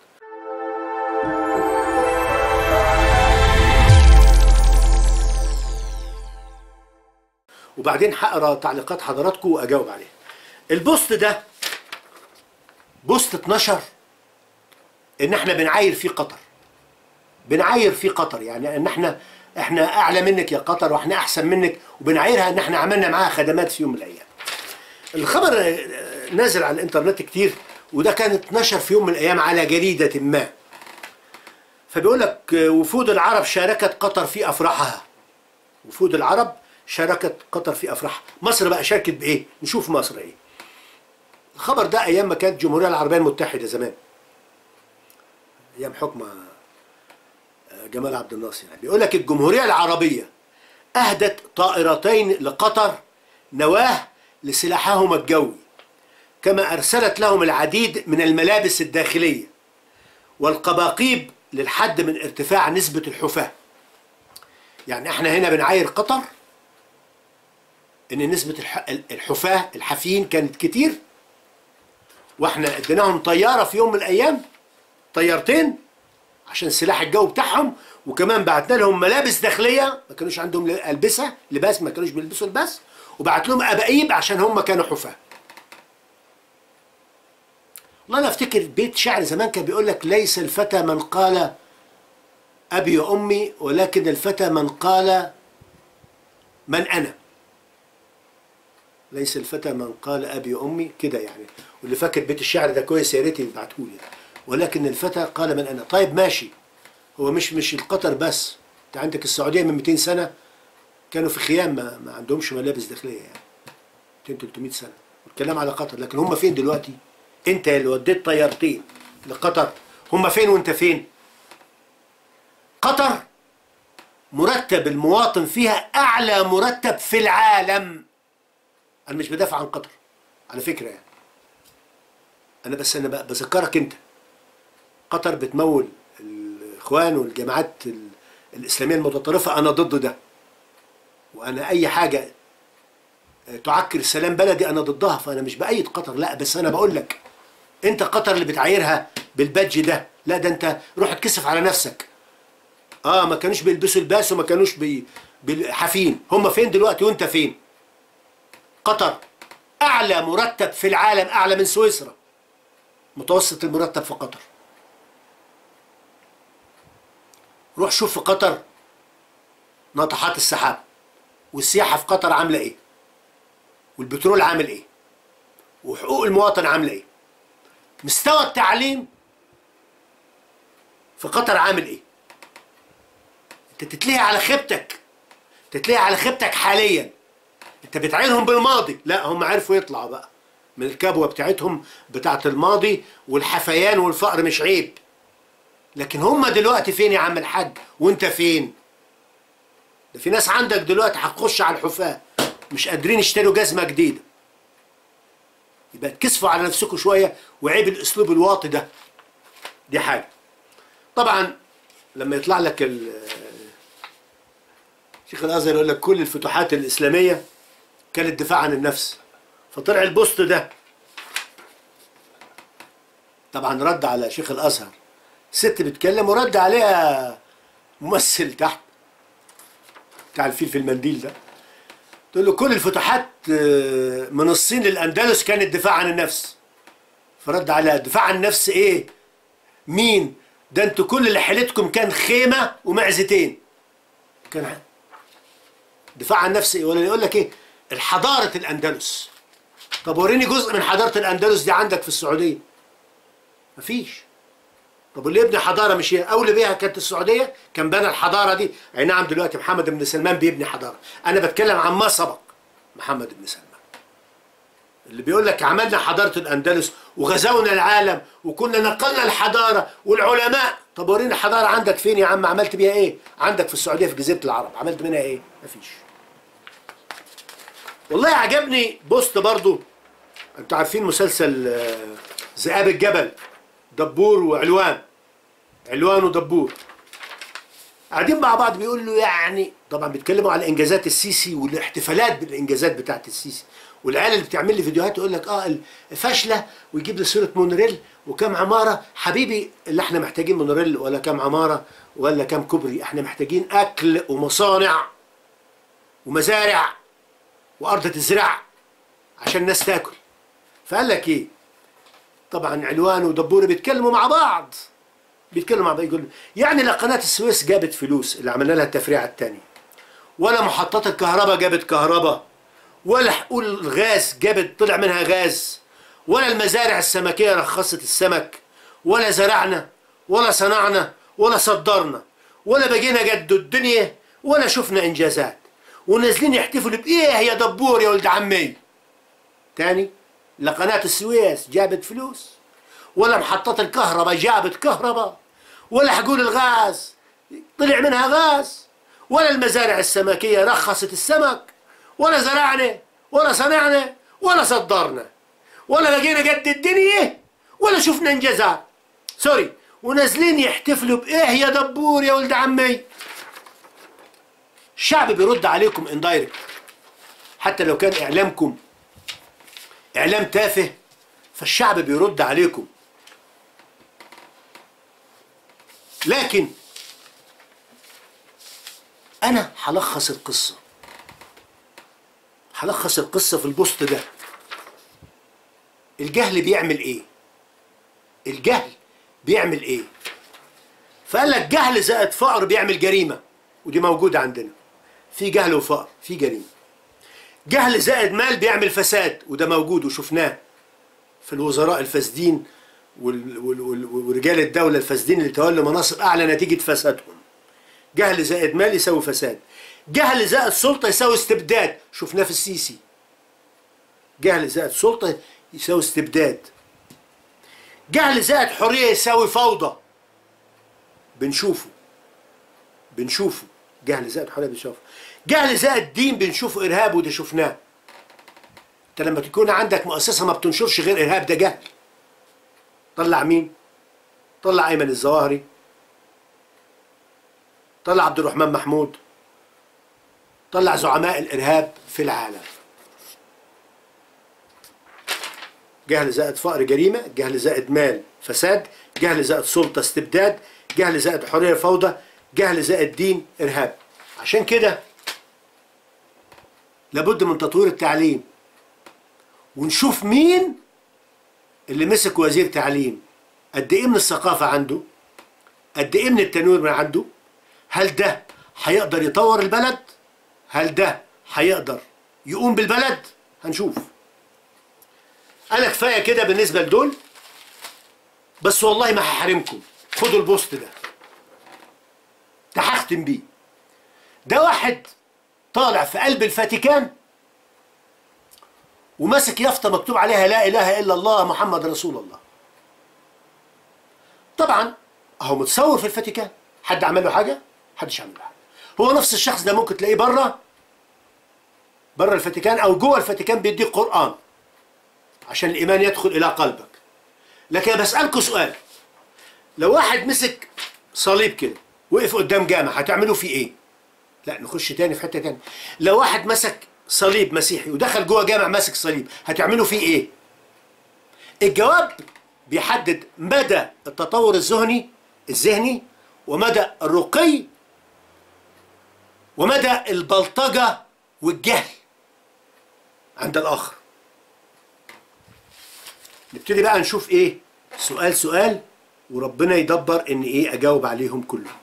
وبعدين هقرا تعليقات حضراتكم واجاوب عليها البوست ده بوست اتنشر ان احنا بنعاير فيه قطر بنعاير فيه قطر يعني ان احنا احنا اعلى منك يا قطر واحنا احسن منك وبنعايرها ان احنا عملنا معاها خدمات في يوم من الايام الخبر آه، نازل على الانترنت كتير وده كان اتنشر في يوم من الايام على جريده ما فبيقول لك آه، وفود العرب شاركت قطر في افراحها وفود العرب شاركت قطر في افراحها مصر بقى شاركت بايه نشوف مصر ايه الخبر ده ايام ما كانت الجمهوريه العربيه المتحده زمان ايام حكم آه، جمال عبد الناصر يعني بيقول لك الجمهوريه العربيه اهدت طائرتين لقطر نواه لسلاحهم الجوي كما ارسلت لهم العديد من الملابس الداخليه والقباقيب للحد من ارتفاع نسبه الحفاه يعني احنا هنا بنعاير قطر ان نسبه الح- الحفاه الحافيين كانت كتير واحنا اديناهم طياره في يوم من الايام طيارتين عشان السلاح الجوي بتاعهم وكمان بعتنا لهم ملابس داخليه ما كانوش عندهم البسه لباس ما كانوش بيلبسوا لباس وبعت لهم ابايب عشان هم كانوا حفاه والله انا افتكر بيت شعر زمان كان بيقول لك ليس الفتى من قال ابي وامي ولكن الفتى من قال من انا ليس الفتى من قال ابي وامي كده يعني واللي فاكر بيت الشعر ده كويس يا ريت يبعته لي ولكن الفتى قال من انا طيب ماشي هو مش مش القطر بس انت عندك السعوديه من 200 سنه كانوا في خيام ما, ما عندهمش ملابس داخليه يعني 200 300 سنه والكلام على قطر لكن هم فين دلوقتي انت اللي وديت طيارتين لقطر هم فين وانت فين قطر مرتب المواطن فيها اعلى مرتب في العالم انا مش بدافع عن قطر على فكره يعني انا بس انا بقى بذكرك انت قطر بتمول الاخوان والجماعات ال- الاسلاميه المتطرفه انا ضد ده وانا اي حاجه تعكر سلام بلدي انا ضدها فانا مش بايد قطر لا بس انا بقول لك انت قطر اللي بتعايرها بالبادج ده لا ده انت روح اتكسف على نفسك اه ما كانوش بيلبسوا الباس وما كانوش بي... بالحافين هم فين دلوقتي وانت فين قطر اعلى مرتب في العالم اعلى من سويسرا متوسط المرتب في قطر روح شوف في قطر ناطحات السحاب والسياحه في قطر عامله ايه والبترول عامل ايه وحقوق المواطن عامله ايه مستوى التعليم في قطر عامل ايه انت تتلهي على خيبتك تتلهي على خيبتك حاليا انت بتعينهم بالماضي لا هم عرفوا يطلعوا بقى من الكبوه بتاعتهم بتاعت الماضي والحفيان والفقر مش عيب لكن هم دلوقتي فين يا عم الحاج وانت فين ده في ناس عندك دلوقتي هتخش على الحفاه مش قادرين يشتروا جزمه جديده يبقى تكسفوا على نفسكم شويه وعيب الاسلوب الواطي ده دي حاجه طبعا لما يطلع لك ال- شيخ الازهر يقول لك كل الفتوحات الاسلاميه كانت دفاع عن النفس فطلع البوست ده طبعا رد على شيخ الازهر ست بتكلم ورد عليها ممثل تحت بتاع الفيل في المنديل ده تقول له كل الفتوحات آه، من الصين للاندلس كانت دفاع عن النفس فرد عليها دفاع عن النفس ايه مين ده انتوا كل اللي حيلتكم كان خيمه ومعزتين كان دفاع عن النفس ايه ولا يقول لك ايه الحضاره الاندلس طب وريني جزء من حضاره الاندلس دي عندك في السعوديه مفيش طب واللي يبني حضاره مش هي اولى بيها كانت السعوديه كان بنى الحضاره دي اي نعم دلوقتي محمد بن سلمان بيبني حضاره انا بتكلم عن ما سبق محمد بن سلمان اللي بيقول لك عملنا حضاره الاندلس وغزونا العالم وكنا نقلنا الحضاره والعلماء طب وريني الحضاره عندك فين يا عم عملت بيها ايه عندك في السعوديه في جزيره العرب عملت منها ايه مفيش والله عجبني بوست برضو انتوا عارفين مسلسل آه، ذئاب الجبل دبور وعلوان علوان ودبور قاعدين مع بعض بيقول له يعني طبعا بيتكلموا على انجازات السيسي والاحتفالات بالانجازات بتاعت السيسي والعيال اللي بتعمل لي فيديوهات يقول لك اه فاشله ويجيب لي صوره مونوريل وكم عماره حبيبي اللي احنا محتاجين مونوريل ولا كم عماره ولا كم كوبري احنا محتاجين اكل ومصانع ومزارع وارض تزرع عشان الناس تاكل فقال لك ايه طبعا علوان ودبوري بيتكلموا مع بعض بيتكلموا مع بعض يقول يعني لا قناه السويس جابت فلوس اللي عملنا لها التفريعه الثانيه ولا محطات الكهرباء جابت كهرباء ولا حقول الغاز جابت طلع منها غاز ولا المزارع السمكيه رخصت السمك ولا زرعنا ولا صنعنا ولا صدرنا ولا بقينا قد الدنيا ولا شفنا انجازات ونازلين يحتفلوا بايه يا دبور يا ولد عمي تاني لا قناة السويس جابت فلوس ولا محطات الكهرباء جابت كهرباء ولا حقول الغاز طلع منها غاز ولا المزارع السمكية رخصت السمك ولا زرعنا ولا صنعنا ولا صدرنا ولا لقينا قد الدنيا ولا شفنا انجازات سوري ونازلين يحتفلوا بايه يا دبور يا ولد عمي الشعب بيرد عليكم اندايركت حتى لو كان اعلامكم اعلام تافه فالشعب بيرد عليكم لكن انا هلخص القصه هلخص القصه في البوست ده الجهل بيعمل ايه الجهل بيعمل ايه فقال لك جهل زائد فقر بيعمل جريمه ودي موجوده عندنا في جهل وفقر في جريمه جهل زائد مال بيعمل فساد وده موجود وشفناه في الوزراء الفاسدين وال- وال- وال- ورجال الدولة الفاسدين اللي تولوا مناصب أعلى نتيجة فسادهم جهل زائد مال يساوي فساد جهل زائد سلطة يساوي استبداد شفناه في السيسي جهل زائد سلطة يساوي استبداد جهل زائد حرية يساوي فوضى بنشوفه بنشوفه جهل زائد حرية بنشوفه جهل زائد دين بنشوفه إرهاب وده شفناه انت لما تكون عندك مؤسسة ما بتنشرش غير إرهاب ده جهل طلع مين؟ طلع أيمن الظواهري طلع عبد الرحمن محمود طلع زعماء الإرهاب في العالم جهل زائد فقر جريمة جهل زائد مال فساد جهل زائد سلطة استبداد جهل زائد حرية فوضى جهل زائد دين إرهاب عشان كده لابد من تطوير التعليم ونشوف مين اللي مسك وزير تعليم قد ايه من الثقافة عنده قد ايه من التنوير من عنده هل ده هيقدر يطور البلد هل ده هيقدر يقوم بالبلد هنشوف انا كفايه كده بالنسبه لدول بس والله ما هحرمكم خدوا البوست ده ده هختم بيه ده واحد طالع في قلب الفاتيكان وماسك يافطه مكتوب عليها لا اله الا الله محمد رسول الله طبعا اهو متصور في الفاتيكان حد عمل له حاجه محدش عمل له حاجه هو نفس الشخص ده ممكن تلاقيه بره بره الفاتيكان او جوه الفاتيكان بيديك قران عشان الايمان يدخل الى قلبك لكن بسالكم سؤال لو واحد مسك صليب كده وقف قدام جامع هتعملوا فيه ايه لا نخش تاني في حته تاني لو واحد مسك صليب مسيحي ودخل جوه جامع ماسك صليب هتعملوا فيه ايه الجواب بيحدد مدى التطور الذهني الذهني ومدى الرقي ومدى البلطجة والجهل عند الآخر نبتدي بقى نشوف ايه سؤال سؤال وربنا يدبر ان ايه اجاوب عليهم كلهم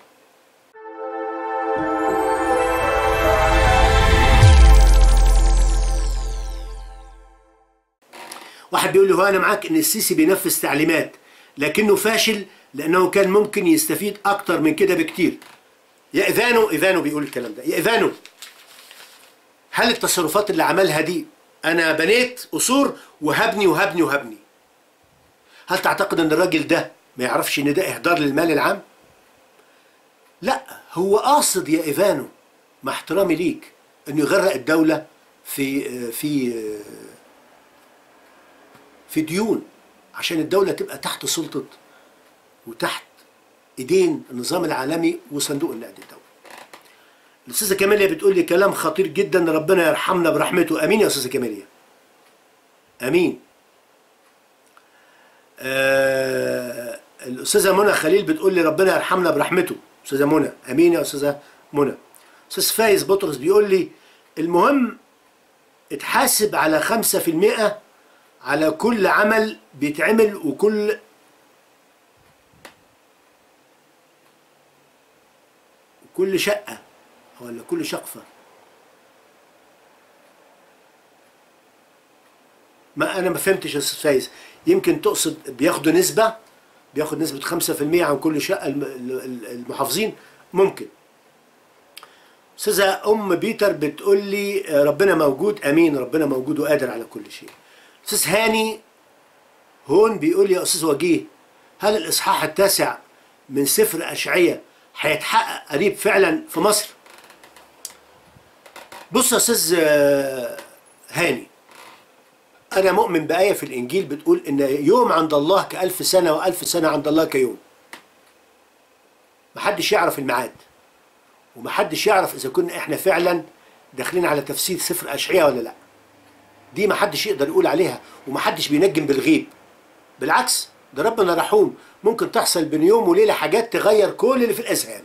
واحد بيقول لي هو انا معاك ان السيسي بينفذ تعليمات لكنه فاشل لانه كان ممكن يستفيد اكتر من كده بكتير يا ايفانو ايفانو بيقول الكلام ده يا ايفانو هل التصرفات اللي عملها دي انا بنيت قصور وهبني وهبني وهبني هل تعتقد ان الراجل ده ما يعرفش ان ده اهدار للمال العام لا هو قاصد يا ايفانو مع احترامي ليك انه يغرق الدوله في في في ديون عشان الدوله تبقى تحت سلطه وتحت ايدين النظام العالمي وصندوق النقد الدولي الاستاذه كاميليا بتقول لي كلام خطير جدا ربنا يرحمنا برحمته امين يا استاذه كاميليا امين آه الاستاذه منى خليل بتقول لي ربنا يرحمنا برحمته استاذه منى امين يا استاذه منى استاذ فايز بطرس بيقول لي المهم اتحاسب على خمسة في المئة على كل عمل بيتعمل وكل كل شقة ولا كل شقفة ما أنا ما فهمتش يا أستاذ فايز يمكن تقصد بياخدوا نسبة بياخد نسبة خمسة في المية عن كل شقة المحافظين ممكن أستاذة أم بيتر بتقول لي ربنا موجود أمين ربنا موجود وقادر على كل شيء أستاذ هاني هون بيقول لي يا أستاذ وجيه هل الإصحاح التاسع من سفر أشعية هيتحقق قريب فعلا في مصر بص يا أستاذ هاني أنا مؤمن بآية في الإنجيل بتقول إن يوم عند الله كألف سنة وألف سنة عند الله كيوم محدش يعرف الميعاد ومحدش يعرف إذا كنا إحنا فعلا داخلين على تفسير سفر أشعية ولا لأ دي محدش يقدر يقول عليها ومحدش بينجم بالغيب بالعكس ده ربنا رحوم ممكن تحصل بين يوم وليلة حاجات تغير كل اللي في الأذهان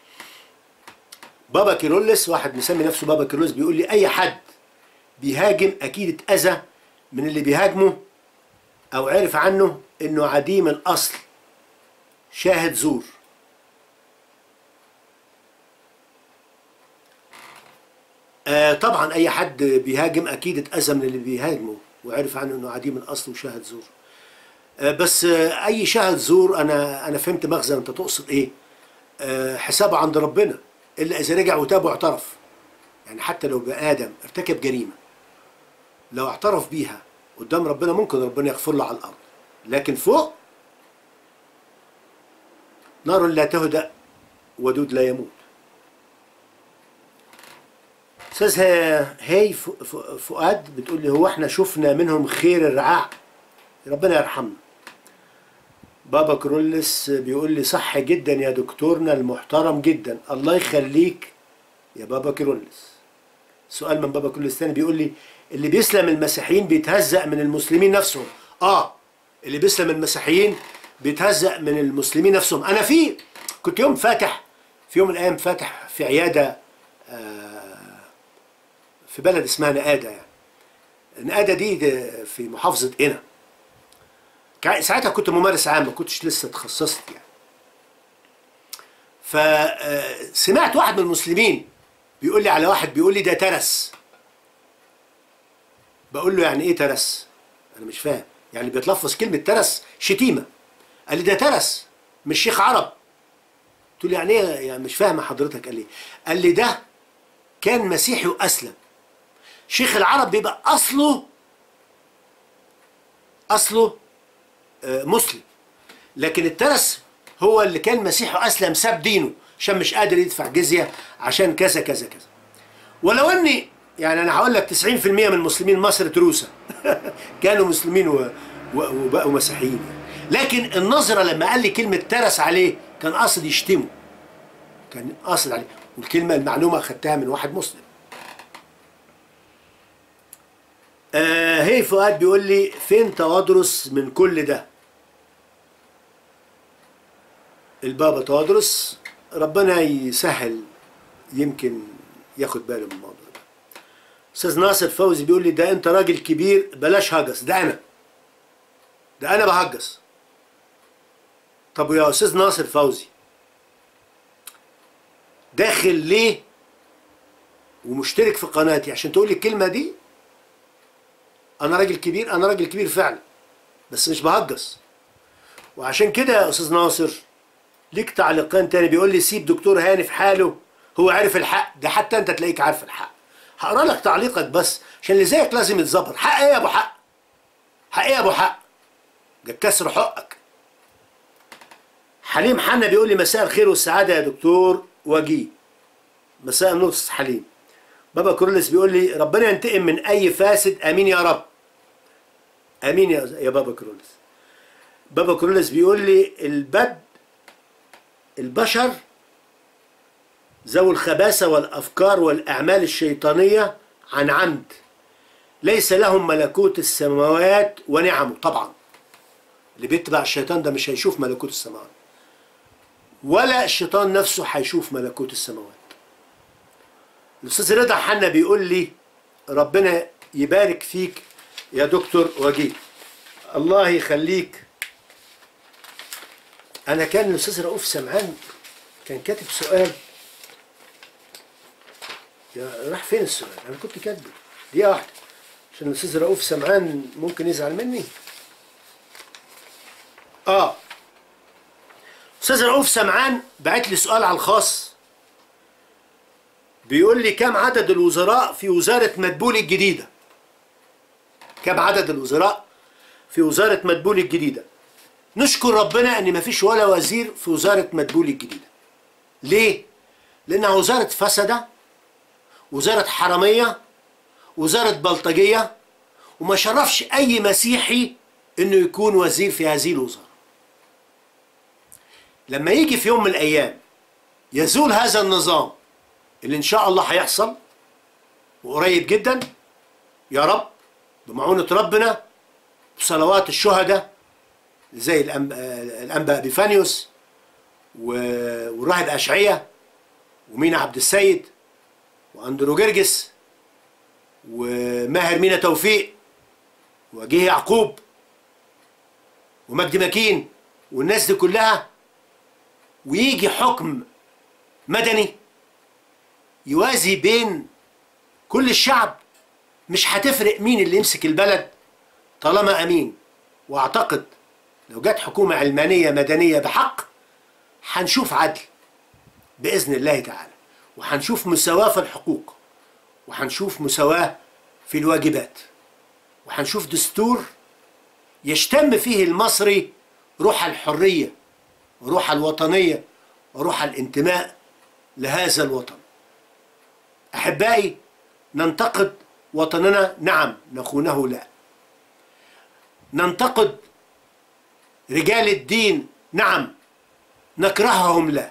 بابا كيرلس واحد مسمي نفسه بابا كيرلس بيقول لي أي حد بيهاجم أكيد اتأذى من اللي بيهاجمه أو عرف عنه إنه عديم الأصل شاهد زور آه طبعا أي حد بيهاجم أكيد اتأذى من اللي بيهاجمه وعرف عنه إنه عديم الأصل وشاهد زور آه، بس آه، اي شاهد زور انا انا فهمت مغزى انت تقصد ايه آه، حسابه عند ربنا الا اذا رجع وتاب واعترف يعني حتى لو بني ادم ارتكب جريمه لو اعترف بيها قدام ربنا ممكن ربنا يغفر له على الارض لكن فوق نار لا تهدأ ودود لا يموت استاذ ه- هاي ف- ف- فؤاد بتقول لي هو احنا شفنا منهم خير الرعاع ربنا يرحمنا بابا كرولس بيقول لي صح جدا يا دكتورنا المحترم جدا الله يخليك يا بابا كرولس سؤال من بابا كرولس تاني بيقول لي اللي بيسلم المسيحيين بيتهزأ من المسلمين نفسهم اه اللي بيسلم المسيحيين بيتهزأ من المسلمين نفسهم انا في كنت يوم فاتح في يوم من الايام فاتح في عياده آه، في بلد اسمها نقاده يعني نقاده دي, دي في محافظه قنا كا- ساعتها كنت ممارس عام ما كنتش لسه اتخصصت يعني فسمعت واحد من المسلمين بيقول لي على واحد بيقول لي ده ترس بقول له يعني ايه ترس انا مش فاهم يعني بيتلفظ كلمه ترس شتيمه قال لي ده ترس مش شيخ عرب قلت له يعني ايه يعني مش فاهم حضرتك قال لي قال لي ده كان مسيحي واسلم شيخ العرب بيبقى اصله اصله آه، مسلم لكن الترس هو اللي كان مسيحي واسلم ساب دينه عشان مش قادر يدفع جزيه عشان كذا كذا كذا ولو اني يعني انا هقول لك 90% من مسلمين مصر تروسه كانوا مسلمين و... و... وبقوا مسيحيين يعني. لكن النظره لما قال لي كلمه ترس عليه كان قاصد يشتمه كان قاصد عليه والكلمه المعلومه اخدتها من واحد مسلم آه هي فؤاد بيقول لي فين توادرس من كل ده البابا توادرس ربنا يسهل يمكن ياخد باله من الموضوع ده استاذ ناصر فوزي بيقول لي ده انت راجل كبير بلاش هجس ده انا ده انا بهجس طب يا استاذ ناصر فوزي داخل ليه ومشترك في قناتي عشان تقول لي الكلمه دي انا راجل كبير انا راجل كبير فعلا بس مش بهجس وعشان كده يا استاذ ناصر ليك تعليقان تاني بيقول لي سيب دكتور هاني في حاله هو عارف الحق ده حتى انت تلاقيك عارف الحق هقرا لك تعليقك بس عشان اللي زيك لازم يتظبط حق ايه يا ابو حق حق ايه يا ابو حق جاك كسر حقك حليم حنا بيقول لي مساء الخير والسعاده يا دكتور وجيه مساء النور أستاذ حليم بابا كورلس بيقول لي ربنا ينتقم من اي فاسد امين يا رب امين يا يا بابا كورلس بابا كورلس بيقول لي البد البشر ذوي الخباثة والأفكار والأعمال الشيطانية عن عمد ليس لهم ملكوت السماوات ونعمه طبعا اللي بيتبع الشيطان ده مش هيشوف ملكوت السماوات ولا الشيطان نفسه هيشوف ملكوت السماوات الأستاذ رضا حنا بيقول لي ربنا يبارك فيك يا دكتور وجيه الله يخليك انا كان الاستاذ رؤوف سمعان كان كاتب سؤال يا راح فين السؤال انا كنت كاتبه دقيقه واحده عشان الاستاذ رؤوف سمعان ممكن يزعل مني اه استاذ رؤوف سمعان بعت لي سؤال على الخاص بيقول لي كم عدد الوزراء في وزاره مدبولي الجديده كم عدد الوزراء في وزاره مدبولي الجديده نشكر ربنا ان مفيش ولا وزير في وزاره مدبولي الجديده ليه لانها وزاره فسده وزاره حراميه وزاره بلطجيه وما شرفش اي مسيحي انه يكون وزير في هذه الوزاره لما يجي في يوم من الايام يزول هذا النظام اللي ان شاء الله هيحصل وقريب جدا يا رب بمعونه ربنا بصلوات الشهداء زي الأنب- الانبا ابيفانيوس و- والراهب اشعيا ومينا عبد السيد واندرو جرجس وماهر مينا توفيق وجيه يعقوب ومجدي مكين والناس دي كلها ويجي حكم مدني يوازي بين كل الشعب مش هتفرق مين اللي يمسك البلد طالما امين واعتقد لو جت حكومة علمانية مدنية بحق هنشوف عدل بإذن الله تعالى وهنشوف مساواة في الحقوق وهنشوف مساواة في الواجبات وهنشوف دستور يشتم فيه المصري روح الحرية وروح الوطنية وروح الانتماء لهذا الوطن أحبائي ننتقد وطننا نعم نخونه لا ننتقد رجال الدين نعم نكرههم لا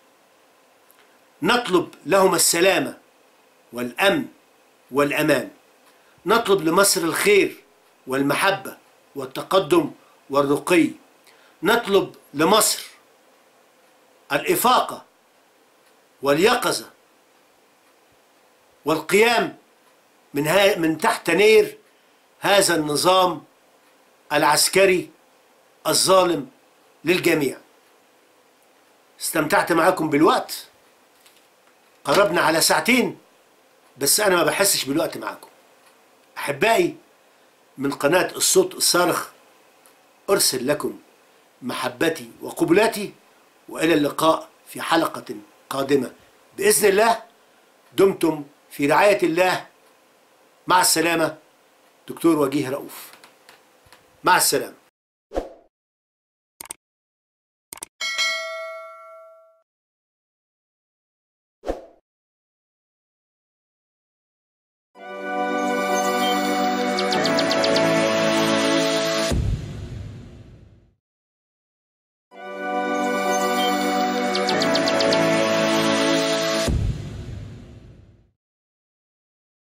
نطلب لهم السلامة والأمن والأمان نطلب لمصر الخير والمحبة والتقدم والرقي نطلب لمصر الإفاقة واليقظة والقيام من ها من تحت نير هذا النظام العسكري الظالم للجميع استمتعت معاكم بالوقت قربنا على ساعتين بس انا ما بحسش بالوقت معاكم احبائي من قناة الصوت الصارخ ارسل لكم محبتي وقبلاتي والى اللقاء في حلقة قادمة باذن الله دمتم في رعاية الله مع السلامة دكتور وجيه رؤوف مع السلامة